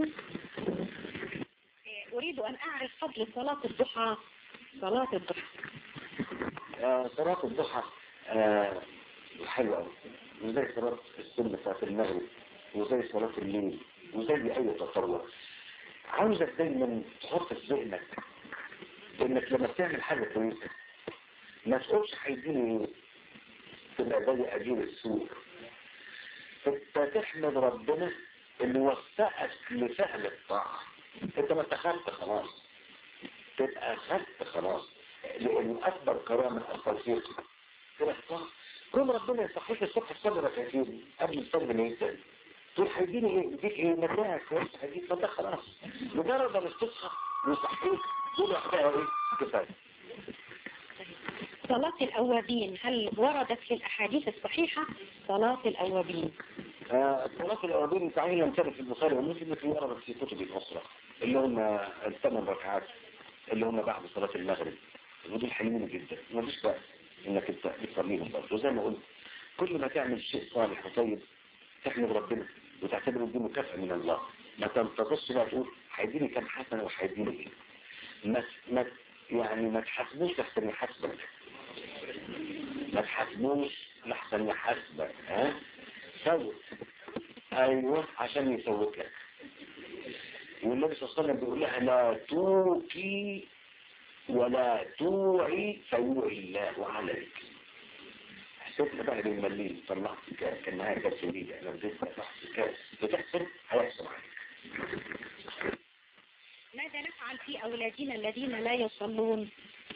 أريد أن أعرف فضل صلاة الضحى صلاة الضحى آه، صلاة الضحى آه، حلوة أوي وزي صلاة السنة بتاعت المغرب وزي صلاة الليل وزي أي تطور عاوزك دايما تحط في ذهنك انك لما تعمل حاجة كويسة ما تقولش هيديني تبقى زي أجير السوق انت تحمد ربنا اللي وفقك لفعل الطاعة انت ما اتخذت خلاص تبقى خدت خلاص لأن أكبر كرامة التوفيق كده الطاعة كل ربنا يصحيك الصبح تصلي ركعتين قبل الفجر ما ينزل تقول هيديني ايه؟ يديك ايه؟ متاعك كويس هيديك فده خلاص مجرد ما تصحى ويصحيك دول وقتها ايه؟ كفايه صلاة الأوابين هل وردت في الأحاديث الصحيحة صلاة الأوابين آه، صلاة الأوابين تعالى لم ترد في البخاري ومسلم لكن وردت في كتب الأخرى اللي هم الثمان ركعات اللي هم بعد صلاة المغرب ودول حلوين جدا مفيش بقى انك انت بتصليهم برضه وزي ما قلت كل ما تعمل شيء صالح وطيب تحمد ربنا وتعتبره دي مكافأة من الله ما تنتظرش بقى تقول هيديني كام حسنة وهيديني ايه ما ما يعني ما تحاسبوش لحسن يحاسبك ما تحاسبوش لحسن يحاسبك ها سوت ايوه عشان يسوت لك والنبي صلى الله عليه وسلم بيقول لها لا توكي ولا توعي فيوعي الله عليك حسيت بقى بالمليل طلعت كاس كان معايا كاس جديدة لو زدت تحت كاس بتحسب هيحصل عليك ماذا نفعل في أولادنا الذين لا يصلون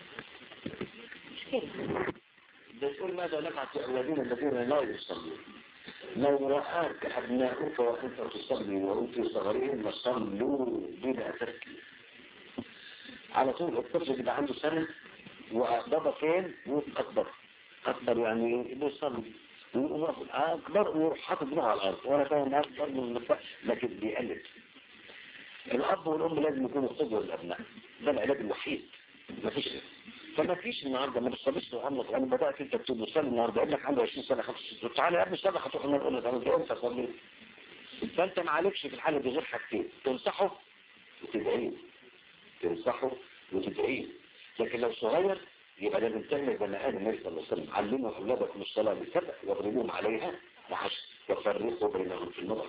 مشكلة بتقول ماذا نفعل في الذين الذين لا يصلون لو رآك أبناؤك وأنت تصلي وأنت صغيرين صلوا بلا تركيز على طول الطفل بيبقى عنده سنة وبابا فين وأكبر أكبر يعني بيصلي أكبر ويروح حاطط دماغه على الأرض وأنا فاهم أكبر من النفاق لكن بيقلد الأب والأم لازم يكونوا قدوة للأبناء ده العلاج الوحيد مفيش غيره فما فيش النهارده ما بتصليش عمرك انا بدات انت بتقول صلي النهارده ابنك عنده 20 سنه 25 سنه تعالى يا ابني صلي هتروح النار تقول لك انا امتى اصلي فانت ما عليكش في الحاله دي غير حاجتين تنصحه وتدعيه تنصحه وتدعيه لكن لو صغير يبقى لازم تعمل بني ادم النبي صلى الله عليه وسلم علموا اولادكم الصلاه بالسبع واضربوهم عليها وعشر وفرقوا بينهم في المضجع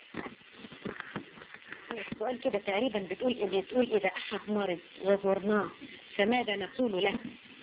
السؤال كده تقريبا بتقول إن تقول إذا أحد مرض وزرناه فماذا نقول له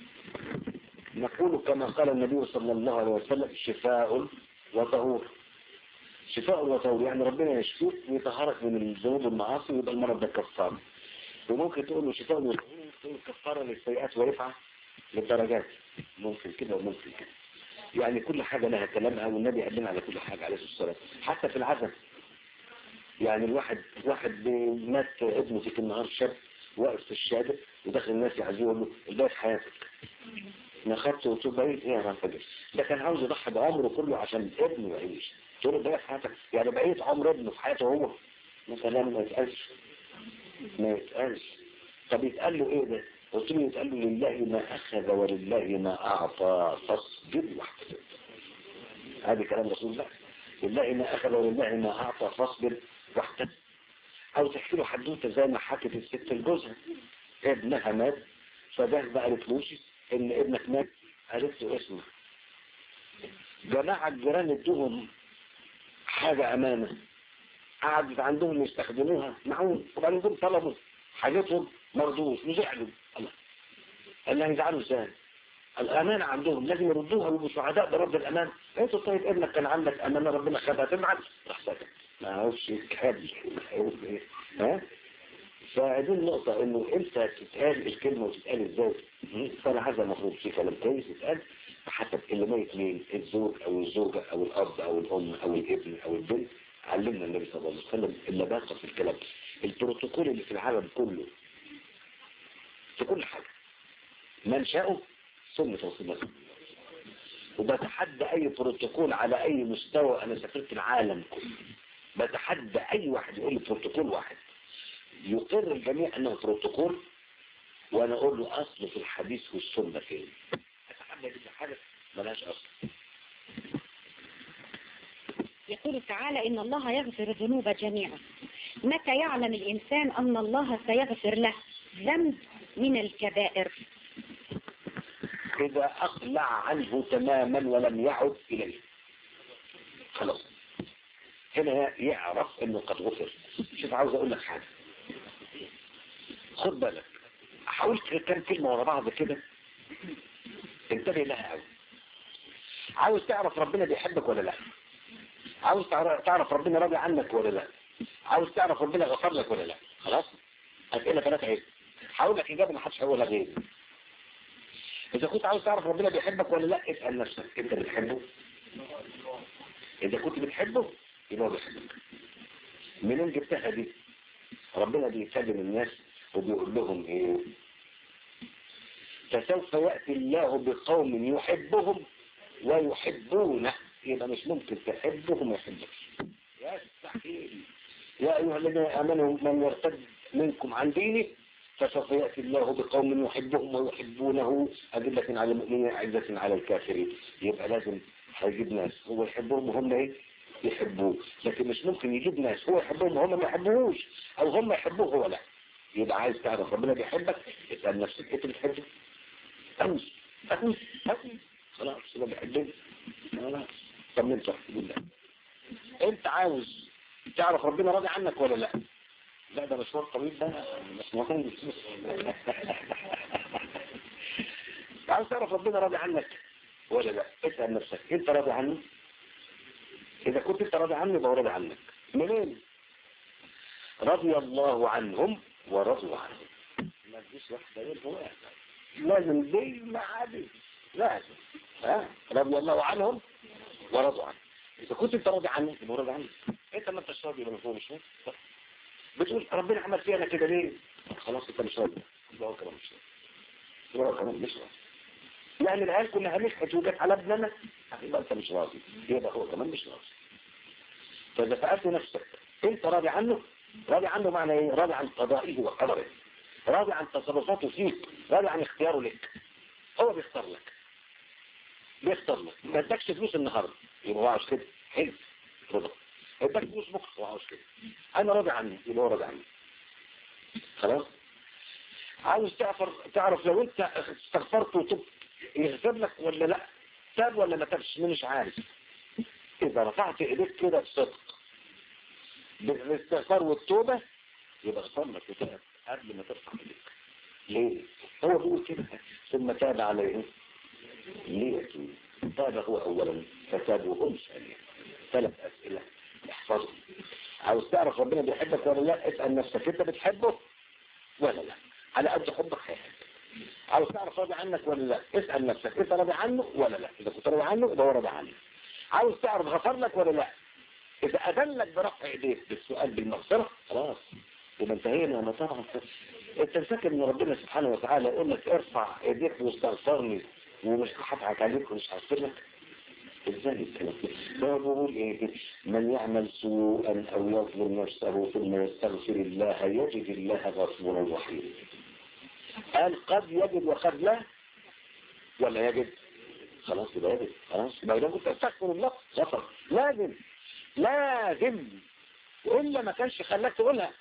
نقول كما قال النبي صلى الله عليه وسلم شفاء وطهور شفاء وطهور يعني ربنا يشفيك ويطهرك من الذنوب والمعاصي ويبقى المرض ده كفار وممكن تقول له شفاء وطهور تقول كفارة للسيئات ورفعة للدرجات ممكن كده وممكن كده يعني كل حاجة لها كلامها والنبي قال لنا على كل حاجة عليه الصلاة والسلام حتى في العزم يعني الواحد واحد مات ابنه في النهار شاب واقف في الشارع وداخل الناس يعزيه يقول له الباقي حياتك ما خدته وتقول بقيت ايه ما انفجر ده كان عاوز يضحي بعمره كله عشان ابنه يعيش تقول له بقيت حياتك يعني بقيت عمر ابنه في حياته هو مثلا ما يتقالش ما يتقالش طب يتقال له ايه ده قلت له يتقال له لله ما اخذ ولله ما اعطى فاصبر واحتسب هذا كلام رسول الله لله ما اخذ ولله ما اعطى فاصبر واحتسب او تحكي له حدوته زي ما حكت الست لجوزها ابنها مات فده بقى لفلوسي ان ابنك مات قالت له اسمه جماعة الجيران ادوهم حاجة امانة قعدت عندهم يستخدموها معهم وبعدين دول طلبوا حاجتهم مردوش وزعلوا الله قال لها يزعلوا ازاي الامانة عندهم لازم يردوها ويبقوا سعداء برد الامان انت طيب ابنك كان عندك امانة ربنا خدها تبعت راح سكت ما هوش يتكلم هيقول ايه ها فدي النقطة انه امتى تتقال الكلمة وتتقال ازاي فانا هذا المفروض في كلام كويس يتقال حسب اللي ميت مين الزوج او الزوجة او الاب او الام او الابن او البنت علمنا النبي صلى الله عليه وسلم اللباقة في الكلام البروتوكول اللي في العالم كله في كل حاجة منشأه سنة رسول الله وبتحدى اي بروتوكول على اي مستوى انا سافرت العالم كله بتحدى اي واحد يقول لي بروتوكول واحد يقر الجميع انه بروتوكول وانا اقول له اصل في الحديث والسنة فين اتحدى دي حاجة ملهاش اصل يقول تعالى إن الله يغفر الذنوب جميعا متى يعلم الإنسان أن الله سيغفر له ذنب من الكبائر إذا أقلع عنه تماما ولم يعد إليه خلاص هنا يعرف أنه قد غفر شوف عاوز أقول لك حاجة خد بالك حاولت كام كلمة ورا بعض كده انتبه لها قوي عاوز تعرف ربنا بيحبك ولا لا عاوز تعرف ربنا راضي عنك ولا لا عاوز تعرف ربنا غفر لك ولا لا خلاص اسئله ثلاثه اهي هقول لك اجابه ما حدش هيقولها غيري اذا كنت عاوز تعرف ربنا بيحبك ولا لا اسال نفسك انت بتحبه اذا كنت بتحبه يبقى هو بيحبك منين جبتها دي ربنا بيكلم الناس وبيقول لهم ايه فسوف يأتي الله بقوم يحبهم ويحبونه يبقى مش ممكن تحبهم ويحبك يستحيل يا أيها الذين آمنوا من يرتد منكم عن دينه فسوف يأتي الله بقوم يحبهم ويحبونه أذلة على المؤمنين أعزة على الكافرين يبقى لازم هيجيب ناس هو يحبهم وهم ايه يحبوه لكن مش ممكن يجيب ناس هو يحبهم وهم ما يحبوهوش او هم يحبوه هو لا يبقى عايز تعرف ربنا بيحبك اسأل نفسك انت بتحبه أمس أمس أمس خلاص هو بيحبني خلاص طمنت بالله انت عاوز تعرف ربنا راضي عنك ولا لا لا ده مشوار طويل ده مش مهم عاوز تعرف ربنا راضي عنك ولا لا اسأل نفسك انت راضي عني اذا كنت انت راضي عني يبقى راضي عنك منين رضي الله عنهم ورضوا عنه ما تجيش واحدة منهم لازم دي مع دي لازم ها رضي الله عنهم ورضوا عنه اذا كنت انت راضي عني يبقى راضي عنك انت ما انتش راضي يبقى مفهوم مش بتقول ربنا عمل فيها انا كده ليه خلاص انت مش راضي يبقى هو كمان مش راضي يبقى هو كمان مش راضي يعني العيال كلها نجحت وجت على ابننا يبقى انت مش راضي يبقى هو كمان مش راضي فاذا سالت نفسك انت راضي عنه راضي عنه معنى ايه راضي عن قضائه وقدره راضي عن تصرفاته فيك راضي عن اختياره لك هو بيختار لك بيختار لك ما ادكش فلوس النهارده يبقى هو عاوز كده حلو رضا اداك فلوس بكره هو عاوز كده انا راضي عني يبقى هو راضي عني خلاص عاوز تعرف تعرف لو انت استغفرت وتبت يغفر لك ولا لا تاب ولا ما تابش مش عارف اذا رفعت ايديك كده بصدق بالاستغفار والتوبة يبقى اغفر لك وتاب قبل ما ترفع ايديك ليه هو بيقول كده ثم تاب عليهم ليه تاب هو اولا فتابوا هم ثانيا ثلاث اسئلة احفظهم عاوز تعرف ربنا بيحبك ولا لا اسأل نفسك انت بتحبه ولا لا على قد حبك هيحبك عاوز تعرف راضي عنك ولا لا اسأل نفسك انت راضي عنه ولا لا اذا كنت راضي عنه يبقى هو راضي عنك عاوز تعرف غفر لك ولا لا اذا اذلك برفع ايديك بالسؤال بالمغفرة خلاص يبقى انتهينا انا طبعا انت فاكر ان ربنا سبحانه وتعالى يقول لك ارفع ايديك واستغفرني ومش هضحك عليك ومش هغفر لك ازاي الكلام ده هو بيقول ايه من يعمل سوءا او يظلم نفسه ثم يستغفر الله يجد الله غفورا رحيما قال قد يجد وقد لا ولا يجد خلاص يبقى يجد خلاص يبقى اذا كنت استغفر الله غفر لازم لازم والا ما كانش خلاك تقولها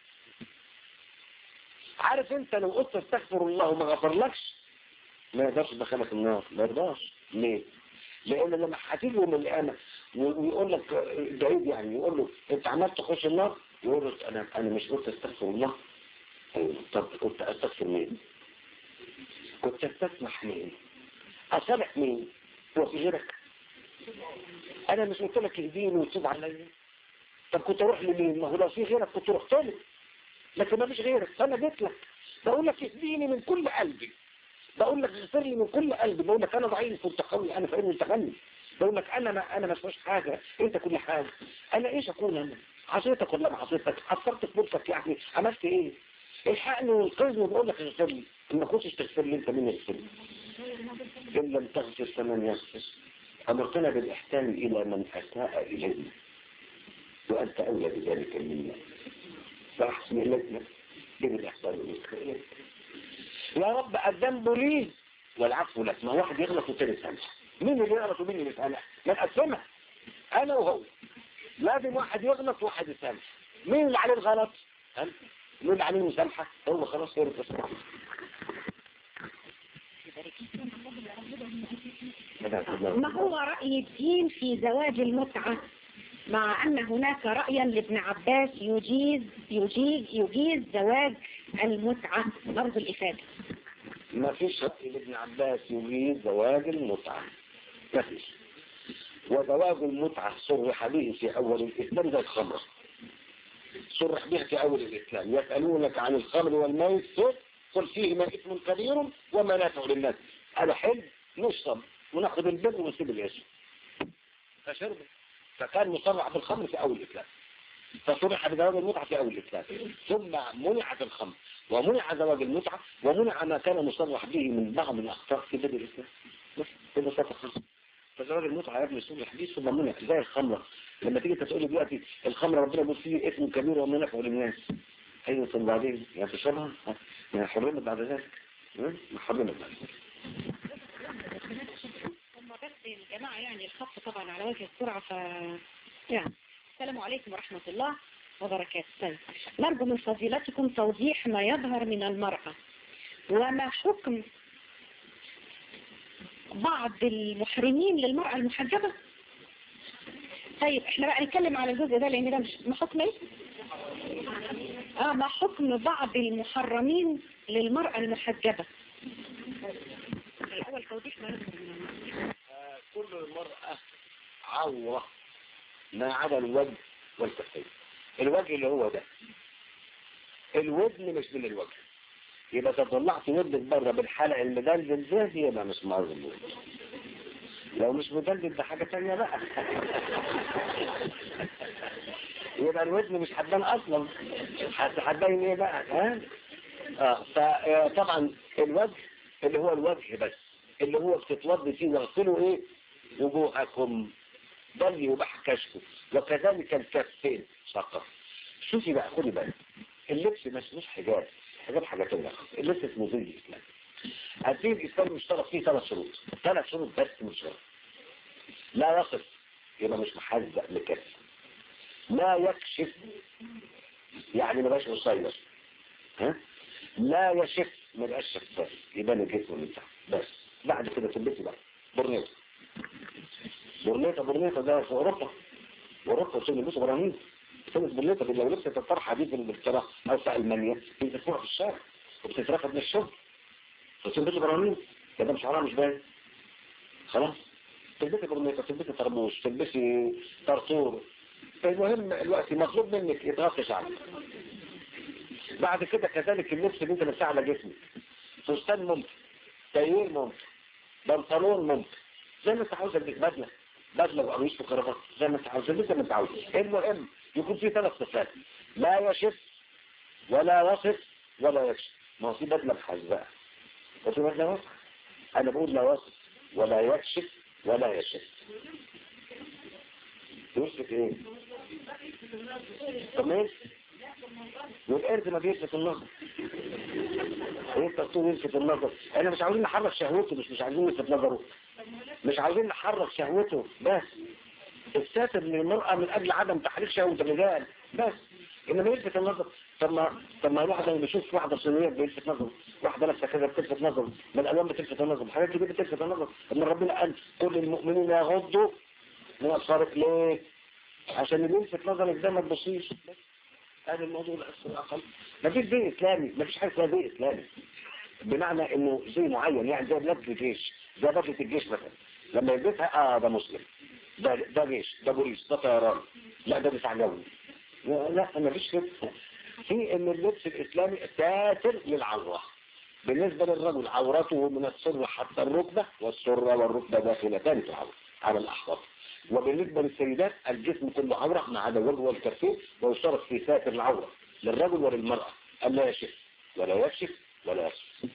عارف انت لو قلت استغفر الله وما غفرلكش ما يقدرش يدخلك النار ما يقدرش ليه لان لما هتيجي يوم القيامه ويقول لك بعيد يعني يقول له انت عملت تخش النار يقول له انا انا مش قلت استغفر الله طب كنت استغفر مين كنت استسمح مين اصالح مين هو في غيرك انا مش قلت لك اهديني وتوب عليا طب كنت اروح لمين ما هو لو في غيرك كنت رحت له لكن ما فيش غيرك فانا جيت لك بقول لك اهديني من كل قلبي بقول لك اغفر لي من كل قلبي بقول لك انا ضعيف وانت قوي انا فقير وانت غني بقول لك انا ما انا ما اسمعش حاجه انت كل حاجه انا ايش اكون انا عصيتك ولا ما عصيتك حصلت في بولتك يعني عملت ايه الحقني والقذني بقول لك اغفر لي ما كنتش تغفر لي انت مين يغفر لي ان لم تغفر فمن يغفر امرتنا بالاحسان الى من اساء الينا وانت اولى بذلك منا فاحسن الينا بالإحسان والإسلام يا رب الذنب لي والعفو لك ما واحد يغلط والتاني يسامح مين اللي يغلط ومين اللي يسامح ما نقسمها انا وهو لازم واحد يغلط وواحد يسامح مين اللي عليه الغلط أنت مين اللي عليه المسامحة هو خلاص هو التصرف ما هو رأي الدين في زواج المتعة مع أن هناك رأيا لابن عباس يجيز يجيز يجيز زواج المتعة برضو الإفادة ما فيش رأي لابن عباس يريد زواج المتعة ما فيش وزواج المتعة صرح به في أول الإسلام زي الخمر صرح به في أول الإسلام يسألونك عن الخمر والميت قل فيهما إثم كبير ومنافع للناس هذا حلم نشرب وناخذ البر ونسيب الاسم فشرب فكان مصرح بالخمر في أول الإسلام فصرح بزواج المتعة في أول الإسلام ثم منعت الخمر ومنع زواج المتعة ومنع ما كان مصرح به من بعض الأخطاء في بدء الإسلام بس ببساطة خالص فزواج المتعة يا ابن سوري الحديث ثم منع زي الخمرة لما تيجي تقول لي دلوقتي الخمرة ربنا يقول فيه اسم كبير ومنافع للناس أيوة ثم بعدين يعني تشربها يعني حرمت بعد ذلك ما حرمت بعد ذلك هم بس الجماعة يعني الخط طبعا على وجه السرعة ف يعني السلام عليكم ورحمة الله وبركاته نرجو من فضيلتكم توضيح ما يظهر من المرأة وما حكم بعض المحرمين للمرأة المحجبة طيب احنا بقى نتكلم على الجزء ده لان ده مش ما حكم ايه اه ما حكم بعض المحرمين للمرأة المحجبة الاول توضيح ما يظهر من المرأة كل المرأة عورة ما عدا الوجه والكفين الوجه اللي هو ده الودن مش من الوجه يبقى تطلعت ودنك بره بالحلق المدلدل ده يبقى مش معروض الودن لو مش مدلدل ده حاجة تانية بقى يبقى الودن مش حبان اصلا حبان ايه بقى ها اه فطبعا الوجه اللي هو الوجه بس اللي هو بتتوضي فيه واغسلوا ايه وجوهكم ده اللي يباح كشفه وكذلك الكفين فقط شوفي بقى خدي بالك اللبس مش مش حجاب حجاب حاجة تانية اللبس اسمه زي الاسلام الدين الاسلامي مشترك فيه ثلاث شروط ثلاث شروط بس مش شرط لا يصف يبقى مش محزق لكسر لا يكشف يعني ما بقاش قصير ها لا يشف ما بقاش شفاف يبان الجسم من تحت بس بعد كده تلبسي بقى برنيطه برنيطه برنيطه ده في اوروبا اوروبا عشان يلبسوا برانيط تلبس برنيطه لو لبست الطرحه دي في الانجلترا او في المانيا بتسمعها في الشارع وبتترفض من الشغل فتلبسوا برانيط كده مش حرام مش باين خلاص تلبسي برنيطه تلبسي طربوش تلبسي طرطور المهم الوقت مطلوب منك يتغطي شعرك بعد كده كذلك اللبس اللي انت لابسه على جسمك فستان ممكن تايير ممكن بنطلون ممكن زي ما انت عاوز تلبس بدله بدله وقميص وكرافات زي ما انت عاوز تلبس زي ما انت عاوز المهم يكون في ثلاث صفات لا يشف ولا يصف ولا يكشف ما هو في بدله محزقه وفي بدله واسعه انا بقول لا يصف ولا يكشف ولا يشف يوصف ايه كمان والقرد ما بيلفت النظر ايه التقطير يلفت النظر احنا مش عاوزين نحرك شهوته مش مش عايزين نلفت نظره مش عاوزين نحرك شهوته بس الساتر للمرأة من اجل عدم تحريك شهوة الرجال بس انما يلفت النظر طب ما طب ما الواحد لما بيشوف واحدة صينية بيلفت نظره واحدة لابسة كذا بتلفت نظره من الالوان بتلفت النظر الحاجات دي بتلفت النظر ان ربنا قال كل المؤمنين يغضوا من ابصارك ليه عشان اللي يلفت نظرك ده ما تبصيش هذا الموضوع الأصل الأقل ما فيش زي إسلامي ما فيش حاجة اسمها زي إسلامي بمعنى إنه زي معين يعني زي بدلة الجيش زي بدلة الجيش مثلا لما يلبسها آه ده مسلم ده ده جيش ده بوليس ده طيران لا ده دفاع جوي لا ما فيش كده في إن اللبس الإسلامي ساتر للعورة بالنسبة للرجل عورته من السر حتى الركبة والسرة والركبة داخلتان في العورة على الأحوط وبالنسبة للسيدات الجسم كله عورة ما عدا الوجه والكفين ويشترط في ساتر العورة للرجل وللمرأة ألا يشف ولا يكشف ولا يكشف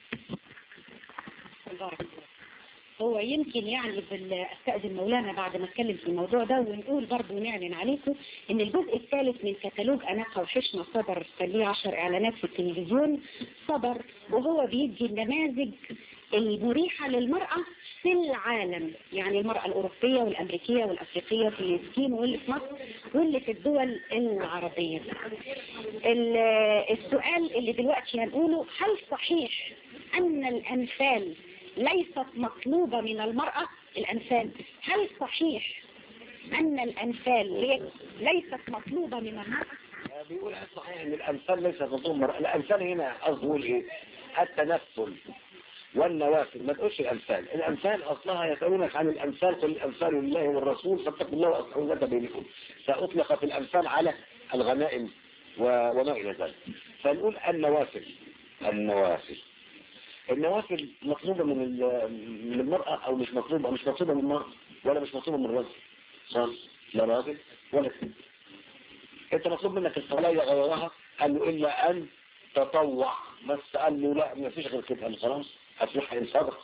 هو يمكن يعني استأذن مولانا بعد ما اتكلم في الموضوع ده ونقول برضه ونعلن عليكم ان الجزء الثالث من كتالوج أناقة وحشمة صدر ليه 10 اعلانات في التلفزيون صدر وهو بيدي النماذج المريحة للمرأة في العالم يعني المرأة الأوروبية والأمريكية والأفريقية في السكين واللي في مصر واللي في الدول العربية ال- السؤال اللي دلوقتي هنقوله هل صحيح أن الأنفال ليست مطلوبة من المرأة الأنفال هل صحيح أن الأنفال لي- ليست مطلوبة من المرأة بيقول صحيح ان الامثال ليست مطلوب مرأة الامثال هنا قصده يقول ايه التنفل والنوافل ما تقولش الامثال الامثال اصلها يسالونك عن الامثال قل الامثال لله والرسول فاتقوا الله واصلحوا ذات بينكم فاطلق في الامثال على الغنائم و- وما الى ذلك فنقول النوافل النوافل النوافل مطلوبة من ال- من المرأة او مش مطلوبة مش مطلوبة من المرأة ولا مش مطلوبة من الرجل خالص لا راجل ولا ست انت مطلوب منك الصلاة غيرها قال له الا ان تطوع بس قال له لا ما فيش غير كده قال له خلاص افلح ان صدق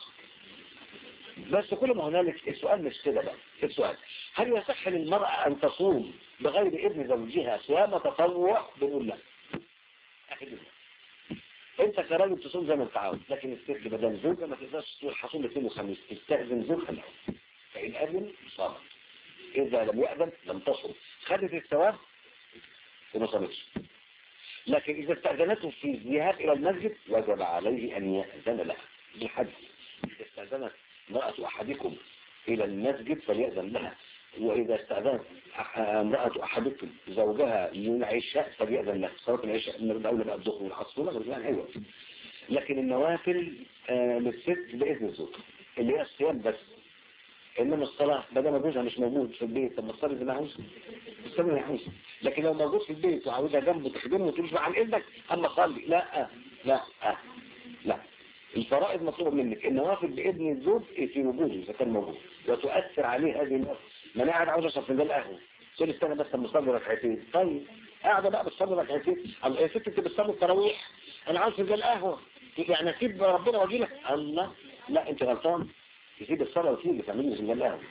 بس كل ما هنالك السؤال مش كده بقى السؤال هل يصح للمرأة ان تصوم بغير اذن زوجها صيام تطوع بنقول لا أخي جدا. انت كراجل تصوم زي ما انت عاوز لكن الست بدل زوجها ما تقدرش تقول حصوم الاثنين وخميس تستأذن زوجها الاول فإن أذن صامت إذا لم يأذن لم تصم خدت الثواب وما صامتش لكن إذا استأذنته في الذهاب إلى المسجد وجب عليه أن يأذن لها بالحج إذا استأذنت امرأة أحدكم إلى المسجد فليأذن لها وإذا استأذنت أح- امرأة أحدكم زوجها للعشاء فليأذن لها صلاة العشاء من الأولى بقى الظهر والعصر والمغرب يعني أيوة لكن النوافل آه، للست بإذن الزوج اللي هي الصيام بس إنما الصلاة ما دام جوزها مش موجود في البيت طب ما تصلي زي ما عاوز تصلي زي ما عاوز لكن لو موجود في البيت وعاوزها جنبه تخدمه وتقول له عن إذنك أما صلي لا لا لا الفرائض مطلوبة منك النوافل بإذن الزوج في وجوده إذا كان موجود وتؤثر عليه هذه النوافل ما أنا قاعد عاوز أشرب فنجان قهوة تقول لي استنى بس أما أصلي ركعتين طيب قاعدة بقى بتصلي ركعتين الله يا ست أنت بتصلي التراويح أنا عاوز فنجان قهوة يعني أسيب ربنا وأجي لك الله لا أنت غلطان تسيب الصلاة وتيجي تعمل لي فنجان قهوة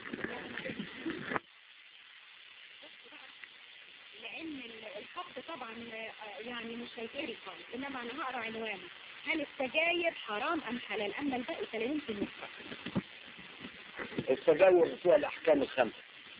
لأن الخط طبعا يعني مش هيتقري خالص إنما أنا هقرا عنوانه هل السجاير حرام أم حلال أما الباقي فلا يمكن يفرق السجاير فيها الأحكام الخمسة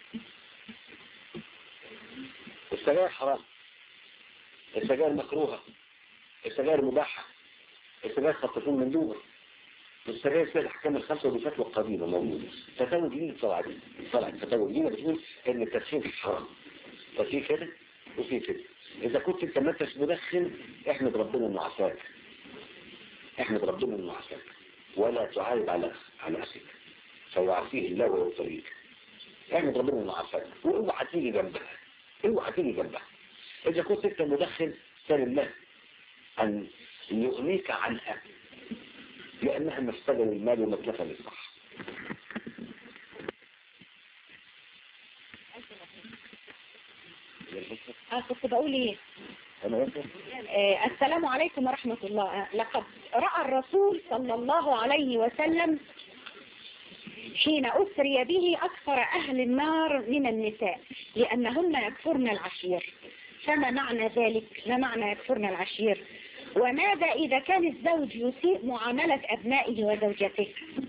السجاير حرام السجاير مكروهة السجاير مباحة السجاير قد تكون مندوبة السجاير فيها الأحكام الخمسة ودي فتوى قديمة موجودة فتاوى جديدة طلعت طلعت فتاوى جديدة بتقول إن التدخين حرام ففي كده وفي كده إذا كنت أنت ما انتش مدخن احمد ربنا إنه عافاك احمد ربنا إنه عافاك ولا تعايب على على أخيك فيعافيه الله ويطريك احمد ربنا إنه عافاك واوعى تيجي جنبها اوعى تيجي جنبها إذا كنت أنت مدخن سال الله أن يغنيك عنها لأنها مفسدة للمال ومتلفة للصحة آه كنت بقول إيه أنا وأنت آه السلام عليكم ورحمة الله آه لقد رأى الرسول صلى الله عليه وسلم حين أسري به أكثر أهل النار من النساء لأنهن يكفرن العشير فما معنى ذلك ما معنى يكفرن العشير وماذا إذا كان الزوج يسيء معاملة أبنائه وزوجته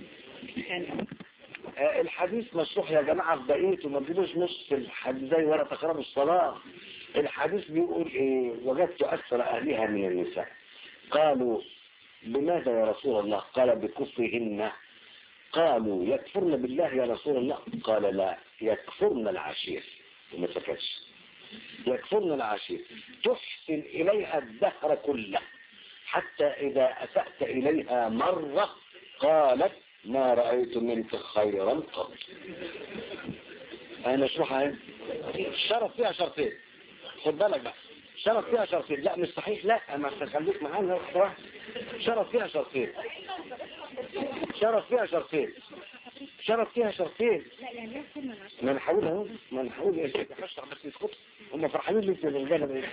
آه، الحديث مشروح يا جماعة في بقيته ما تجيبوش نص الحديث زي ولا تقربوا الصلاة الحديث بيقول ايه وجدت أكثر أهلها من النساء قالوا بماذا يا رسول الله قال بكفرهن قالوا يكفرن بالله يا رسول الله قال لا يكفرن العشير وما سكتش يكفرن العشير تحسن إليها الدهر كله حتى إذا أسأت إليها مرة قالت ما رأيت منك خيرا قط أنا اشرحها اهي شرط فيها شرطين خد بالك بقى شرط فيها شرطين لا مش صحيح لا ما تخليك معانا واحدة واحدة شرط فيها شرطين شرط فيها شرطين شرط فيها شرطين لا يعني يكفرن العشير ما نحاول اهو ما نحاول يا شيخ اشرح بس يسكت هم فرحانين ليه في الرجاله ده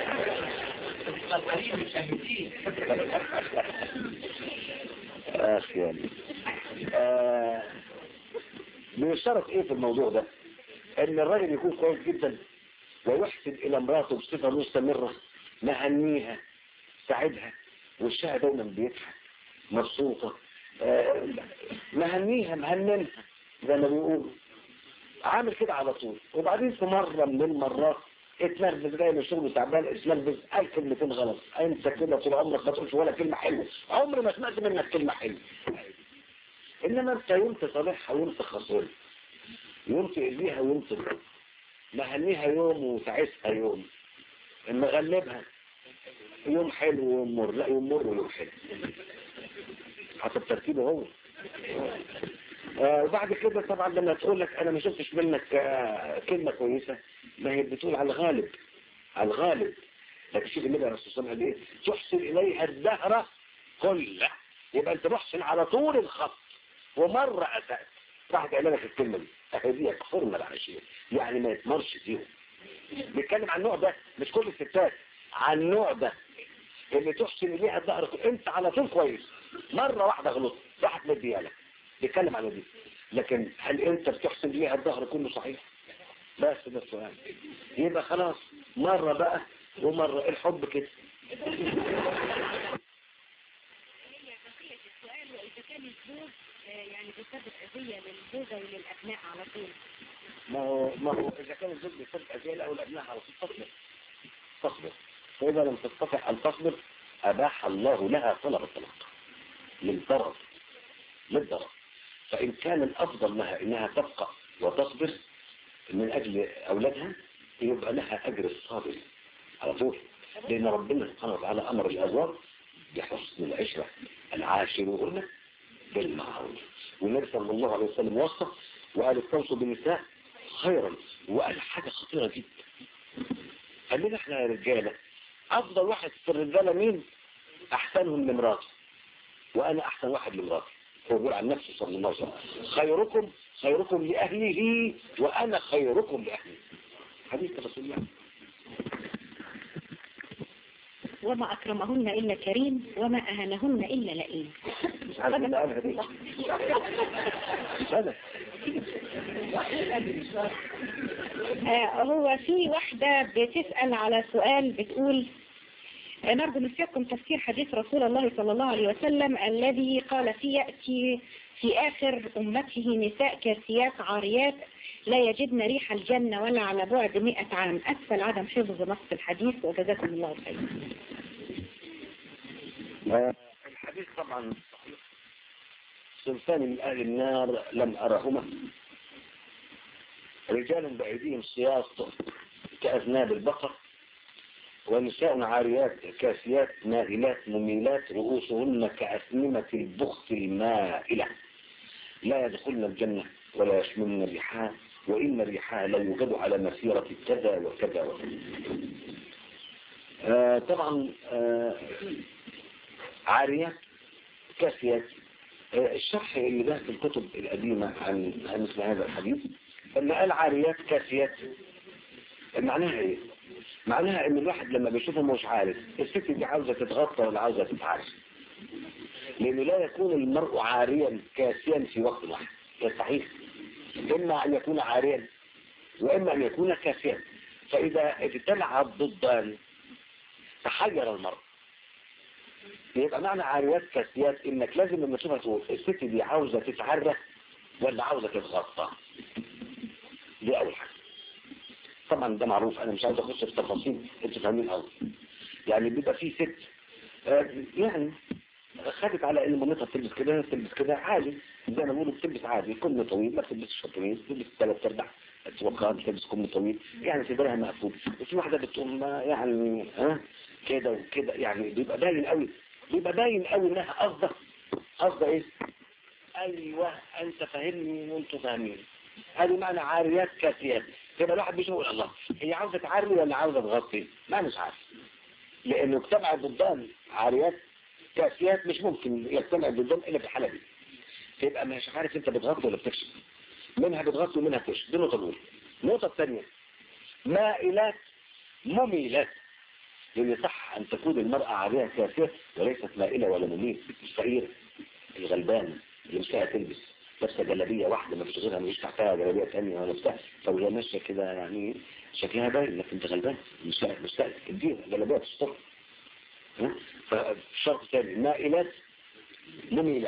اخ يعني آه بيشترط ايه في الموضوع ده ان الراجل يكون كويس جدا ويحسن الى امراته بصفه مستمره مهنيها ساعدها وشها دايما بيضحك مبسوطه آه، مهنيها مهننها زي ما بيقولوا عامل كده على طول وبعدين في مرة من المرات اتنرفز جاي من الشغل تعبان اتنرفز قال كلمتين غلط انت كده طول عمرك ما تقولش ولا كلمة حلوة عمري ما سمعت منك كلمة حلوة انما انت يوم تصالحها ويوم تخسرها يوم تأذيها ويوم تضربها مهنيها يوم وتعسها يوم مغلبها يوم حلو ويوم مر لا يوم مر ويوم حلو حسب ترتيبه هو آه وبعد كده طبعا لما تقول لك انا ما شفتش منك آه كلمة كويسة ما هي بتقول على الغالب على الغالب لكن شوف النبي عليه الصلاة والسلام قال ايه تحسن اليها الدهر كله يبقى انت محسن على طول الخط ومرة اسأت راح قال لك الكلمة دي اهديها كفرنا العشية يعني ما يتمرش فيهم بيتكلم عن النوع ده مش كل الستات عن النوع ده اللي تحسن اليها الدهر كله. انت على طول كويس مرة واحدة غلط راحت مديها لك بيتكلم عن دي لكن هل انت بتحسن ليها الظهر كله صحيح بس ده السؤال يبقى خلاص مرة بقى ومرة الحب كده هي بقية السؤال وإذا كان الزوج آه، يعني بيسبب أذية للزوجة وللأبناء على طول ما هو ما هو اذا كان الزوج بيسبب اذيه له الابناء على طول تصبر تصبر فاذا لم تستطع ان تصبر اباح الله لها طلب الطلاق للضرر للضرر فإن كان الأفضل لها إنها تبقى وتصبر من أجل أولادها يبقى لها أجر الصابر على طول لأن ربنا سبحانه وتعالى أمر الأزواج بحسن العشرة العاشرون بالمعروف والنبي صلى الله عليه وسلم وصف وقال استوصوا بالنساء خيرا وقال حاجة خطيرة جدا قال لنا احنا يا رجالة أفضل واحد في الرجالة مين أحسنهم لمراته وأنا أحسن واحد لمراتي هو بيقول عن نفسه صلى الله عليه وسلم خيركم خيركم لأهله وأنا خيركم لأهلي حديث رسول الله وما أكرمهن إلا كريم وما أهانهن إلا لئيم مش عارف مين قالها دي مش أنا آه، هو في واحدة بتسأل على سؤال بتقول آه، نرجو من سيادكم تفسير حديث رسول الله صلى الله عليه وسلم الذي قال فيه يأتي في آخر أمته نساء كاسيات عاريات لا يجدن ريح الجنة ولا على بعد مئة عام أسفل عدم حفظ نص الحديث وجزاكم الله خيرا آه، الحديث طبعا صحيح صنفان من أهل النار لم أرهما رجال بأيديهم سياط كأذناب البقر ونساء عاريات كاسيات مائلات مميلات رؤوسهن كأسنمة البخت المائلة لا يدخلن الجنة ولا يشملن ريحها وإن ريحها لا يوجد على مسيرة كذا وكذا وكذا آه طبعا آه عاريات كاسيات آه الشرح اللي ده في الكتب القديمة عن عن مثل هذا الحديث ان قال عاريات كاسيات معناها ايه معناها ان الواحد لما بيشوفه مش عارف الست دي عاوزة تتغطى ولا عاوزة تتعرس لانه لا يكون المرء عاريا كاسيا في وقت واحد يستحيل اما ان يكون عاريا واما ان يكون كاسيا فاذا اجتمع الضدان تحير المرء يبقى معنى عاريات كاسيات انك لازم لما تشوفها تقول الست دي عاوزة تتعرى ولا عاوزة تتغطى دي اول حاجة طبعا ده معروف انا مش عاوز اخش في تفاصيل انتوا فاهمين قوي يعني بيبقى في ست آه، يعني خدت على ان مامتها بتلبس كده بتلبس كده عادي زي ما بيقولوا بتلبس عادي كم طويل ما بتلبسش شطرين بتلبس ثلاث ارباع اتوقع بتلبس كم طويل يعني صدرها مقفول وفي واحده بتقوم يعني ها كده وكده يعني بيبقى باين قوي بيبقى باين قوي انها قصده قصده ايه ايوه انت فاهمني وانتوا فاهمين هذه معنى عاريات كاسيات يبقى الواحد بيشوف يقول الله هي عاوزه تعري ولا عاوزه تغطي ما مش عارف لانه اجتمع ضدان عاريات كاسيات مش ممكن يجتمع ضدان الا في الحاله دي تبقى مش عارف انت بتغطي ولا بتكشف منها بتغطي ومنها بتكشف دي النقطه الاولى النقطه الثانيه مائلات مميلات لان صح ان تكون المراه عاريه كاسيه وليست مائله ولا مميل الفقير الغلبان اللي مش لاقيه تلبس لابسه جلابيه واحده ما فيش غيرها مش تحتها جلابيه ثانيه ولا بتاع فوهي ماشيه كده يعني شكلها باين لكن انت غلبان مش لاقي مش لاقي اديها جلابيه تستر فالشرط الثاني مائلات مميلات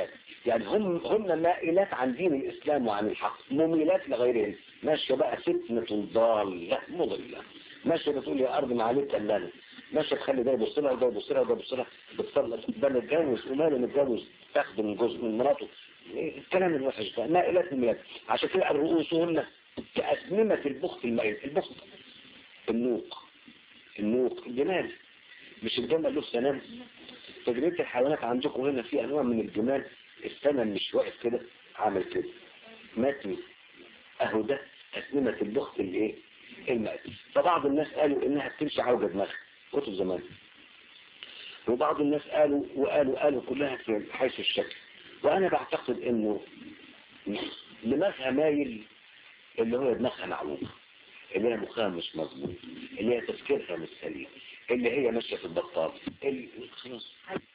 يعني هم هم مائلات عن دين الإسلام وعن الحق مميلات لغيرهم ماشية بقى فتنة ضالة مضلة ماشية بتقول يا أرض ما عليك إلا ماشية تخلي ده يبص لها وده يبص لها وده يبص لها بتصلي ده متجوز وماله متجوز تاخد من جزء من مراته الكلام الوحش ده مائلات مميلات عشان كده رؤوسهن كأسنمة البخت المائل البخت النوق النوق الجمال مش الجمل له سنام تجربة الحيوانات عندكم هنا في أنواع من الجمال السنم مش واقف كده عامل كده ماتني أهو ده أسنمة البخت الإيه المائل فبعض الناس قالوا إنها بتمشي عوجة دماغ كتب زمان وبعض الناس قالوا وقالوا قالوا كلها في حيث الشكل وأنا بعتقد إنه دماغها مايل اللي هو دماغها معوج اللي هي مخها مش مظبوط اللي هي تفكيرها مش سليم اللي هي ماشية في البطال اللي خلاص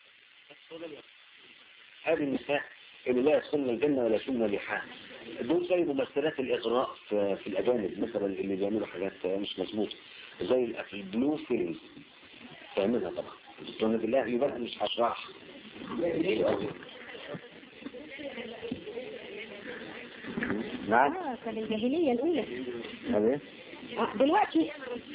هذه النساء اللي لا يدخلن الجنة ولا يشمن ريحها دول زي ممثلات الإغراء في, في الأجانب مثلا اللي بيعملوا حاجات مش مظبوطة زي البلو فيلم تعملها طبعا الدكتور بالله يبقى مش هشرح نعم اه كان الجاهلية الأولى هذا آه، دلوقتي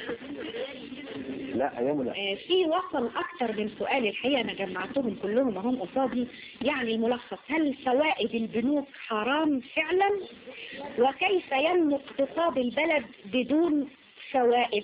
لا ايام لا آه، في وصل أكتر من سؤال الحقيقة أنا جمعتهم كلهم وهم قصادي يعني الملخص هل فوائد البنوك حرام فعلا وكيف ينمو اقتصاد البلد بدون فوائد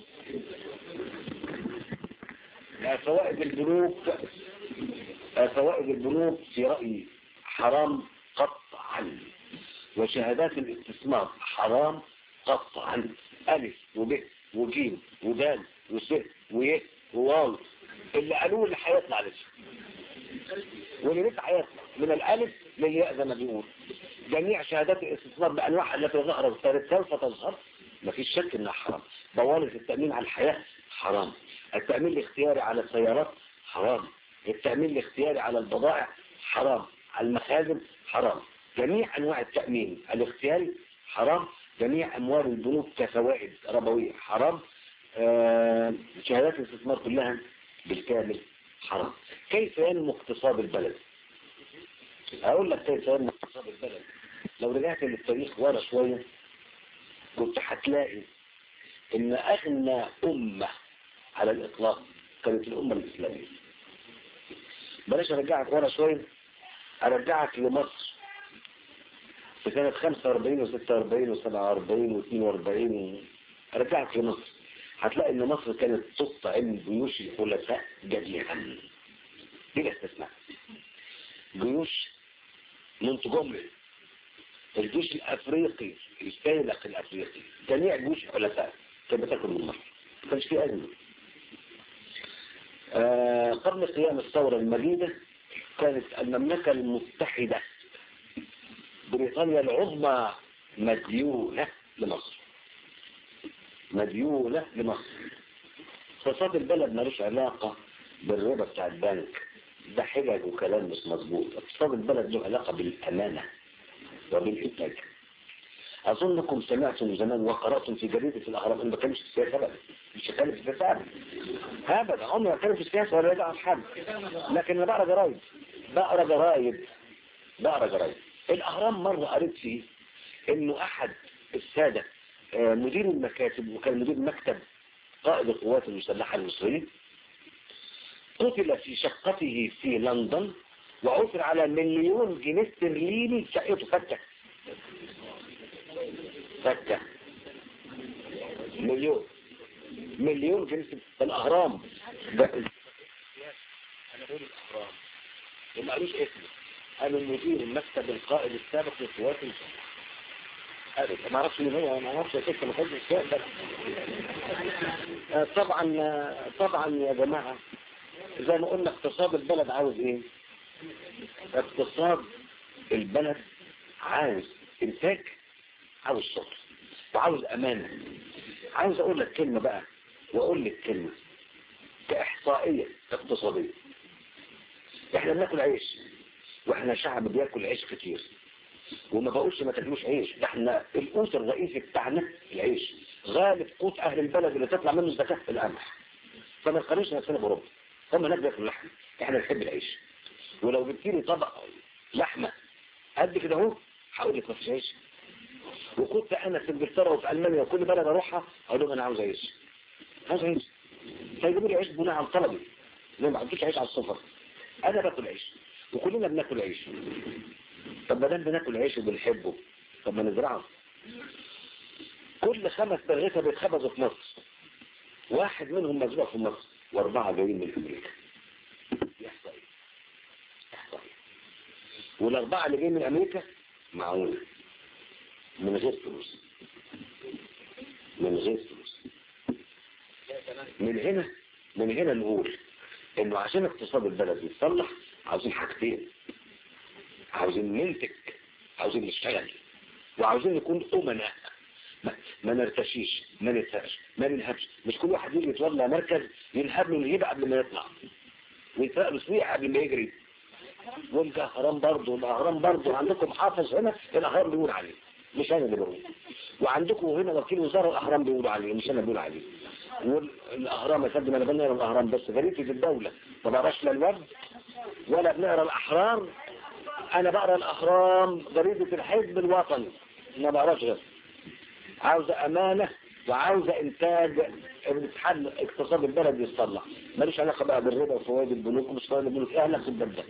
فوائد البنوك فوائد البنوك في رأيي حرام قطعا وشهادات الاستثمار حرام قطعا ألف وب وجيم ودال وس وي وواو اللي قالوه اللي هيطلع لسه واللي لسه هيطلع من الألف للياء زي ما بيقول جميع شهادات الاستثمار بأنواعها التي ظهرت وصارت سوف تظهر مفيش شك انها حرام بوالف التأمين على الحياة حرام التأمين الاختياري على السيارات حرام التأمين الاختياري على البضائع حرام على المخازن حرام جميع أنواع التأمين الاختياري حرام جميع أموال البنوك كفوائد ربوية حرام آه شهادات الاستثمار كلها بالكامل حرام كيف ينمو اقتصاد البلد أقول لك كيف ينمو اقتصاد البلد لو رجعت للتاريخ ورا شوية كنت هتلاقي ان اغنى امة على الاطلاق كانت الامة الاسلامية بلاش ارجعك ورا شوية ارجعك لمصر في سنة 45 و46 و47 و42 ارجعك لمصر هتلاقي ان مصر كانت تطعم جيوش الخلفاء جميعا بلا استثناء جيوش منتجمل الجيش الافريقي الفيلق الافريقي جميع جيوش الحلفاء كانت بتاكل من مصر ما كانش في ازمه آه قبل قيام الثوره المجيده كانت المملكه المتحده بريطانيا العظمى مديونه لمصر مديونه لمصر اقتصاد البلد ملوش علاقه بالربا بتاع البنك ده حجج وكلام مش مظبوط اقتصاد البلد له علاقه بالامانه وبالإنتاج أظنكم سمعتم زمان وقرأتم في جريدة الأهرام أنا ما بتكلمش في السياسة بقى مش بتكلم في السياسة أبدا أبدا عمري ما بتكلم في السياسة ولا يدعى حد لكن أنا بقرا جرايد بقرا جرايد بقرا جرايد الأهرام مرة قريت فيه إنه أحد السادة آه، مدير المكاتب وكان مدير مكتب قائد القوات المسلحة المصرية قتل في شقته في لندن وعثر على مليون جنيه استرليني شقته فكة فكة مليون مليون جنيه في الأهرام ده أنا بقول الأهرام وما قالوش اسمه قالوا مدير المكتب القائد السابق للقوات المسلحة قالوا ما اعرفش مين هو ما اعرفش كيف ما كانش السؤال ده آه، طبعا آه، طبعا يا جماعة زي ما قلنا اقتصاد البلد عاوز ايه اقتصاد البلد عاوز انتاج عاوز شغل وعاوز امانة عاوز اقول لك كلمة بقى واقول لك كلمة كاحصائية اقتصادية احنا بناكل عيش واحنا شعب بياكل عيش كتير وما بقولش ما تاكلوش عيش ده احنا القوت الرئيسي بتاعنا العيش غالب قوت اهل البلد اللي تطلع منه الزكاة في القمح فما نقارنش نفسنا باوروبا هم هناك بياكلوا لحم احنا بنحب العيش ولو جبت لي طبق لحمة قد كده اهو هقول لك مفيش عيش وكنت انا في انجلترا وفي المانيا وكل بلد اروحها اقول لهم انا عاوز عيش عاوز عيش فيجيبوا لي عيش بناء على طلبي ليه ما عندوش عيش على السفر انا باكل عيش وكلنا بناكل عيش طب ما دام بناكل عيش وبنحبه طب ما نزرعه كل خمس ترغيفه بيتخبزوا في مصر واحد منهم مزروع في مصر واربعه جايين من امريكا يحصل ايه يحصل ايه والاربعه اللي جايين من امريكا معقول من غير فلوس من غير فلوس من هنا من هنا نقول انه عشان اقتصاد البلد يتصلح عاوزين حاجتين عاوزين ننتج عاوزين نشتغل وعاوزين نكون امناء ما, ما نرتشيش ما نتهاش ما ننهبش مش كل واحد يجي يتولى مركز ينهب له الهيبه قبل ما يطلع ويتفق له سويع قبل ما يجري والأهرام برضه الأهرام برضه عندكم حافظ هنا الأهرام بيقول عليه مش أنا اللي بقول وعندكم هنا وكيل وزارة الأهرام بيقول عليه مش أنا بقول عليه والأهرام يا فندم أنا بنقرا الأهرام بس فريقي في الدولة ما بقراش لا الورد ولا بنقرا الأحرار أنا بقرا الأهرام جريدة الحزب الوطني ما بقراش غير عاوزة أمانة وعاوزة إنتاج بتحل اقتصاد البلد يصلح ماليش علاقة بقى بالربا وفوائد البنوك ومش فوائد البنوك ايه علاقة بالبلد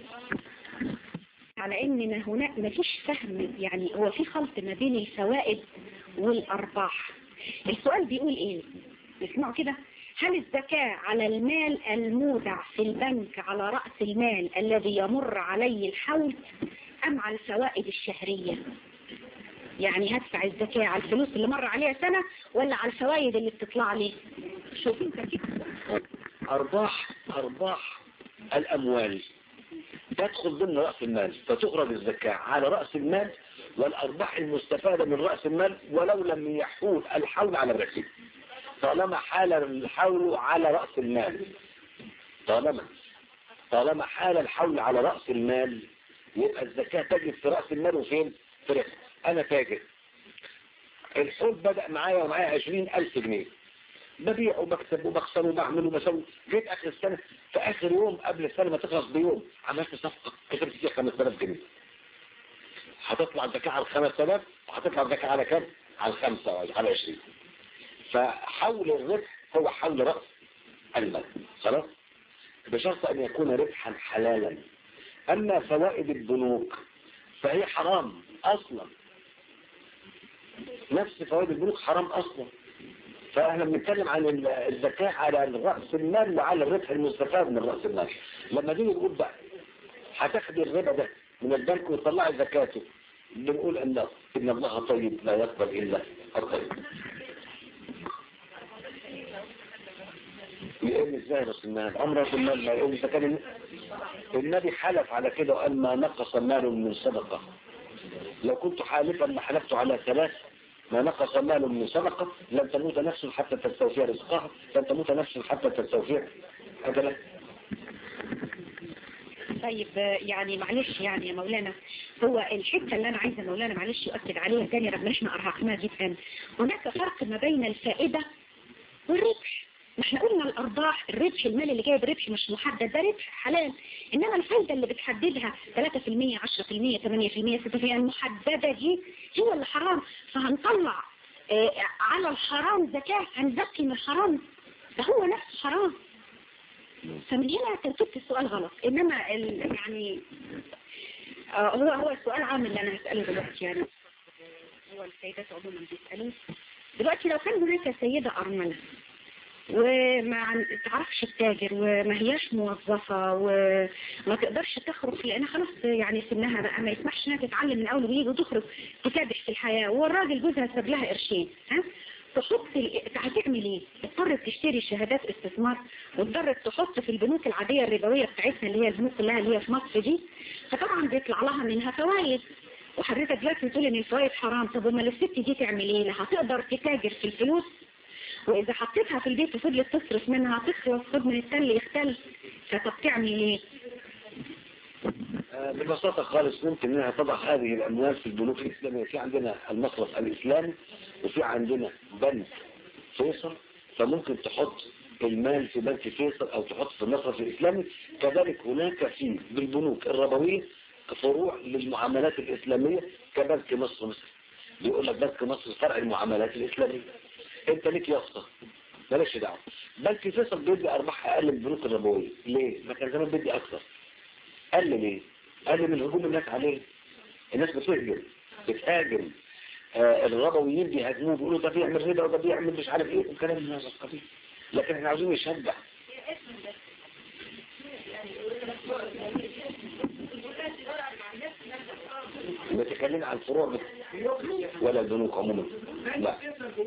على ان هناك ما فيش فهم يعني هو في خلط ما بين الفوائد والارباح السؤال بيقول ايه اسمعوا كده هل الزكاة على المال المودع في البنك على رأس المال الذي يمر عليه الحول ام على الفوائد الشهرية يعني هدفع الزكاة على الفلوس اللي مر عليها سنة ولا على الفوائد اللي بتطلع لي شوف انت كده أرباح أرباح الأموال تدخل ضمن رأس المال فتخرج الزكاة على رأس المال والأرباح المستفادة من رأس المال ولو لم يحول الحول على الركيب طالما حال الحول على رأس المال طالما طالما حال الحول على رأس المال يبقى الزكاة تجب في رأس المال وفين في رأس أنا تاجر الحول بدأ معايا ومعايا عشرين ألف جنيه ببيع وبكسب وبخسر وبعمل وبسوي جيت اخر السنة في اخر يوم قبل السنة ما تخلص بيوم عملت صفقة كسبت فيها 5000 جنيه هتطلع الزكاة على 5000 وهتطلع الزكاة على كام؟ على 5 على 20 فحول الربح هو حول رأس المال خلاص بشرط ان يكون ربحا حلالا اما فوائد البنوك فهي حرام اصلا نفس فوائد البنوك حرام اصلا فاحنا بنتكلم عن الزكاة على رأس المال وعلى الربح المستفاد من رأس المال لما نيجي نقول بقى هتاخدي الربا ده من البنك وتطلعي زكاته بنقول ان ان الله طيب لا يقبل الا الطيب يقول ازاي رأس المال امر رأس المال ما يقول اذا كان النبي حلف على كده وقال ما نقص مال من صدقة لو كنت حالفا ما حلفت على ثلاث ما نقص مال من صدقة لن تموت نفس حتى تستوفي رزقها لن تموت نفس حتى تستوفي أجلها طيب يعني معلش يعني يا مولانا هو الحتة اللي أنا عايزة مولانا معلش يؤكد عليها تاني رغم احنا أرهقناها جدا هناك فرق ما بين الفائدة والربح ما احنا قلنا الأرباح الربح المال اللي جايب ربح مش محدد ده ربح حلال إنما الفايدة اللي بتحددها 3% 10% 8% 6% المحددة دي هي اللي حرام فهنطلع اه على الحرام زكاة هنزكي من الحرام ده هو نفسه حرام فمن هنا ترتبت السؤال غلط إنما يعني اه هو هو السؤال عام اللي أنا هسأله دلوقتي يعني هو السيدات عموما بيسألوه دلوقتي لو كان هناك سيدة أرملة وما تعرفش التاجر وما هياش موظفة وما تقدرش تخرج لانها خلاص يعني سنها بقى ما يسمحش انها تتعلم من اول ويجي وتخرج تكابح في الحياة والراجل جوزها ساب لها قرشين ها تحط هتعمل ايه اضطرت تشتري شهادات استثمار واضطرت تحط في البنوك العادية الربوية بتاعتنا اللي هي البنوك كلها اللي هي في مصر دي فطبعا بيطلع لها منها فوائد وحضرتك دلوقتي بتقول ان الفوائد حرام طب امال الست دي تعمل ايه لا هتقدر تتاجر في الفلوس واذا حطيتها في البيت وفضلت تصرف منها تخلص خد من التل يختل فطب تعمل ايه ببساطة خالص ممكن انها تضع هذه الاموال في البنوك الاسلامية في عندنا المصرف الاسلامي وفي عندنا بنك فيصل فممكن تحط المال في بنك فيصل او تحط في المصرف الاسلامي كذلك هناك في بالبنوك الربوية فروع للمعاملات الإسلامية كبنك مصر مثلا بيقول لك بنك مصر فرع المعاملات الإسلامية انت ليك يافطة بلاش دعوه بنك فيصل بيدي ارباح اقل من البنوك الربويه ليه ما كان زمان بيدي اكثر قل ليه قل من هجوم الناس عليه الناس بتهجم بتهاجم آه الربويين بيهاجموه بيقولوا ده بيعمل ربا وده بيعمل مش عارف ايه والكلام من هذا القبيل لكن احنا عاوزين نشجع بتتكلم عن الفروع بس ولا البنوك عموما لا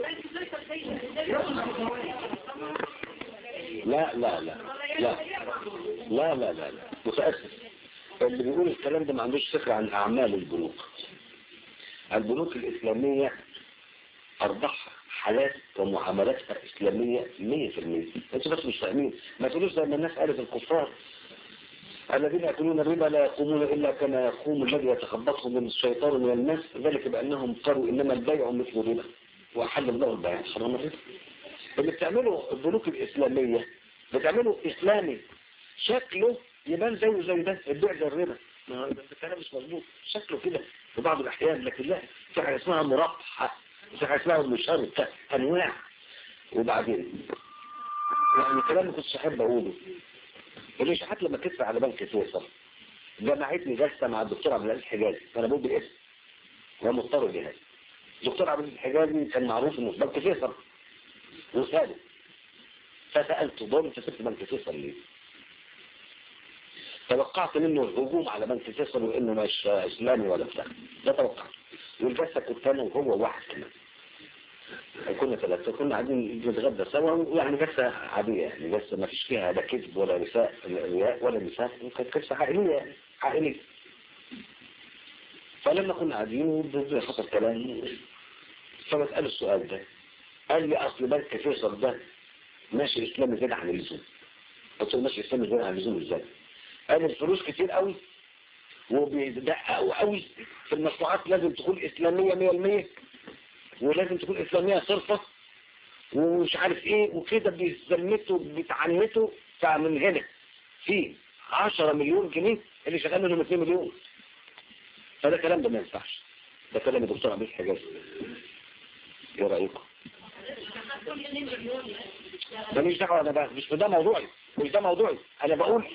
لا لا لا لا لا لا لا لا متأسف اللي بيقول الكلام ده ما عندوش فكرة عن أعمال البنوك البنوك الإسلامية أرباحها حالات ومعاملاتها إسلامية 100% أنتوا بس مش فاهمين ما تقولوش زي ما الناس قالت الكفار الذين يأكلون الربا لا يقومون إلا كما يقوم الذي يتخبطه من الشيطان من الناس ذلك بأنهم قالوا إنما البيع مثل الربا وأحل الله البيع حرام الربا اللي بتعمله البنوك الإسلامية بتعمله إسلامي شكله يبان زيه زي ده البيع زي الربا ما الكلام مش مظبوط شكله كده في بعض الأحيان لكن لا في حاجة اسمها مرابحة في حاجة اسمها مشاركة أنواع وبعدين يعني كلام ما كنتش أحب أقوله ليش حتى لما كتب على بنك فيصل جمعتني جلسة مع الدكتور عبد العزيز حجازي أنا بقول باسم هو مضطر بهذا الدكتور عبد العزيز حجازي كان معروف انه في بنك فيصل وسابق فسألته بقول انت سبت بنك فيصل ليه؟ توقعت منه الهجوم على بنك فيصل وانه مش اسلامي ولا بتاع ده توقعت والجلسة كنت انا وهو واحد كمان كنا ثلاثة كنا قاعدين نتغدى سوا يعني جلسة عادية يعني جلسة ما فيش فيها لا كذب ولا نساء رياء ولا نساء كانت جلسة عائلية يعني عائلية فلما كنا قاعدين بدون خطر كلام فبسأل السؤال ده قال لي أصل بنك فيصل ده ماشي إسلامي زيادة عن اللزوم قلت له ماشي إسلامي زيادة عن اللزوم إزاي؟ قال الفلوس كتير قوي وبيدققوا قوي في المشروعات لازم تكون إسلامية 100% ولازم تكون إسلامية صرفة ومش عارف ايه وكده بيزمتوا بيتعنتوا فمن هنا في 10 مليون جنيه اللي شغال منهم 2 مليون فده كلام ده ما ينفعش ده كلام الدكتور عبد الحجاز ايه رايكم ماليش دعوه انا بقى مش ده موضوعي مش ده موضوعي انا بقول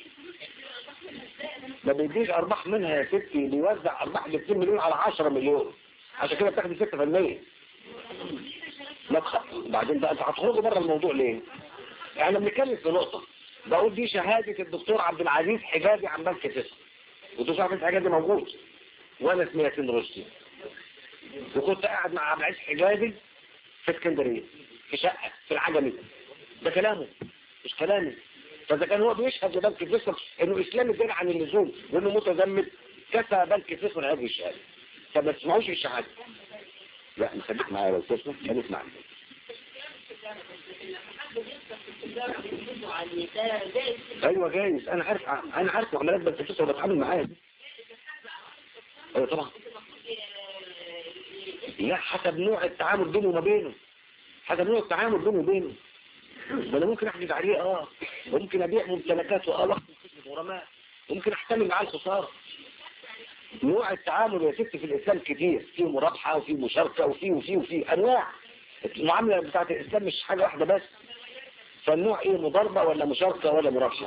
ما بيديش ارباح منها يا ستي بيوزع ارباح ب 2 مليون على 10 مليون عشان كده بتاخدي 6% لا تخ... بعدين بقى انت هتخرجوا بره الموضوع ليه احنا بنتكلم في نقطه بقول دي شهاده الدكتور عبد العزيز حجازي عن بنك فيصل والدكتور عبد العزيز حجازي موجود وانا اسمي ياسين رشدي وكنت قاعد مع عبد العزيز حجازي في اسكندريه في شقه في العجمي ده كلامه مش كلامي فاذا كان هو بيشهد لبنك فيصل انه اسلامي زياده عن اللزوم وانه متزمت كفى بنك فيصل هذه الشهاده فما تسمعوش الشهاده لا نخليك معايا لو تسمع خليك معايا ايوه جايز انا عارف انا عارف معاملات بنك فيصل وبتعامل معاها ايوه طبعا لا حسب نوع التعامل بينه وما بينه حسب نوع التعامل بينه وبينه ده انا ممكن احجز عليه اه وممكن ابيع ممتلكاته اه واخد غرماء ممكن احتمل معاه الخساره نوع التعامل يا ست في الاسلام كتير فيه مرابحه وفيه مشاركه وفيه وفيه وفيه انواع المعامله بتاعت الاسلام مش حاجه واحده بس فالنوع ايه مضاربه ولا مشاركه ولا مرابحه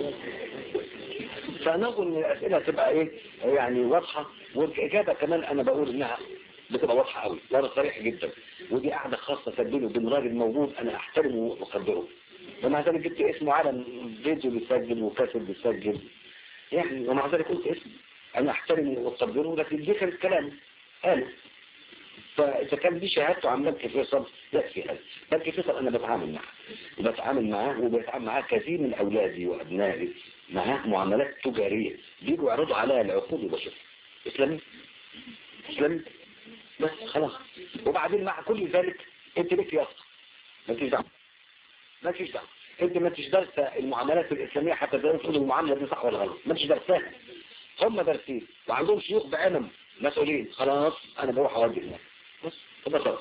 فنظن ان الاسئله تبقى ايه يعني واضحه والاجابه كمان انا بقول انها بتبقى واضحه قوي وانا صريح جدا ودي قاعده خاصه سجله بين راجل موجود انا احترمه واقدره ومع ذلك جبت اسمه على فيديو بيسجل وكاتب بيسجل يعني ومع ذلك قلت اسمه انا احترمه واقدره لكن دي كانت كلام قال فاذا كان دي شهادته عن بنك فيصل يكفي هذا بنك فيصل انا بتعامل معاه وبتعامل معاه وبتعامل معاه كثير من اولادي وابنائي معاه معاملات تجاريه بيجوا يعرضوا عليا العقود وبشوف اسلامي اسلامي بس خلاص وبعدين مع كل ذلك انت ليك يافطه ما فيش دعوه ما فيش دعوه انت ما انتش دارسه المعاملات الاسلاميه حتى تقدر تقول المعامله دي صح ولا غلط ما انتش دارساها هم دارسين وعندهم شيوخ بعلم مسؤولين خلاص انا بروح اودي هناك بس تبقى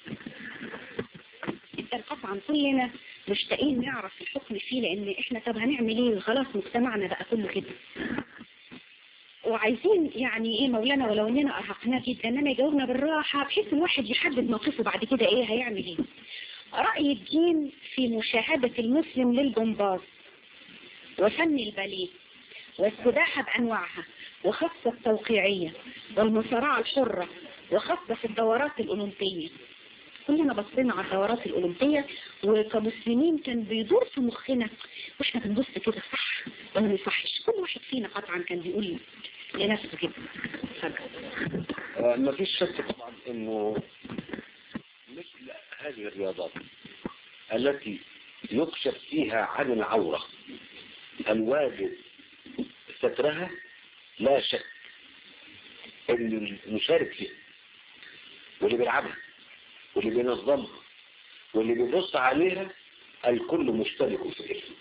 طبعا كلنا مشتاقين نعرف الحكم فيه لان احنا طب هنعمل ايه خلاص مجتمعنا بقى كله كده وعايزين يعني ايه مولانا ولو اننا ارهقناه جدا انما يجاوبنا بالراحة بحيث الواحد يحدد موقفه بعد كده ايه هيعمل ايه رأي الدين في مشاهدة المسلم للجمباز وفن الباليه والسباحة بأنواعها وخاصة التوقيعية والمصارعة الحرة وخاصة في الدورات الأولمبية كلنا بصينا على الدورات الأولمبية وكمسلمين كان بيدور في مخنا واحنا بنبص كده صح ولا ما يصحش كل واحد فينا قطعا كان بيقول لنفسه كده اتفضل. آه، ما فيش شك طبعا انه مثل هذه الرياضات التي يكشف فيها عن العورة الواجب سترها لا شك ان المشارك فيها واللي بيلعبها واللي بينظمها واللي بيبص عليها الكل مشترك في الاسم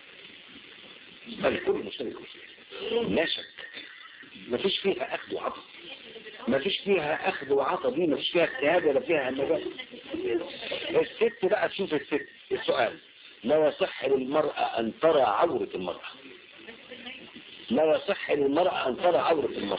الكل مشترك في الاسم لا شك ما فيش فيها اخذ وعطاء ما فيش فيها اخذ وعطاء دي ما فيش فيها اجتهاد ولا فيها همجات الست بقى تشوف الست السؤال لا يصح للمرأة ان ترى عورة المرأة لا يصح للمرأة ان ترى عورة المرأة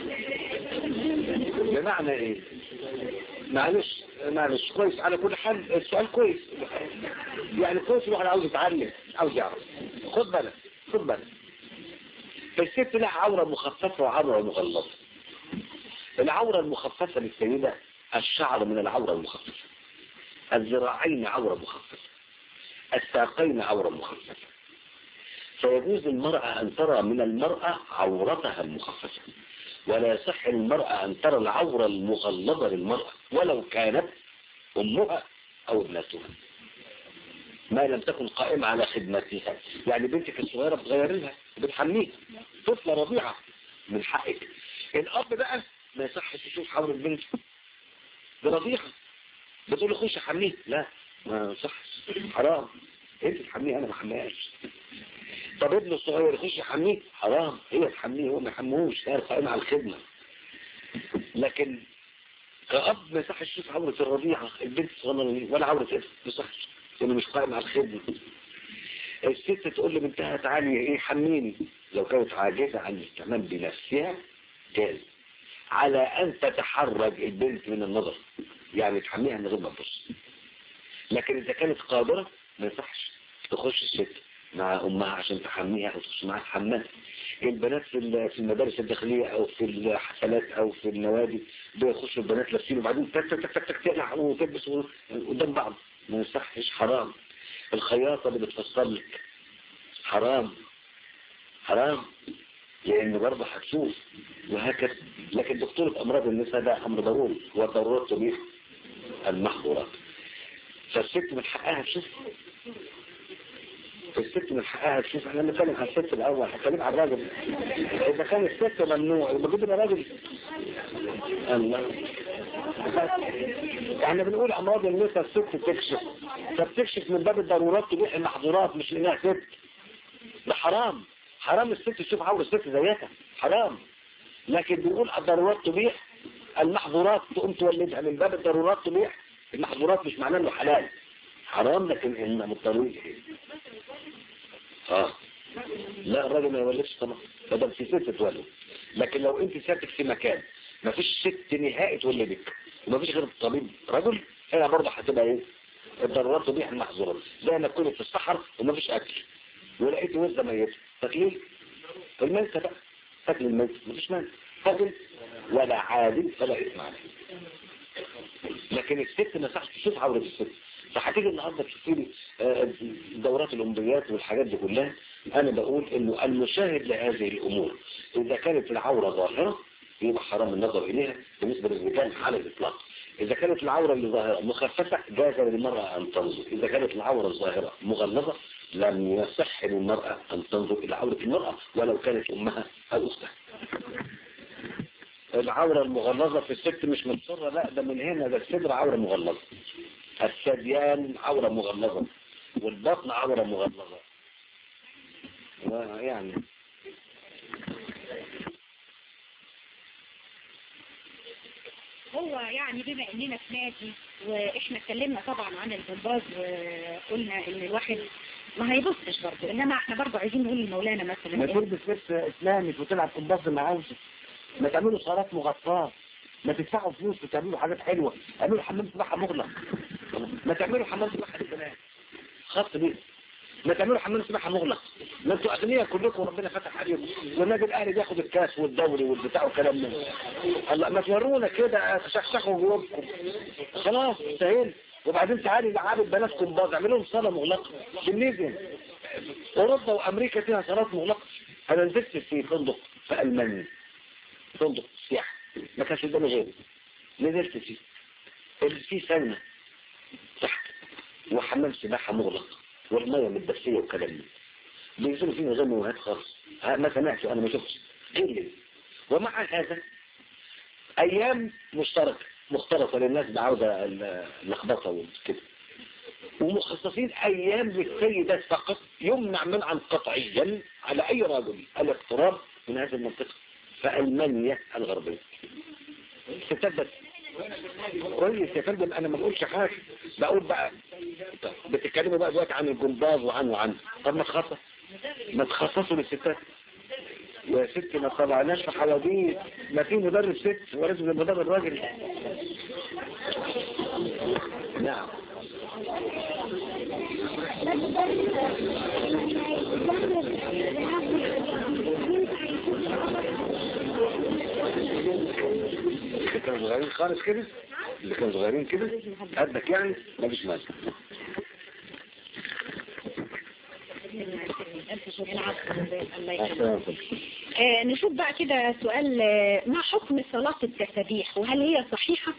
بمعنى ايه معلش معلش كويس على كل حال السؤال كويس يعني كويس الواحد عاوز يتعلم عاوز يعرف خد بالك خد بالك الست لها عورة مخففة وعورة مغلظة العورة المخففة للسيدة الشعر من العورة المخففة الذراعين عورة مخففة الساقين عورة مخففة فيجوز للمرأة أن ترى من المرأة عورتها المخففة ولا يصح للمرأة أن ترى العورة المغلظة للمرأة ولو كانت أمها أو ابنتها ما لم تكن قائمة على خدمتها يعني بنتك الصغيرة بتغير لها بتحميها طفلة رضيعة من حقك الأب بقى ما يصحش يشوف حول البنت ده رضيعة بتقول له خش حميه لا ما يصحش حرام انت تحميه انا ما حميهاش طب ابنه الصغير يخش يحميه حرام هي تحميه هو ما يحموش هي قائمة على الخدمة لكن كأب ما يصحش يشوف عورة الرضيعة البنت الصغيرة دي ولا عورة ابن ما يصحش لانه مش قائم على الخدمة الست تقول لبنتها تعالي ايه حميني لو كانت عاجزة عن الاستعمال بنفسها جاز على ان تتحرج البنت من النظر يعني تحميها من غير ما تبص لكن اذا كانت قادرة ما يصحش تخش الست مع امها عشان تحميها او تخش معاها الحمام البنات في في المدارس الداخلية او في الحفلات او في النوادي بيخشوا البنات لابسين وبعدين تك تك تك تك تقلع وتلبس قدام بعض ما يصحش حرام الخياطة اللي بتفسر لك حرام حرام لان برضه هتشوف وهكذا لكن دكتورة امراض النساء ده امر ضروري والضرورات تبيح المحظورات فالست من حقها تشوف الست من حقها تشوف احنا بنتكلم عن الست الاول هنتكلم عن الراجل اذا كان الست ممنوع يبقى جيب راجل الله احنا بنقول امراض النساء الست تكشف فبتكشف من باب الضرورات تبيح المحظورات مش لانها ست ده حرام حرام الست تشوف عور الست زيها حرام لكن بنقول الضرورات تبيح المحظورات تقوم تولدها من باب الضرورات تبيح المحظورات مش معناه انه حلال حرام لكن انه مضطرين اه لا الراجل ما يولدش طبعا بدل في ست تولد لكن لو انت ساكت في مكان ما فيش ست نهائي تولدك وما فيش غير الطبيب رجل هنا برضه هتبقى ايه الضرورات تبيح المحظورات زي ما تكوني في الصحراء وما فيش اكل ولقيت وزه ميته تاكليه الميتة بقى تاكل الميتة ما فيش مانع تاكل ولا عادل ولا اثم عليه لكن الست ما يصحش تشوف عورة الست فهتيجي النهارده تشوفي لي دورات الأمبيات والحاجات دي كلها أنا بقول إنه المشاهد لهذه الأمور إذا كانت العورة ظاهرة يبقى حرام النظر إليها بالنسبة للرجال على الإطلاق إذا كانت العورة اللي ظاهرة مخففة جاز للمرأة أن تنظر إذا كانت العورة الظاهرة مغلظة لم يصح للمرأة أن تنظر إلى عورة المرأة ولو كانت أمها أو أختها العورة المغلظة في الست مش من سرة لا ده من هنا ده الصدر عورة مغلظة الثديان عورة مغلظة والبطن عورة مغلظة يعني هو يعني بما اننا في نادي واحنا اتكلمنا طبعا عن الجمباز وقلنا ان الواحد ما هيبصش برضه انما احنا برضه عايزين نقول لمولانا مثلا ما إيه؟ تلبس لبس اسلامي وتلعب كومباز مع عاوزة ما تعملوا صالات مغطاة ما تدفعوا فلوس وتعملوا حاجات حلوة اعملوا حمام سباحة مغلق ما تعملوا حمام سباحة للبنات خط بيه ما تعملوا حمام سباحة مغلق ما انتوا اغنياء كلكم وربنا فتح عليكم والنادي الاهلي بياخد الكاس والدوري والبتاع وكلام من ده. الله ما تورونا كده شخشخوا جوابكم خلاص سهل وبعدين تعالي لعاب البنات كومباز اعملوا لهم صالة مغلقة بالنيزم اوروبا وامريكا فيها صالات مغلقة انا نزلت في فندق في المانيا فندق سياحة ما كانش قدامي غيره نزلت فيه اللي فيه ساونا تحت وحمام سباحة مغلق والمية متدفية وكلام من ده. بينزلوا فيه نظام وهات خالص ها، ما سمعتش انا ما شفتش الا ومع هذا ايام مشتركة مختلطة للناس بعودة اللخبطة وكده ومخصصين ايام للسيدات فقط يمنع منعا قطعيا على اي رجل الاقتراب من هذه المنطقة في المانيا الغربية الستات بس كويس يا فندم انا ما بقولش حاجة بقول بقى بتتكلموا بقى دلوقتي عن الجمباز وعن وعن طب ما تخصص ما تخصصوا للستات يا ستي ما طلعناش في حواديت ما في مدرب ست ولازم المدرب راجل نعم اللي كانوا صغيرين خالص كده اللي كانوا صغيرين كده قدك يعني مفيش مانع الله يخليك. آه نشوف بقى كده سؤال آه، ما حكم صلاة التسابيح وهل هي صحيحة؟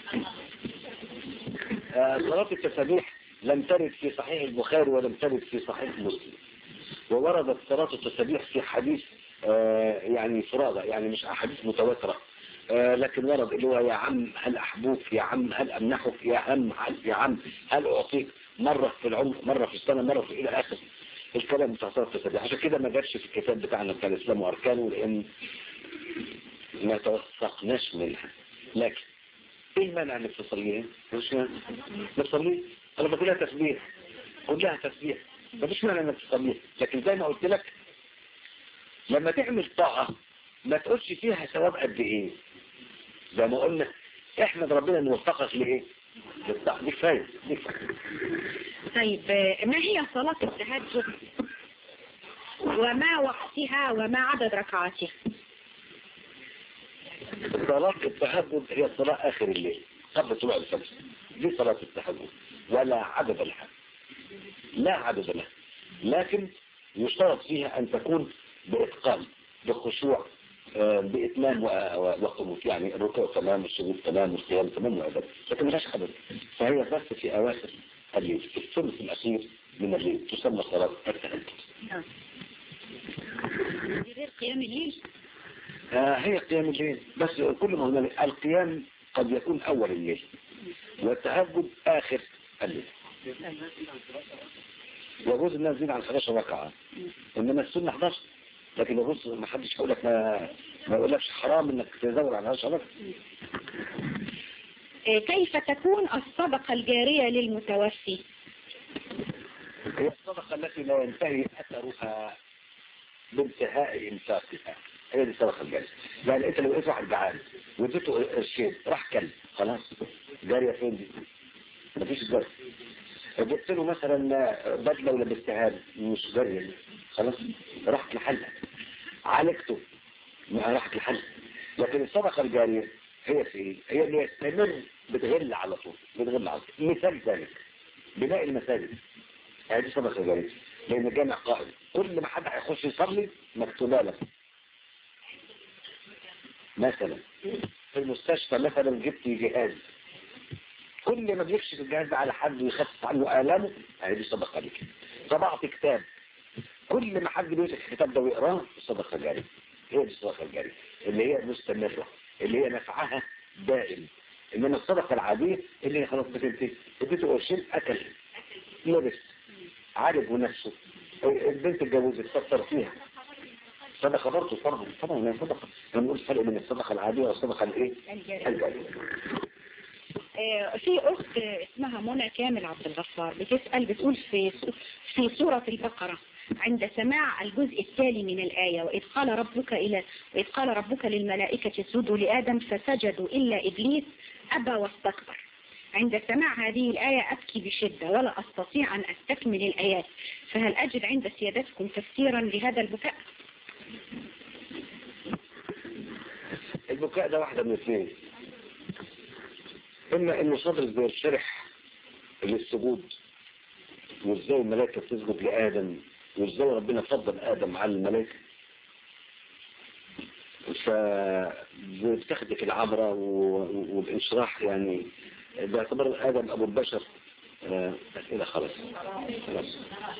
آه، صلاة التسابيح لم ترد في صحيح البخاري ولم ترد في صحيح مسلم ووردت صلاة التسابيح في حديث آه، يعني فرادة يعني مش أحاديث متواترة آه، لكن ورد اللي هو يا عم هل أحبوك يا عم هل أمنحك يا هم هل يا عم هل أعطيك مرة في العمر مرة في السنة مرة في إلى آخر الكلام بتاع صلاة التسابيح عشان كده ما جاتش في الكتاب بتاعنا بتاع الإسلام وأركانه لأن ما توثقناش منها لكن ايه المانع انك تصليها مش مانع تصلي انا بقولها تسبيح كلها تسبيح مفيش مانع انك تصليها لكن زي ما قلت لك لما تعمل طاعة ما تقولش فيها ثواب قد ايه زي ما قلنا احمد ربنا ان وفقك لايه للطاعة دي كفايه دي كفايه طيب آه، ما هي صلاة التهجد وما وقتها وما عدد ركعاتها؟ صلاة التهجد هي صلاة آخر الليل قبل طلوع الفجر دي صلاة التهجد ولا عدد لها لا عدد لها لكن يشترط فيها أن تكون بإتقان بخشوع آه، بإتمام و- و- وقنوت يعني الركوع تمام السجود تمام والقيام تمام وعبادة لكن ملهاش عدد فهي بس في أواخر الليل في الثلث الأخير من الليل تسمى صلاة التهجد دي غير قيام الليل آه، هي قيام الليل بس كل ما هنالك القيام قد يكون أول الليل والتهجد آخر الليل يجوز الناس زين عن 11 ركعة إنما السنة 11 لكن يجوز ما حدش يقول لك ما ما يقولكش حرام إنك تزود عن 11 ركعة آه، كيف تكون الصدقة الجارية للمتوفي؟ هي الصدقة التي لا ينتهي أثرها بانتهاء إنفاقها هي دي الصدقة الجارية يعني أنت لو لقيت واحد جعان واديته قرشين راح كل خلاص جارية فين دي؟ مفيش جارية جبت له مثلا بدلة ولبستها له مش جارية دي. خلاص راحت لحالها عالجته ما راحت لحالها لكن الصدقة الجارية هي في ايه؟ هي اللي يستمر بتغل على طول بتغل على طول مثال ذلك بناء المساجد هذه صدقة جارية لأن الجامع قائم كل ما حد هيخش يصلي مكتوبة لك مثلا في المستشفى مثلا جبت جهاز كل ما بيكشف الجهاز ده على حد ويخفف عنه آلامه هذه صدقة لك طبعت كتاب كل ما حد بيمسك الكتاب ده ويقراه صدقة جارية هي دي الصدقة الجارية اللي هي مستمرة اللي هي نفعها دائم انما الصدقة العادية اللي هي خلاص بتنتهي اديته قرشين اكل لبس عالج نفسه البنت اتجوزت فكر فيها صدقة برضه فرض طبعا هي صدقة احنا بنقول فرق بين الصدقة العادية والصدقة الايه؟ الجارية. الجارية آه، في أخت اسمها منى كامل عبد الغفار بتسأل بتقول في في سورة البقرة عند سماع الجزء التالي من الآية وإذ قال ربك إلى وإذ قال ربك للملائكة اسجدوا لآدم فسجدوا إلا إبليس أبى واستكبر عند سماع هذه الآية أبكي بشدة ولا أستطيع أن أستكمل الآيات فهل أجد عند سيادتكم تفسيرا لهذا البكاء؟ البكاء ده واحدة من اثنين اما انه صدرك بيشرح للسجود وازاي الملائكة تسجد لآدم وازاي ربنا فضل آدم على الملائكة فبتاخدك العبرة و- والانشراح يعني باعتبار آدم أبو البشر آه، أسئلة خلاص خلاص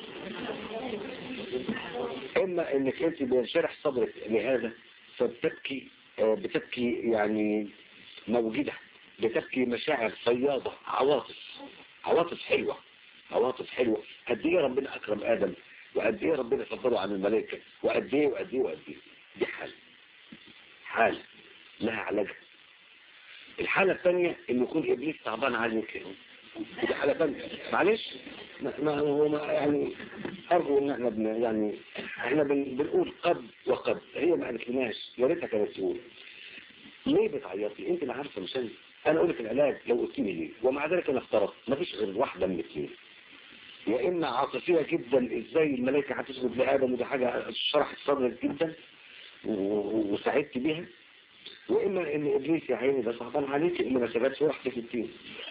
إما إنك أنت بينشرح صدرك لهذا فبتبكي آه، بتبكي يعني موجودة بتبكي مشاعر فياضة عواطف عواطف حلوة عواطف حلوة قد ايه ربنا اكرم ادم وقد ايه ربنا فضله عن الملائكة وقد ايه وقد ايه وقد ايه دي حالة حالة لها علاجها الحالة الثانية ان يكون ابليس تعبان عليك دي حالة ثانية معلش ما ما هو ما يعني ارجو ان احنا بن يعني احنا بن بنقول قد وقد هي ما قالتلناش يا ريتها كانت تقول ليه بتعيطي انت اللي عارفه مش انا انا اقول لك العلاج لو قلت لي ليه ومع ذلك انا افترضت مفيش غير واحده من الاثنين يا اما عاطفيه جدا ازاي الملائكه هتسجد لادم ودي حاجه شرحت صدرك جدا و- و- وسعدت بيها واما ان ابليس يا عيني ده صعبان عليك اللي ما سابتش واحده في الدين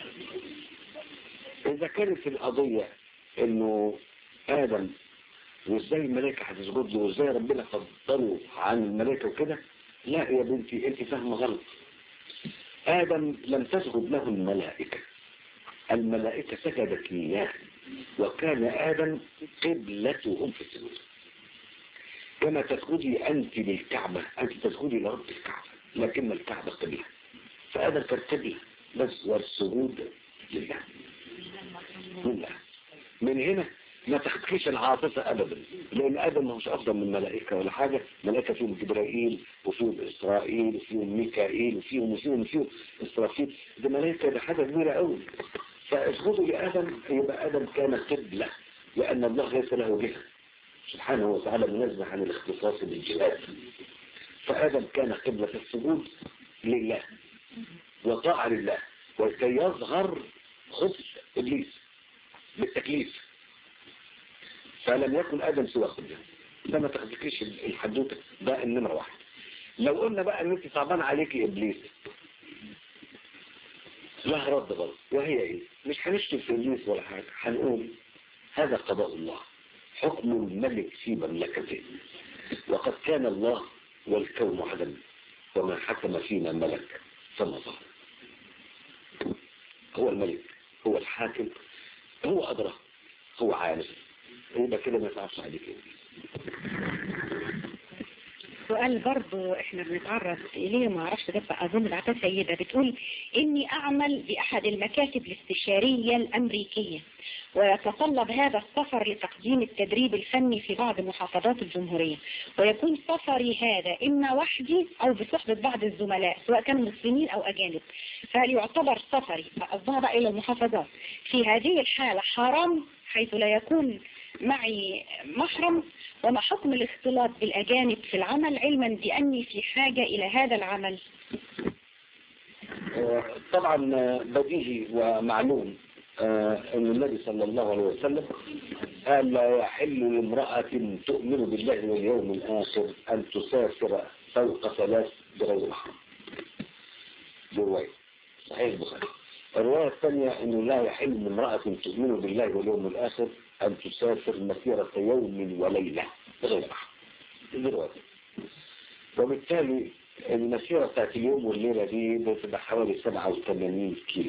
اذا كانت القضيه انه ادم وازاي الملائكه هتسجد له وازاي ربنا فضله عن الملائكه وكده لا يا بنتي انت فاهمه غلط آدم لم تسجد له الملائكة الملائكة سجدت إياه وكان آدم قبلتهم في السجود كما تسجدي أنت للكعبة أنت تسجدي لرب الكعبة لكن الكعبة قبلة فآدم كان قبلة بس والسجود لله لله من هنا ما تخدكيش العاطفة أبدا لأن آدم مش أفضل من ملائكة ولا حاجة ملائكة فيهم جبرائيل وفيهم إسرائيل وفيهم ميكائيل وفيهم وفيهم وفيهم إسرافيل دي ملائكة دي حاجة كبيرة قوي فاسجدوا لآدم يبقى آدم كان قبلة لأن الله ليس له جهة سبحانه وتعالى منزه عن الاختصاص بالجهاد فآدم كان قبلة السجود لله وطاعة لله ولكي يظهر خبث إبليس بالتكليف فلم يكن آدم سوى قبله فما تخذكيش الحدوتة ده النمرة واحد لو قلنا بقى ان انت صعبان عليكي ابليس لها رد برضه وهي ايه مش هنشتم في ابليس ولا حاجة هنقول هذا قضاء الله حكم الملك في مملكته وقد كان الله والكون عدم وما حكم فينا ملك فما ظهر هو الملك هو الحاكم هو أدرى هو عارف يبقى كده ما يصعبش عليك سؤال برضو احنا بنتعرض اليه ما اعرفش ده بقى اظن بعتها سيدة بتقول اني اعمل باحد المكاتب الاستشارية الامريكية ويتطلب هذا السفر لتقديم التدريب الفني في بعض محافظات الجمهورية ويكون سفري هذا اما وحدي او بصحبة بعض الزملاء سواء كانوا مسلمين او اجانب فهل يعتبر سفري قصدها بقى الى المحافظات في هذه الحالة حرام حيث لا يكون معي محرم وما حكم الاختلاط بالأجانب في العمل علما بأني في حاجة إلى هذا العمل آه، طبعا آه، بديهي ومعلوم آه، ان النبي صلى الله عليه وسلم قال لا يحل لامرأة تؤمن بالله واليوم الآخر أن تسافر فوق ثلاث بغير محرم دي رواية صحيح البخاري الرواية الثانية أنه لا يحل لامرأة تؤمن بالله واليوم الآخر أن تسافر مسيرة يوم وليلة بغير محرم دي رواية وبالتالي المسيرة بتاعت اليوم والليلة دي بتبقى حوالي 87 كيلو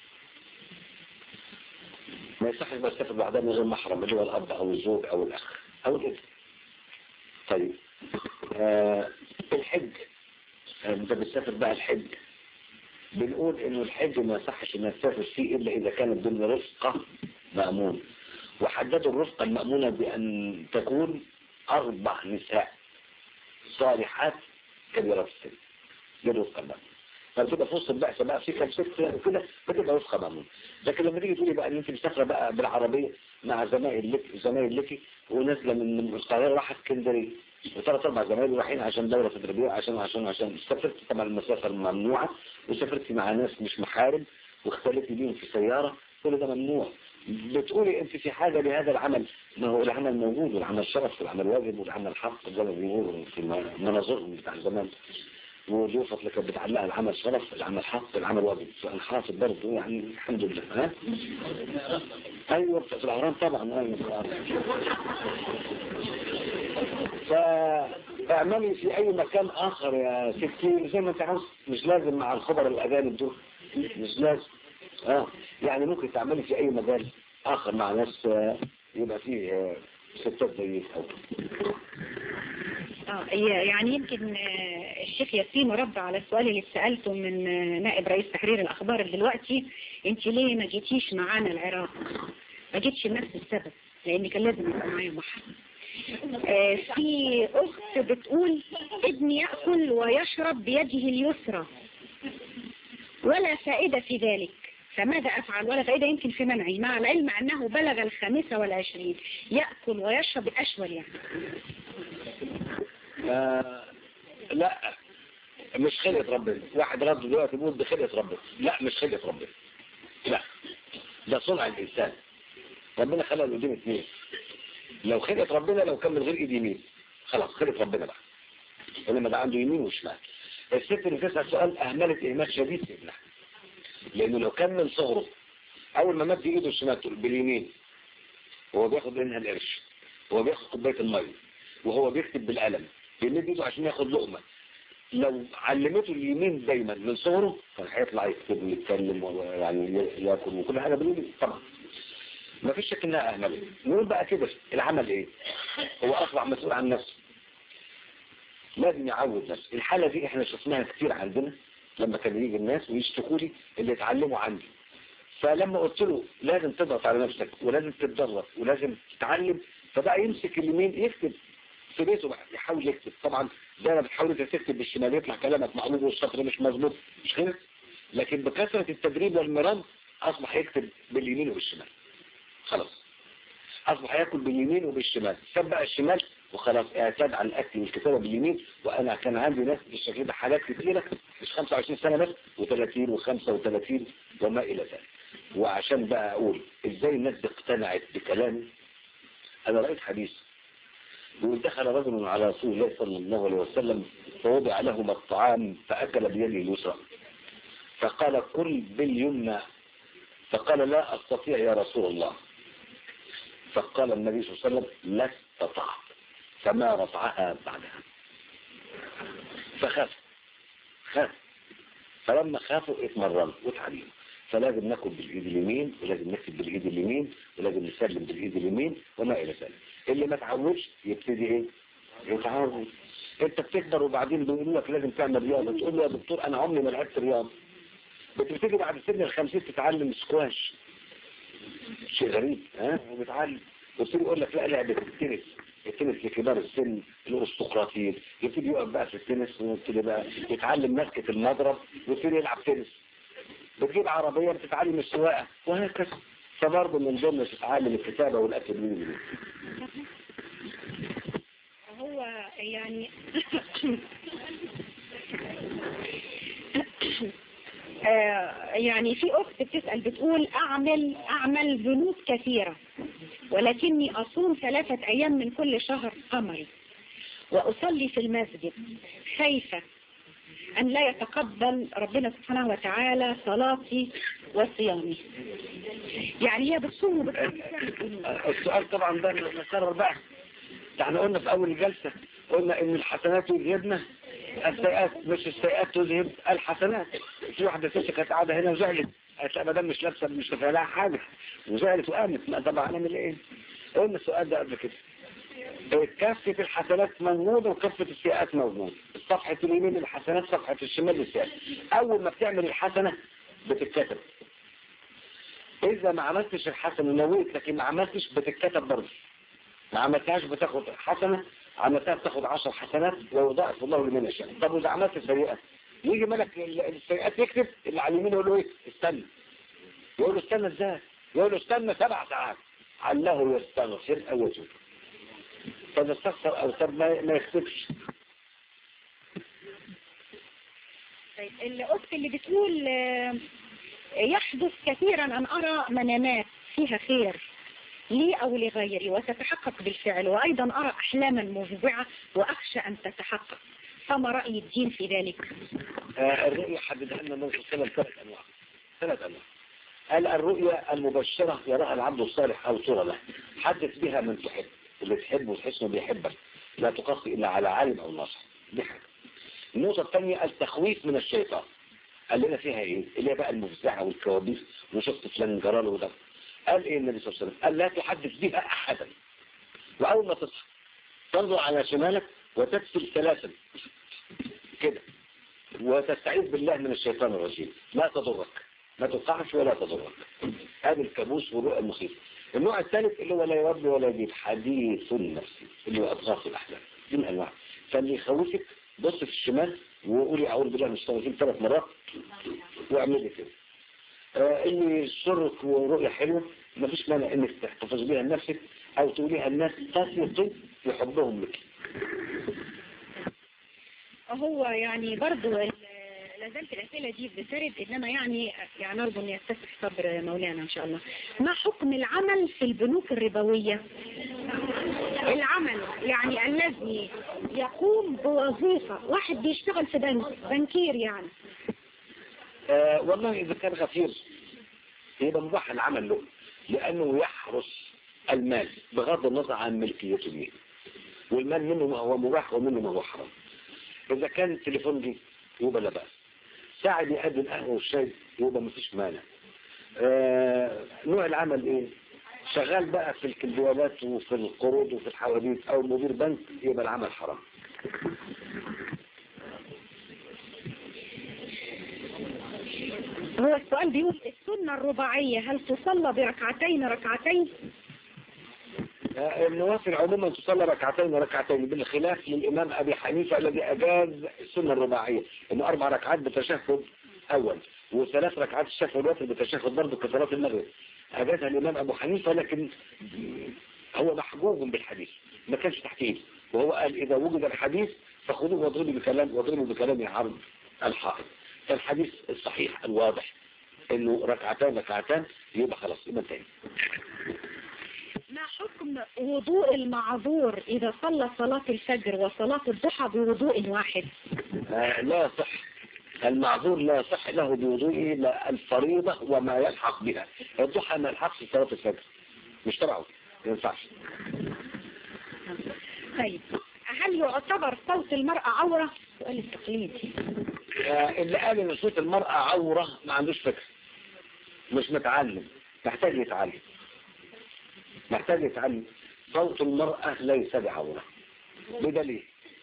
ما يصحش بقى تسافر بعدها من غير محرم اللي هو الأب أو الزوج أو الأخ أو الابن طيب آه الحج آه، انت بتسافر بقى الحج بنقول انه الحج ما يصحش انها تسافر فيه الا اذا كانت ضمن رفقة مأمون وحددوا الرفقة المأمونة بأن تكون أربع نساء صالحات كبيرات السن دي الرزق بقى فبتبقى في وسط البعثة بقى في كام ست كده بتبقى وفقة مأمون لكن لما تيجي تقولي بقى ان انت مسافرة بقى بالعربية مع زمايل لك زمايل لك ونازلة من القاهرة رايحة اسكندرية وثلاث اربع زمايل رايحين عشان دورة تدريبية عشان عشان عشان سافرت طبعا المسافة الممنوعة وسافرت مع ناس مش محارم واختلفت بيهم في سيارة كل ده ممنوع بتقولي انت في حاجة لهذا العمل ما هو العمل موجود والعمل شرف والعمل واجب والعمل حق زي ما بيقولوا في مناظرهم بتاع زمان وضيوفة اللي كانت بتعلقها العمل شرف العمل حق العمل واجب فأنا حافظ برضه يعني الحمد لله ها ايوه في الاهرام طبعا ايوه في الاهرام فاعملي في اي مكان اخر يا ستي زي ما انت عاوز مش لازم مع الخبر الاجانب دول مش لازم اه يعني ممكن تعملي في اي مجال اخر مع ناس آه، يبقى فيه آه، ستات زيك او اه يعني يمكن آه، الشيخ ياسين رد على السؤال اللي سألته من آه، نائب رئيس تحرير الأخبار دلوقتي انت ليه ما جيتيش معانا العراق ما جيتش لنفس السبب لأن كان لازم يبقى معايا بحر آه، في أخت بتقول ابني يأكل ويشرب بيده اليسرى ولا فائدة في ذلك فماذا أفعل ولا فائدة يمكن في منعي مع العلم أنه بلغ الخامسة والعشرين يأكل ويشرب الأشول يعني آه، لا مش خلقة ربنا واحد رد دلوقتي بيقول دي خلقة ربنا لا مش خلقة ربنا لا ده صنع الإنسان ربنا خلق له ايدين اثنين لو خلقة ربنا لو كان من غير ايد يمين خلاص خلقة ربنا بقى انما ده عنده يمين وشمال الست اللي تسأل سؤال اهملت اهمال شديد في ابنها لانه لو كان من صغره اول ما مد ايده الشمال باليمين هو بياخد منها القرش هو بياخد كوبايه الميه وهو بيكتب بالقلم بيمد ايده عشان ياخد لقمه لو علمته اليمين دايما من صغره كان هيطلع يكتب ويتكلم ويعني ياكل وكل حاجه باليمين طبعا ما فيش شك انها اهملت نقول بقى كده العمل ايه هو اصبح مسؤول عن نفسه لازم يعود نفسه الحالة دي احنا شفناها كتير عندنا لما كان يجي الناس ويشتكوا لي اللي اتعلموا عندي فلما قلت له لازم تضغط على نفسك ولازم تتدرب ولازم تتعلم فبقى يمسك اليمين يكتب في بيته بقى يحاول يكتب طبعا زي ما بتحاول انت تكتب بالشمال يطلع كلامك مقلوب والسطر مش مظبوط مش كده لكن بكثرة التدريب والمران اصبح يكتب باليمين وبالشمال خلاص اصبح ياكل باليمين وبالشمال ساب بقى الشمال وخلاص اعتاد على الاكل والكتابه باليمين وانا كان عندي ناس بالشكل ده حالات كتيره مش 25 سنه بس و30 و35 وما الى ذلك وعشان بقى اقول ازاي الناس دي اقتنعت بكلامي انا رايت حديث بيقول دخل رجل على رسول الله صلى الله عليه وسلم فوضع لهما الطعام فاكل بيده اليسرى فقال كل باليمنى فقال لا استطيع يا رسول الله فقال النبي صلى الله عليه وسلم لا استطعت فما رفعها بعدها فخاف خاف فلما خافوا اتمرنوا واتعلموا فلازم ناكل بالايد اليمين ولازم نكتب بالايد اليمين ولازم نسلم بالايد اليمين وما الى ذلك اللي ما تعودش يبتدي ايه يتعود انت بتكبر وبعدين بيقولوا لك لازم تعمل رياضه تقول له يا دكتور انا عمري ما لعبت رياضه بتبتدي بعد سن الخمسين تتعلم سكواش شيء غريب ها وبتعلم ويبتدي يقول لك لا لعبة التنس التنس لكبار السن الارستقراطيين يبتدي يقف بقى في التنس ويبتدي بقى يتعلم مسكة المضرب ويبتدي يلعب تنس بتجيب عربية بتتعلم السواقة وهكذا فبرضه من ضمن تتعلم الكتابة والأكل بالإنجليزي هو يعني آه، يعني في أخت بتسأل بتقول أعمل أعمل بنود كثيرة ولكني أصوم ثلاثة أيام من كل شهر قمري وأصلي في المسجد خايفة أن لا يتقبل ربنا سبحانه وتعالى صلاتي وصيامي يعني هي بتصوم وبتصلي السؤال طبعا ده نكرر بقى ده احنا قلنا في أول الجلسة قلنا إن الحسنات يذهبن السيئات مش السيئات تذهب الحسنات في واحدة ست كانت قاعدة هنا وزعلت قالت لا مدام مش لابسة مش لها حاجة وزعلت وقامت لا طبعا هنعمل ايه قلنا السؤال ده قبل كده كافة الحسنات موجودة وكافة السيئات موجودة صفحة اليمين الحسنات صفحة الشمال السيئات أول ما بتعمل الحسنة بتتكتب إذا ما عملتش الحسنة نويت لكن ما عملتش بتتكتب برضه ما عملتهاش بتاخد حسنة عملتها بتاخد عشر حسنات ويضاعف الله لمن يشاء طب واذا عملت سيئة يجي ملك ال- السيئات يكتب اللي على اليمين يقول له ايه استنى يقول له استنى ازاي يقول له استنى سبع ساعات علّه يستغفر او يتوب فاذا استغفر او تاب ما ما يكتبش طيب الأخت اللي بتقول آه، يحدث كثيرا أن أرى منامات فيها خير لي أو لغيري وتتحقق بالفعل وأيضا أرى أحلاما مفزعة وأخشى أن تتحقق فما رأي الدين في ذلك آه، الرؤية حددها لنا النبي صلى الله عليه وسلم ثلاث أنواع ثلاث أنواع قال الرؤيا المبشرة يراها العبد الصالح أو صورة له حدث بها من تحب اللي تحبه وتحس انه بيحبك لا تقصي إلا على عالم أو ناصح دي حاجة النقطة الثانية التخويف من الشيطان قال لنا فيها ايه اللي هي بقى المفزعة والكوابيس وشفت فلان جراله وده قال ايه النبي صلى الله عليه وسلم قال لا تحدث بها أحدا وأول ما تصحى تنظر على شمالك وتكسل ثلاثا كده وتستعيذ بالله من الشيطان الرجيم لا تضرك ما تقعش ولا تضرك هذا الكابوس والرؤى المخيفة النوع الثالث اللي هو لا يربي ولا يجيب حديث النفس اللي هو أضغاث الأحلام دي من أنواع فاللي يخوفك بص في الشمال وقولي أعوذ بالله من الشيطان الرجيم ثلاث مرات واعملي كده آه اللي سرك ورؤية حلوة مفيش مانع انك تحتفظ بيها لنفسك او تقوليها الناس تثق في حبهم لك هو يعني برضو ال- لازالت الأسئلة دي بترد إنما يعني يعني نرجو أن يتسع صبر مولانا إن شاء الله ما حكم العمل في البنوك الربوية العمل يعني الذي يقوم بوظيفة واحد بيشتغل في بنك بنكير يعني آه والله إذا كان غفير يبقى مباح العمل له لأنه يحرس المال بغض النظر عن ملكيته ليه والمال منه ما هو مباح ومنه ما هو حرام إذا كان التليفون دي يبقى لا بأس ساعد يقدم القهوة والشاي يبقى مفيش مانع آه نوع العمل ايه شغال بقى في الكمبيالات وفي القروض وفي الحواديت او مدير بنك يبقى العمل حرام هو السؤال بيقول السنة الرباعية هل تصلى بركعتين ركعتين آه، النوافل عموما تصلى ركعتين ركعتين بالخلاف للإمام أبي حنيفة الذي أجاز السنة الرباعية إنه أربع ركعات بتشهد أول وثلاث ركعات الشفع والوتر بتشهد برضه كصلاة المغرب أجازها الإمام أبو حنيفة لكن هو محجوب بالحديث ما كانش تحتيه وهو قال إذا وجد الحديث فخذوه واضربوا بكلام واضربوا بكلام عرض الحائط فالحديث الصحيح الواضح إنه ركعتان ركعتان يبقى خلاص يبقى انتهى ما حكم وضوء المعذور إذا صلى صلاة الفجر وصلاة الضحى بوضوء واحد آه، لا صح المعذور لا صح له بوضوئه إلا الفريضة وما يلحق بها الضحى ما يلحقش صلاة الفجر مش تبعه ما ينفعش طيب هل يعتبر صوت المرأة عورة سؤال التقليدي آه، اللي قال ان صوت المرأة عورة ما عندوش فكر مش متعلم محتاج يتعلم محتاج يتعلم صوت المرأة ليس بعورة بدليل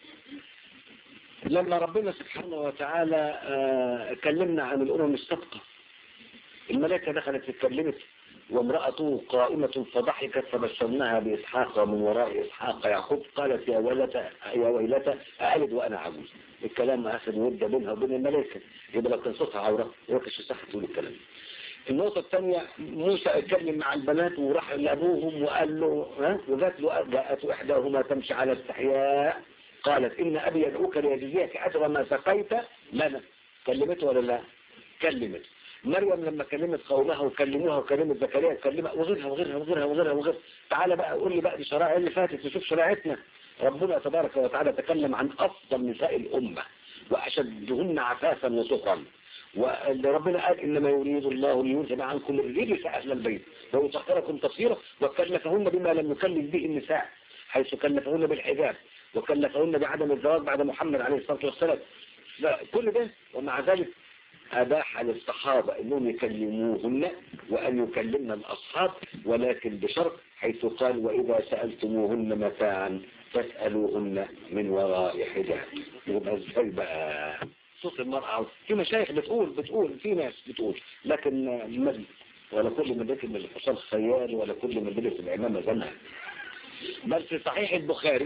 لما ربنا سبحانه وتعالى آه، كلمنا عن الأمم السابقة الملائكة دخلت اتكلمت وامرأته قائمة فضحكت فبشرناها بإسحاق ومن وراء إسحاق يعقوب قالت يا ويلتى يا ويلتى أألد وأنا عجوز الكلام أخذ ودة بينها وبين الملائكة يبقى لو كان صوتها عورة ما كانش صح تقول الكلام النقطة الثانية موسى اتكلم مع البنات وراح لأبوهم وقال له ها وجات له جاءت إحداهما تمشي على استحياء قالت إن أبي يدعوك ليجزيك أجر ما سقيت لنا كلمته ولا لا كلمت مريم لما كلمت قومها وكلموها وكلمت زكريا كلمها وغيرها وغيرها وغيرها وغيرها وغيرها تعالى بقى قول لي بقى دي شرائع اللي فاتت نشوف شرائعتنا ربنا تبارك وتعالى تكلم عن أفضل نساء الأمة وأشدهن عفافا وسخرا واللي ربنا قال إنما يريد الله لينزل عنكم الرجس أهل البيت ويطهركم تطهيرا وكلفهن بما لم يكلف به النساء حيث كلفهن بالحجاب وكلفهن بعدم الزواج بعد محمد عليه الصلاة والسلام كل ده ومع ذلك أباح للصحابة أنهم يكلموهن وأن يكلمن الأصحاب ولكن بشرط حيث قال وإذا سألتموهن متاعا فاسألوهن من وراء حجاب يبقى ازاي بقى صوت المرأة في مشايخ بتقول بتقول في ناس بتقول لكن المدن ولا كل مدرسة من الحصان خيال ولا كل مدرسة العمامة زمها بل في صحيح البخاري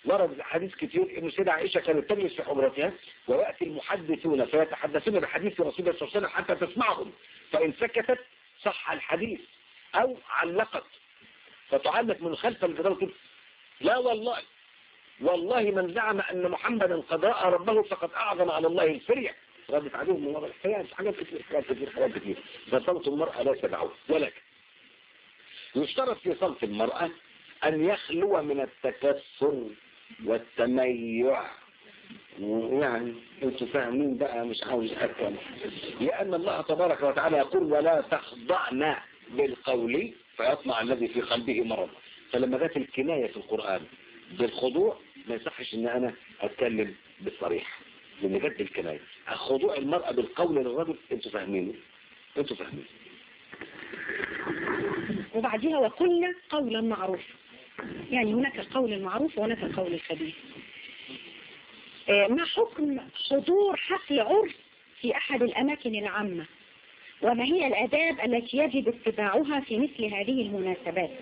ورد حديث كتير ان سيدة عائشة كانت تجلس في حجرتها ويأتي المحدثون فيتحدثون بحديث رسول الله صلى الله عليه وسلم حتى تسمعهم فإن سكتت صح الحديث أو علقت فتعلق من خلف الجدار كده لا والله والله من زعم أن محمدا قد رأى ربه فقد أعظم على الله الفريع ردت عليهم من وراء الحياة حاجات كتير حاجات كتير حاجات كتير فصوت المرأة لا تدعوه ولكن يشترط في صوت المرأة أن يخلو من التكسر والتميع يعني انتوا فاهمين بقى مش عاوز أكمل لأن الله تبارك وتعالى يقول ولا تخضعن بالقول فيطمع الذي في قلبه مرض فلما جت الكناية في القرآن بالخضوع ما يصحش ان انا اتكلم بالصريح لان جت بالكناية خضوع المرأة بالقول للرجل انتوا فاهمينه انتوا فاهمين وبعدها وقلنا قولا معروفا يعني هناك القول المعروف وهناك القول الخبيث آه، ما حكم حضور حفل عرس في أحد الأماكن العامة وما هي الأداب التي يجب اتباعها في مثل هذه المناسبات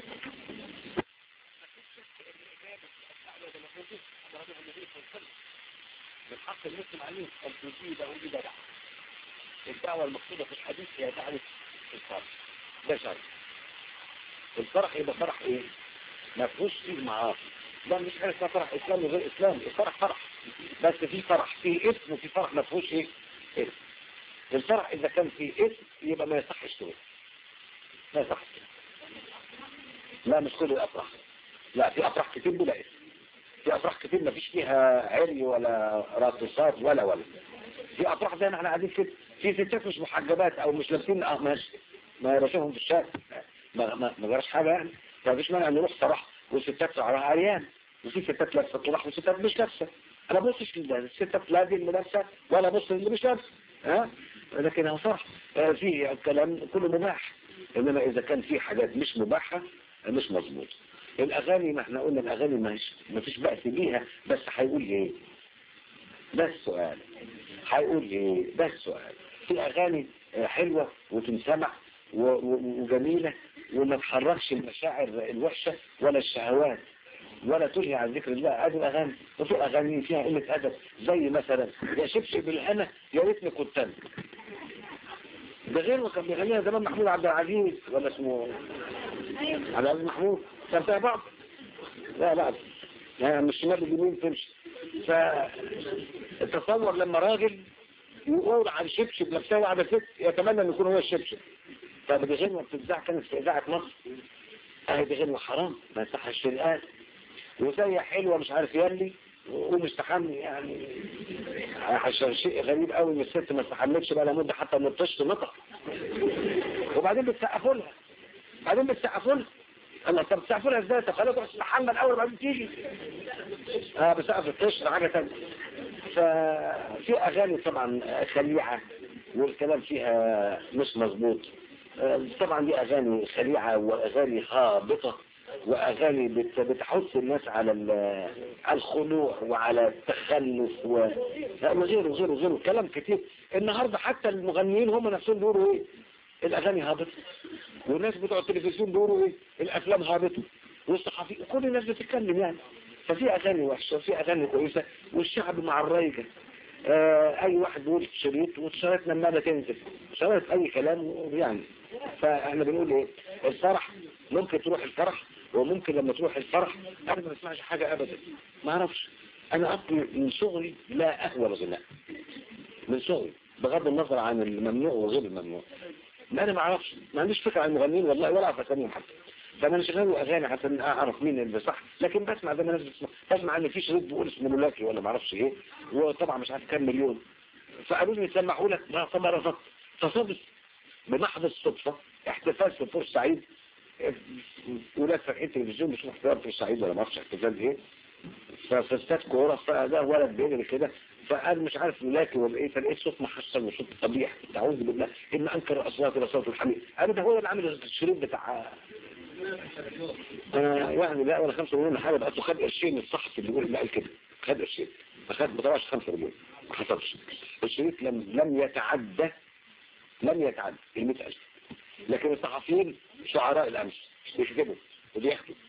من حق المسلم عليه أن تجيب أو بدعة الدعوة المقصودة في الحديث هي دعوة الفرح ده شرط الفرح يبقى فرح ايه ما فيهوش فيه معاصي ده مش حاجه اسمها فرح اسلامي غير اسلامي الفرح فرح بس في فرح فيه اسم وفي فرح ما فيهوش ايه اسم الفرح اذا كان فيه اسم يبقى ما يصحش كده ما يصحش لا مش كل الافراح لا في افراح كتير بلا اسم في افراح كتير ما فيش فيها عري ولا راقصات ولا ولا في افراح زي ما احنا قاعدين كده في ستات مش محجبات او مش لابسين اه ماشي ما بشوفهم في الشارع ما ما ما جراش حاجه يعني فمفيش مانع نروح صراحه والستات شعرها عريان وفي ستات لابسه طرح وستات مش لابسه انا بصش للستات لا دي اللي لابسه ولا بص اللي مش لابسه ها لكن هو صح آه، في كلام كله مباح انما اذا كان في حاجات مش مباحه آه، مش مظبوط الاغاني ما احنا قلنا الاغاني مش ما فيش بأس بيها بس هيقول ايه ده السؤال هيقول ايه ده السؤال في اغاني آه، حلوه وتنسمع و- و- وجميله وما تحركش المشاعر الوحشه ولا الشهوات ولا تلهي عن ذكر الله ادي الاغاني وفي اغاني فيها قله ادب زي مثلا يا شبشب الهنا يا ريتني كنت انا ده غير ما كان بيغنيها زمان محمود عبد العزيز ولا اسمه عبد العزيز محمود كان فيها بعض لا لا يعني مش شمال اليمين تمشي فتصور لما راجل يقول عن شبشب نفسها وعلى ست يتمنى ان يكون هو الشبشب طب دي غنوة بتتذاع كانت في اذاعة مصر اهي دي غنوة حرام ما يصحش الآن وزي حلوة مش عارف يلي ومستحمل يعني عشان شيء غريب قوي ان الست ما استحملتش بقى لها مده حتى ما بتشط نطق وبعدين بتسقفوا لها بعدين بتسقفوا لها الله طب بتسقفوا لها ازاي طب خليها تروح تستحمل الاول بعدين تيجي اه بسقف القشر حاجه ثانيه ففي اغاني طبعا خليعه والكلام فيها مش مظبوط آه، طبعا دي اغاني خليعه واغاني هابطه واغاني بت- بتحث الناس على ال- على الخنوع وعلى التخلف و- لا، وغيره وغيره وغيره كلام كتير النهارده حتى المغنيين هم نفسهم بيقولوا ايه الاغاني هابطه والناس بتوع التلفزيون بيقولوا ايه الافلام هابطه والصحفي كل الناس بتتكلم يعني ففي اغاني وحشه وفي اغاني كويسه والشعب مع الرايجه آه اي واحد بيقول شريط والشرايط لما لا تنزل شرايط اي كلام يعني فاحنا بنقول ايه الفرح ممكن تروح الفرح وممكن لما تروح الفرح انا ما بسمعش حاجه ابدا ما اعرفش انا اصلي من صغري لا اهوى الغناء من صغري بغض النظر عن الممنوع وغير الممنوع ما انا ما اعرفش ما عنديش فكره عن المغنيين والله ولا اعرف اساميهم حتى فانا مش غاوي اغاني حتى اعرف مين اللي صح لكن بسمع زي ما الناس بتسمع بسمع ان في شريط بيقول اسمه ملاكي ولا ما اعرفش ايه وطبعا مش عارف كام مليون فقالوا لي سمعوا لك ما طبعا رفضت تصادف بمحض الصدفه احتفال في بورسعيد ولاد فاتحين تلفزيون بيشوفوا احتفال في بورسعيد ولا ما اعرفش احتفال ايه ففي استاد كوره فده ولد بيجري كده فقال مش عارف ملاكي ولا ايه فلقيت صوت محسن وصوت قبيح اعوذ بالله ان انكر الاصوات الى صوت الحميد قالوا ده هو اللي عامل الشريط بتاع آه يعني لا ولا 5 مليون حاجه بقى خد قرشين الصحفي اللي بيقول اللي قال كده خد قرشين فخد ما طلعش 5 مليون ما حصلش الشريط لم لم يتعدى لم يتعدى ال 100000 لكن الصحفيين شعراء الامس بيكتبوا وبيحكوا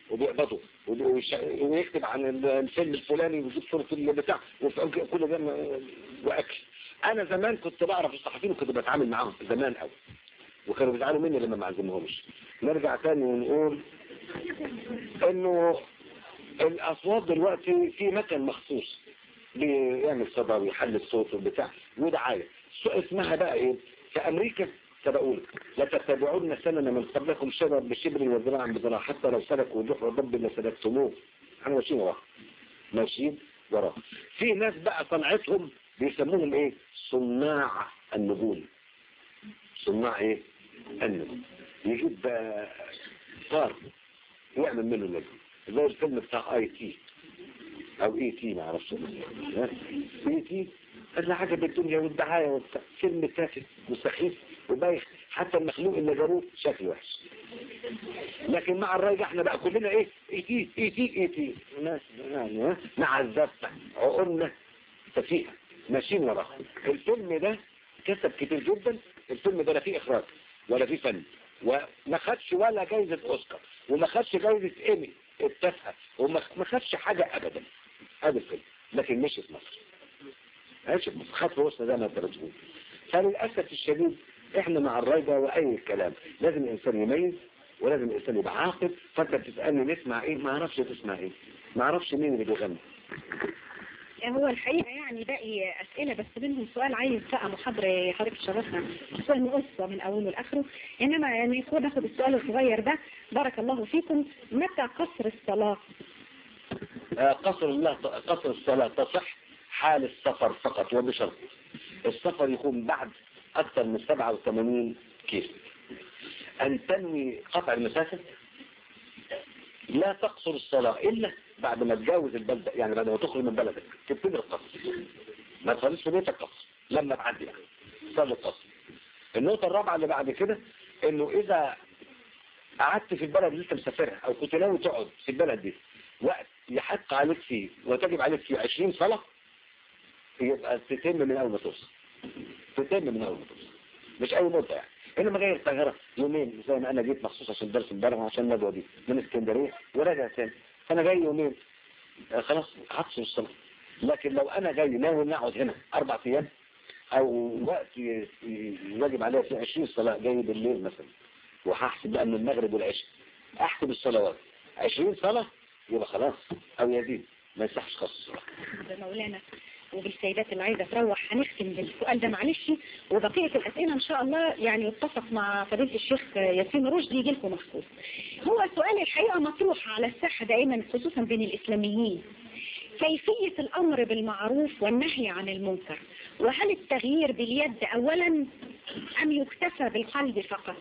وبيقبضوا وبي- ويش- ويكتب عن الفيلم الفلاني ويجيب صورة البتاع وف- كل ده م- واكل انا زمان كنت بعرف الصحفيين وكنت بتعامل معاهم زمان قوي وكانوا بيزعلوا مني لما ما اعزمهمش نرجع تاني ونقول انه الاصوات دلوقتي في مكان مخصوص بيعمل صدى ويحلل صوت وبتاع ودعايه سو- اسمها بقى ايه في امريكا سبقونا لتتبعون سنن من قبلكم شبر بشبر وذراع بذراع حتى لو سلكوا جحر رب لسلكتموه احنا ماشيين وراه ماشيين وراه في ناس بقى صنعتهم بيسموهم ايه صناع النجوم صناع ايه النجوم يجيب بقى طار يعمل منه نجم زي الفيلم بتاع اي تي او اي تي ما اعرفش اي تي اغلى حاجه بالدنيا والدعايه وبتاع فيلم تافه وسخيف وبايخ حتى المخلوق اللي جابوه شكله وحش لكن مع الراجع احنا بقى كلنا ايه اي تي اي تي اي تي ناس يعني ها مع الزفه عقولنا سفيهه ماشيين وراه الفيلم ده كسب كتير جدا الفيلم ده لا فيه اخراج ولا فيه فن وما خدش ولا جايزة اوسكار وما خدش جايزة ايمي التافهة وما ما خدش حاجة ابدا هذا الفيلم لكن مش في مصر مش في مصر خد فلوسنا زي ما انت بتقول فللاسف الشديد احنا مع الراجع واي كلام لازم الانسان يميز ولازم الانسان يبقى عاقل فانت بتسالني نسمع ايه ما اعرفش تسمع ايه ما اعرفش مين اللي بيغني هو الحقيقة يعني باقي أسئلة بس منهم سؤال عايز بقى محاضرة حضرتك تشرفنا سؤال مقصة من أوله لآخره إنما يعني خد ناخد السؤال الصغير ده بارك الله فيكم متى قصر الصلاة آه، قصر الله قصر الصلاة تصح حال السفر فقط وبشرط السفر يكون بعد أكثر من 87 كيلو أن تنوي قطع المسافة لا تقصر الصلاة إلا بعد ما تجاوز البلدة يعني بعد ما تخرج من بلدك تبتدي القصر ما تصليش في بيتك قصر لما تعدي يعني صلي القصر النقطة الرابعة اللي بعد كده إنه إذا قعدت في البلد اللي أنت مسافرها أو كنت ناوي تقعد في البلد دي وقت يحق عليك فيه وتجب عليك فيه 20 صلاة يبقى تتم من أول ما توصل تتم من أول ما توصل مش أي مدة يعني إنما جاي القاهرة يومين زي ما أنا جيت مخصوص عشان درس امبارح وعشان الندوة دي من اسكندرية وراجع تاني فأنا جاي يومين آه خلاص هقصر الصلاة لكن لو أنا جاي ناوي إني أقعد هنا أربع أيام أو وقت ي- ي- يجب عليا فيه 20 صلاة جاي بالليل مثلا وهحسب بقى من المغرب والعشاء أحسب الصلوات 20 صلاة يبقى خلاص أو يزيد ما يصحش خاص الصلاة بمولانا وبالسيدات اللي عايزة تروح هنختم بالسؤال ده معلش وبقية الأسئلة إن شاء الله يعني اتفق مع فضيلة الشيخ ياسين رشدي يجي لكم مخصوص هو سؤال الحقيقة مطروح على الساحة دائما خصوصا بين الإسلاميين كيفية الأمر بالمعروف والنهي عن المنكر وهل التغيير باليد أولا أم يكتفى بالقلب فقط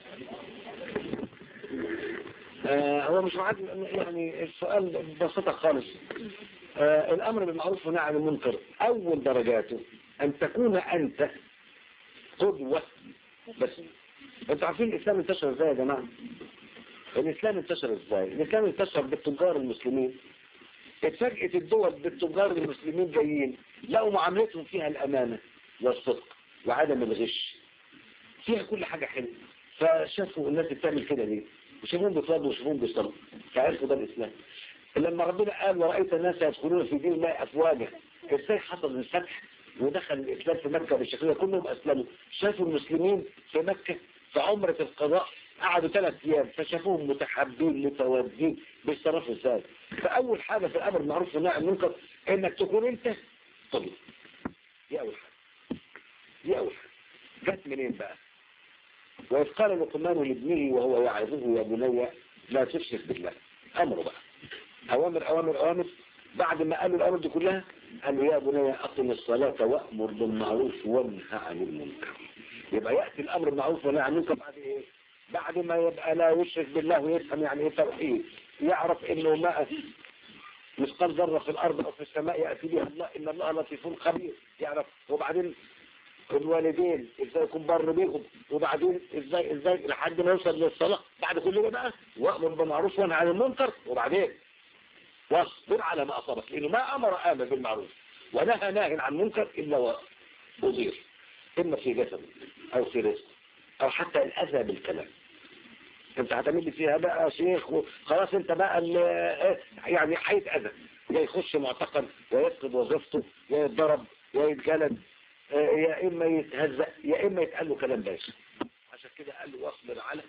آه هو مش معاد يعني السؤال ببساطة خالص آه الأمر بالمعروف والنهي عن المنكر أول درجاته أن تكون أنت قدوة بس أنتوا عارفين الإسلام انتشر إزاي يا جماعة؟ الإسلام انتشر إزاي؟ الإسلام انتشر بالتجار المسلمين اتفاجئت الدول بالتجار المسلمين جايين لقوا معاملتهم فيها الأمانة والصدق وعدم الغش فيها كل حاجة حلوة فشافوا الناس بتعمل كده ليه وشافوهم بيصلوا وشافوهم بيصلوا فعرفوا ده الإسلام لما ربنا قال ورأيت الناس يدخلون في دين الله أفواجا ازاي حصل الفتح ودخل الإسلام في مكة بالشكل ده كلهم أسلموا شافوا المسلمين في مكة في عمرة القضاء قعدوا ثلاث أيام فشافوهم متحابين متودين بيتصرفوا ازاي فأول حاجة في الأمر بالمعروف والنهي عن المنكر إنك تكون أنت قدوة دي أول حاجة دي أول حاجة جت منين بقى وإذ قال لقمان لابنه وهو يعظه يا بني لا تشرك بالله أمره بقى أوامر أوامر أوامر بعد ما قالوا الأمر دي كلها قالوا يا بني أقم الصلاة وأمر بالمعروف وانهى عن المنكر يبقى يأتي الأمر بالمعروف والنهي عن المنكر بعد إيه؟ بعد ما يبقى لا يشرك بالله ويفهم يعني إيه توحيد يعرف إنه ما مثقال ذرة في الأرض أو في السماء يأتي بها الله إن الله لطيف خبير يعرف وبعدين الوالدين ازاي يكون بر بيهم وبعدين ازاي ازاي لحد ما يوصل للصلاة بعد كل ده بقى وامر بالمعروف وانهى عن المنكر وبعدين واصبر على ما اصابك لانه ما امر امر بالمعروف ونهى ناهي عن المنكر الا وأضير اما في جسد او في رزق او حتى الاذى بالكلام انت هتعمل لي فيها بقى يا شيخ خلاص انت بقى اللي يعني هيتأذى يا يخش معتقل يا يفقد وظيفته يا يتضرب يا يتجلد آه، يا اما يتهزأ يا اما يتقال له كلام بايخ عشان كده قال له واصبر على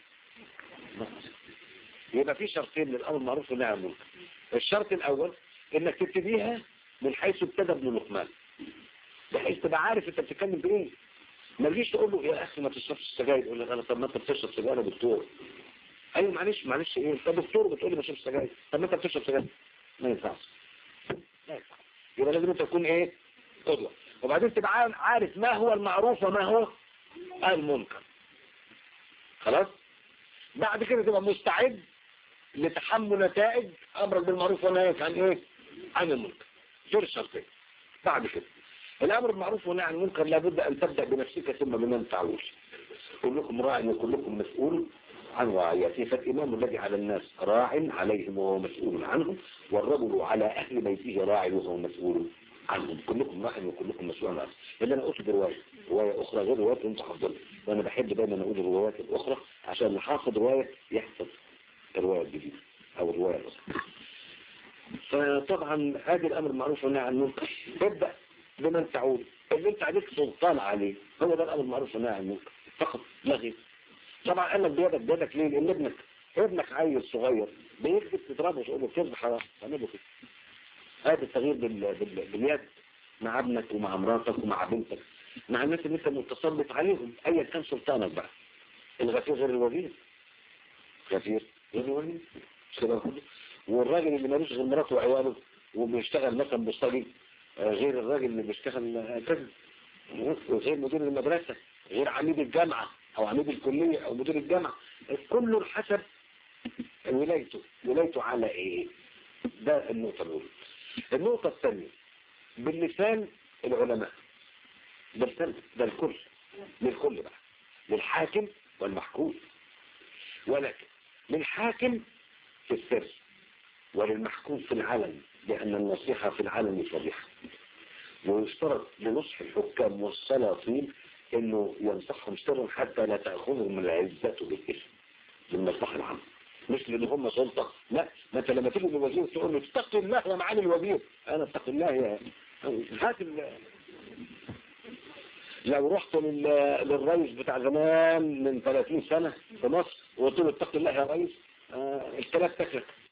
يبقى في شرطين للامر المعروف والنهي عن المنكر الشرط الاول انك تبتديها من حيث ابتدى ابن لقمان بحيث تبقى عارف انت بتتكلم بايه ما تجيش تقول له يا اخي ما تشربش السجاير يقول لك انا طب ما انت بتشرب سجاير يا دكتور ايوه معلش معلش ايه انت دكتور بتقول لي ما تشربش سجاير طب ما انت بتشرب سجاير ما ينفعش ما ينفعش يبقى لازم انت تكون ايه قدوه وبعدين تبقى عا- عارف ما هو المعروف وما هو المنكر خلاص بعد كده تبقى مستعد لتحمل نتائج امرك بالمعروف ونهيك عن ايه عن المنكر دول الشرطين بعد كده الامر بالمعروف والنهي عن المنكر لابد ان تبدا بنفسك ثم بمن تعول كلكم راع وكلكم مسؤول عن رعيته فالإمام الذي على الناس راع عليهم وهو مسؤول عنهم والرجل على أهل بيته راع وهو مسؤول عنهم كلكم راع وكلكم مسؤول عنهم إلا أنا قلت برواية رواية أخرى غير رواية أنت حافظها وأنا بحب دايما أقول الروايات الأخرى عشان اللي حافظ رواية يحفظ الرواية الجديدة أو الرواية الأخرى فطبعا هذا الأمر معروف والنهي عن المنكر ابدأ بمن تعود اللي انت عليك سلطان عليه هو ده الأمر المعروف والنهي عن المنكر فقط لا غير طبعا قال لك بيدك بيدك ليه لان ابنك ابنك عيل صغير بيكذب تضربه تقول له كذب حرام تعمله كده هذا التغيير بال... بال... باليد مع ابنك ومع مراتك ومع بنتك مع الناس اللي انت متسلط عليهم ايا كان سلطانك بقى الغفير غير الوزير غفير غير الوزير مش كده كله والراجل اللي ملوش غير مراته وعياله وبيشتغل مثلا بيصلي آه، غير الراجل اللي بيشتغل آه، كذا وغير مدير المدرسة غير عميد الجامعة او عميد الكلية او مدير الجامعة كله حسب ولايته ولايته على ايه ده النقطة الاولى النقطة الثانية باللسان العلماء بالسن ده الكل للكل بقى للحاكم والمحكوم ولكن للحاكم في السر وللمحكوم في العلن لأن النصيحة في العلن فضيحة ويشترط لنصح الحكام والسلاطين انه ينصحهم سرا حتى لا تأخذهم العزة بالإثم بالمصلحة العامة مش لان هم سلطة لا ما انت لما تيجي للوزير تقول له اتق الله يا معالي الوزير انا اتق الله يا هات ال... لو رحت لل... للرئيس بتاع زمان من 30 سنة في مصر وقلت له اتق الله يا رئيس آه الكلام تكلك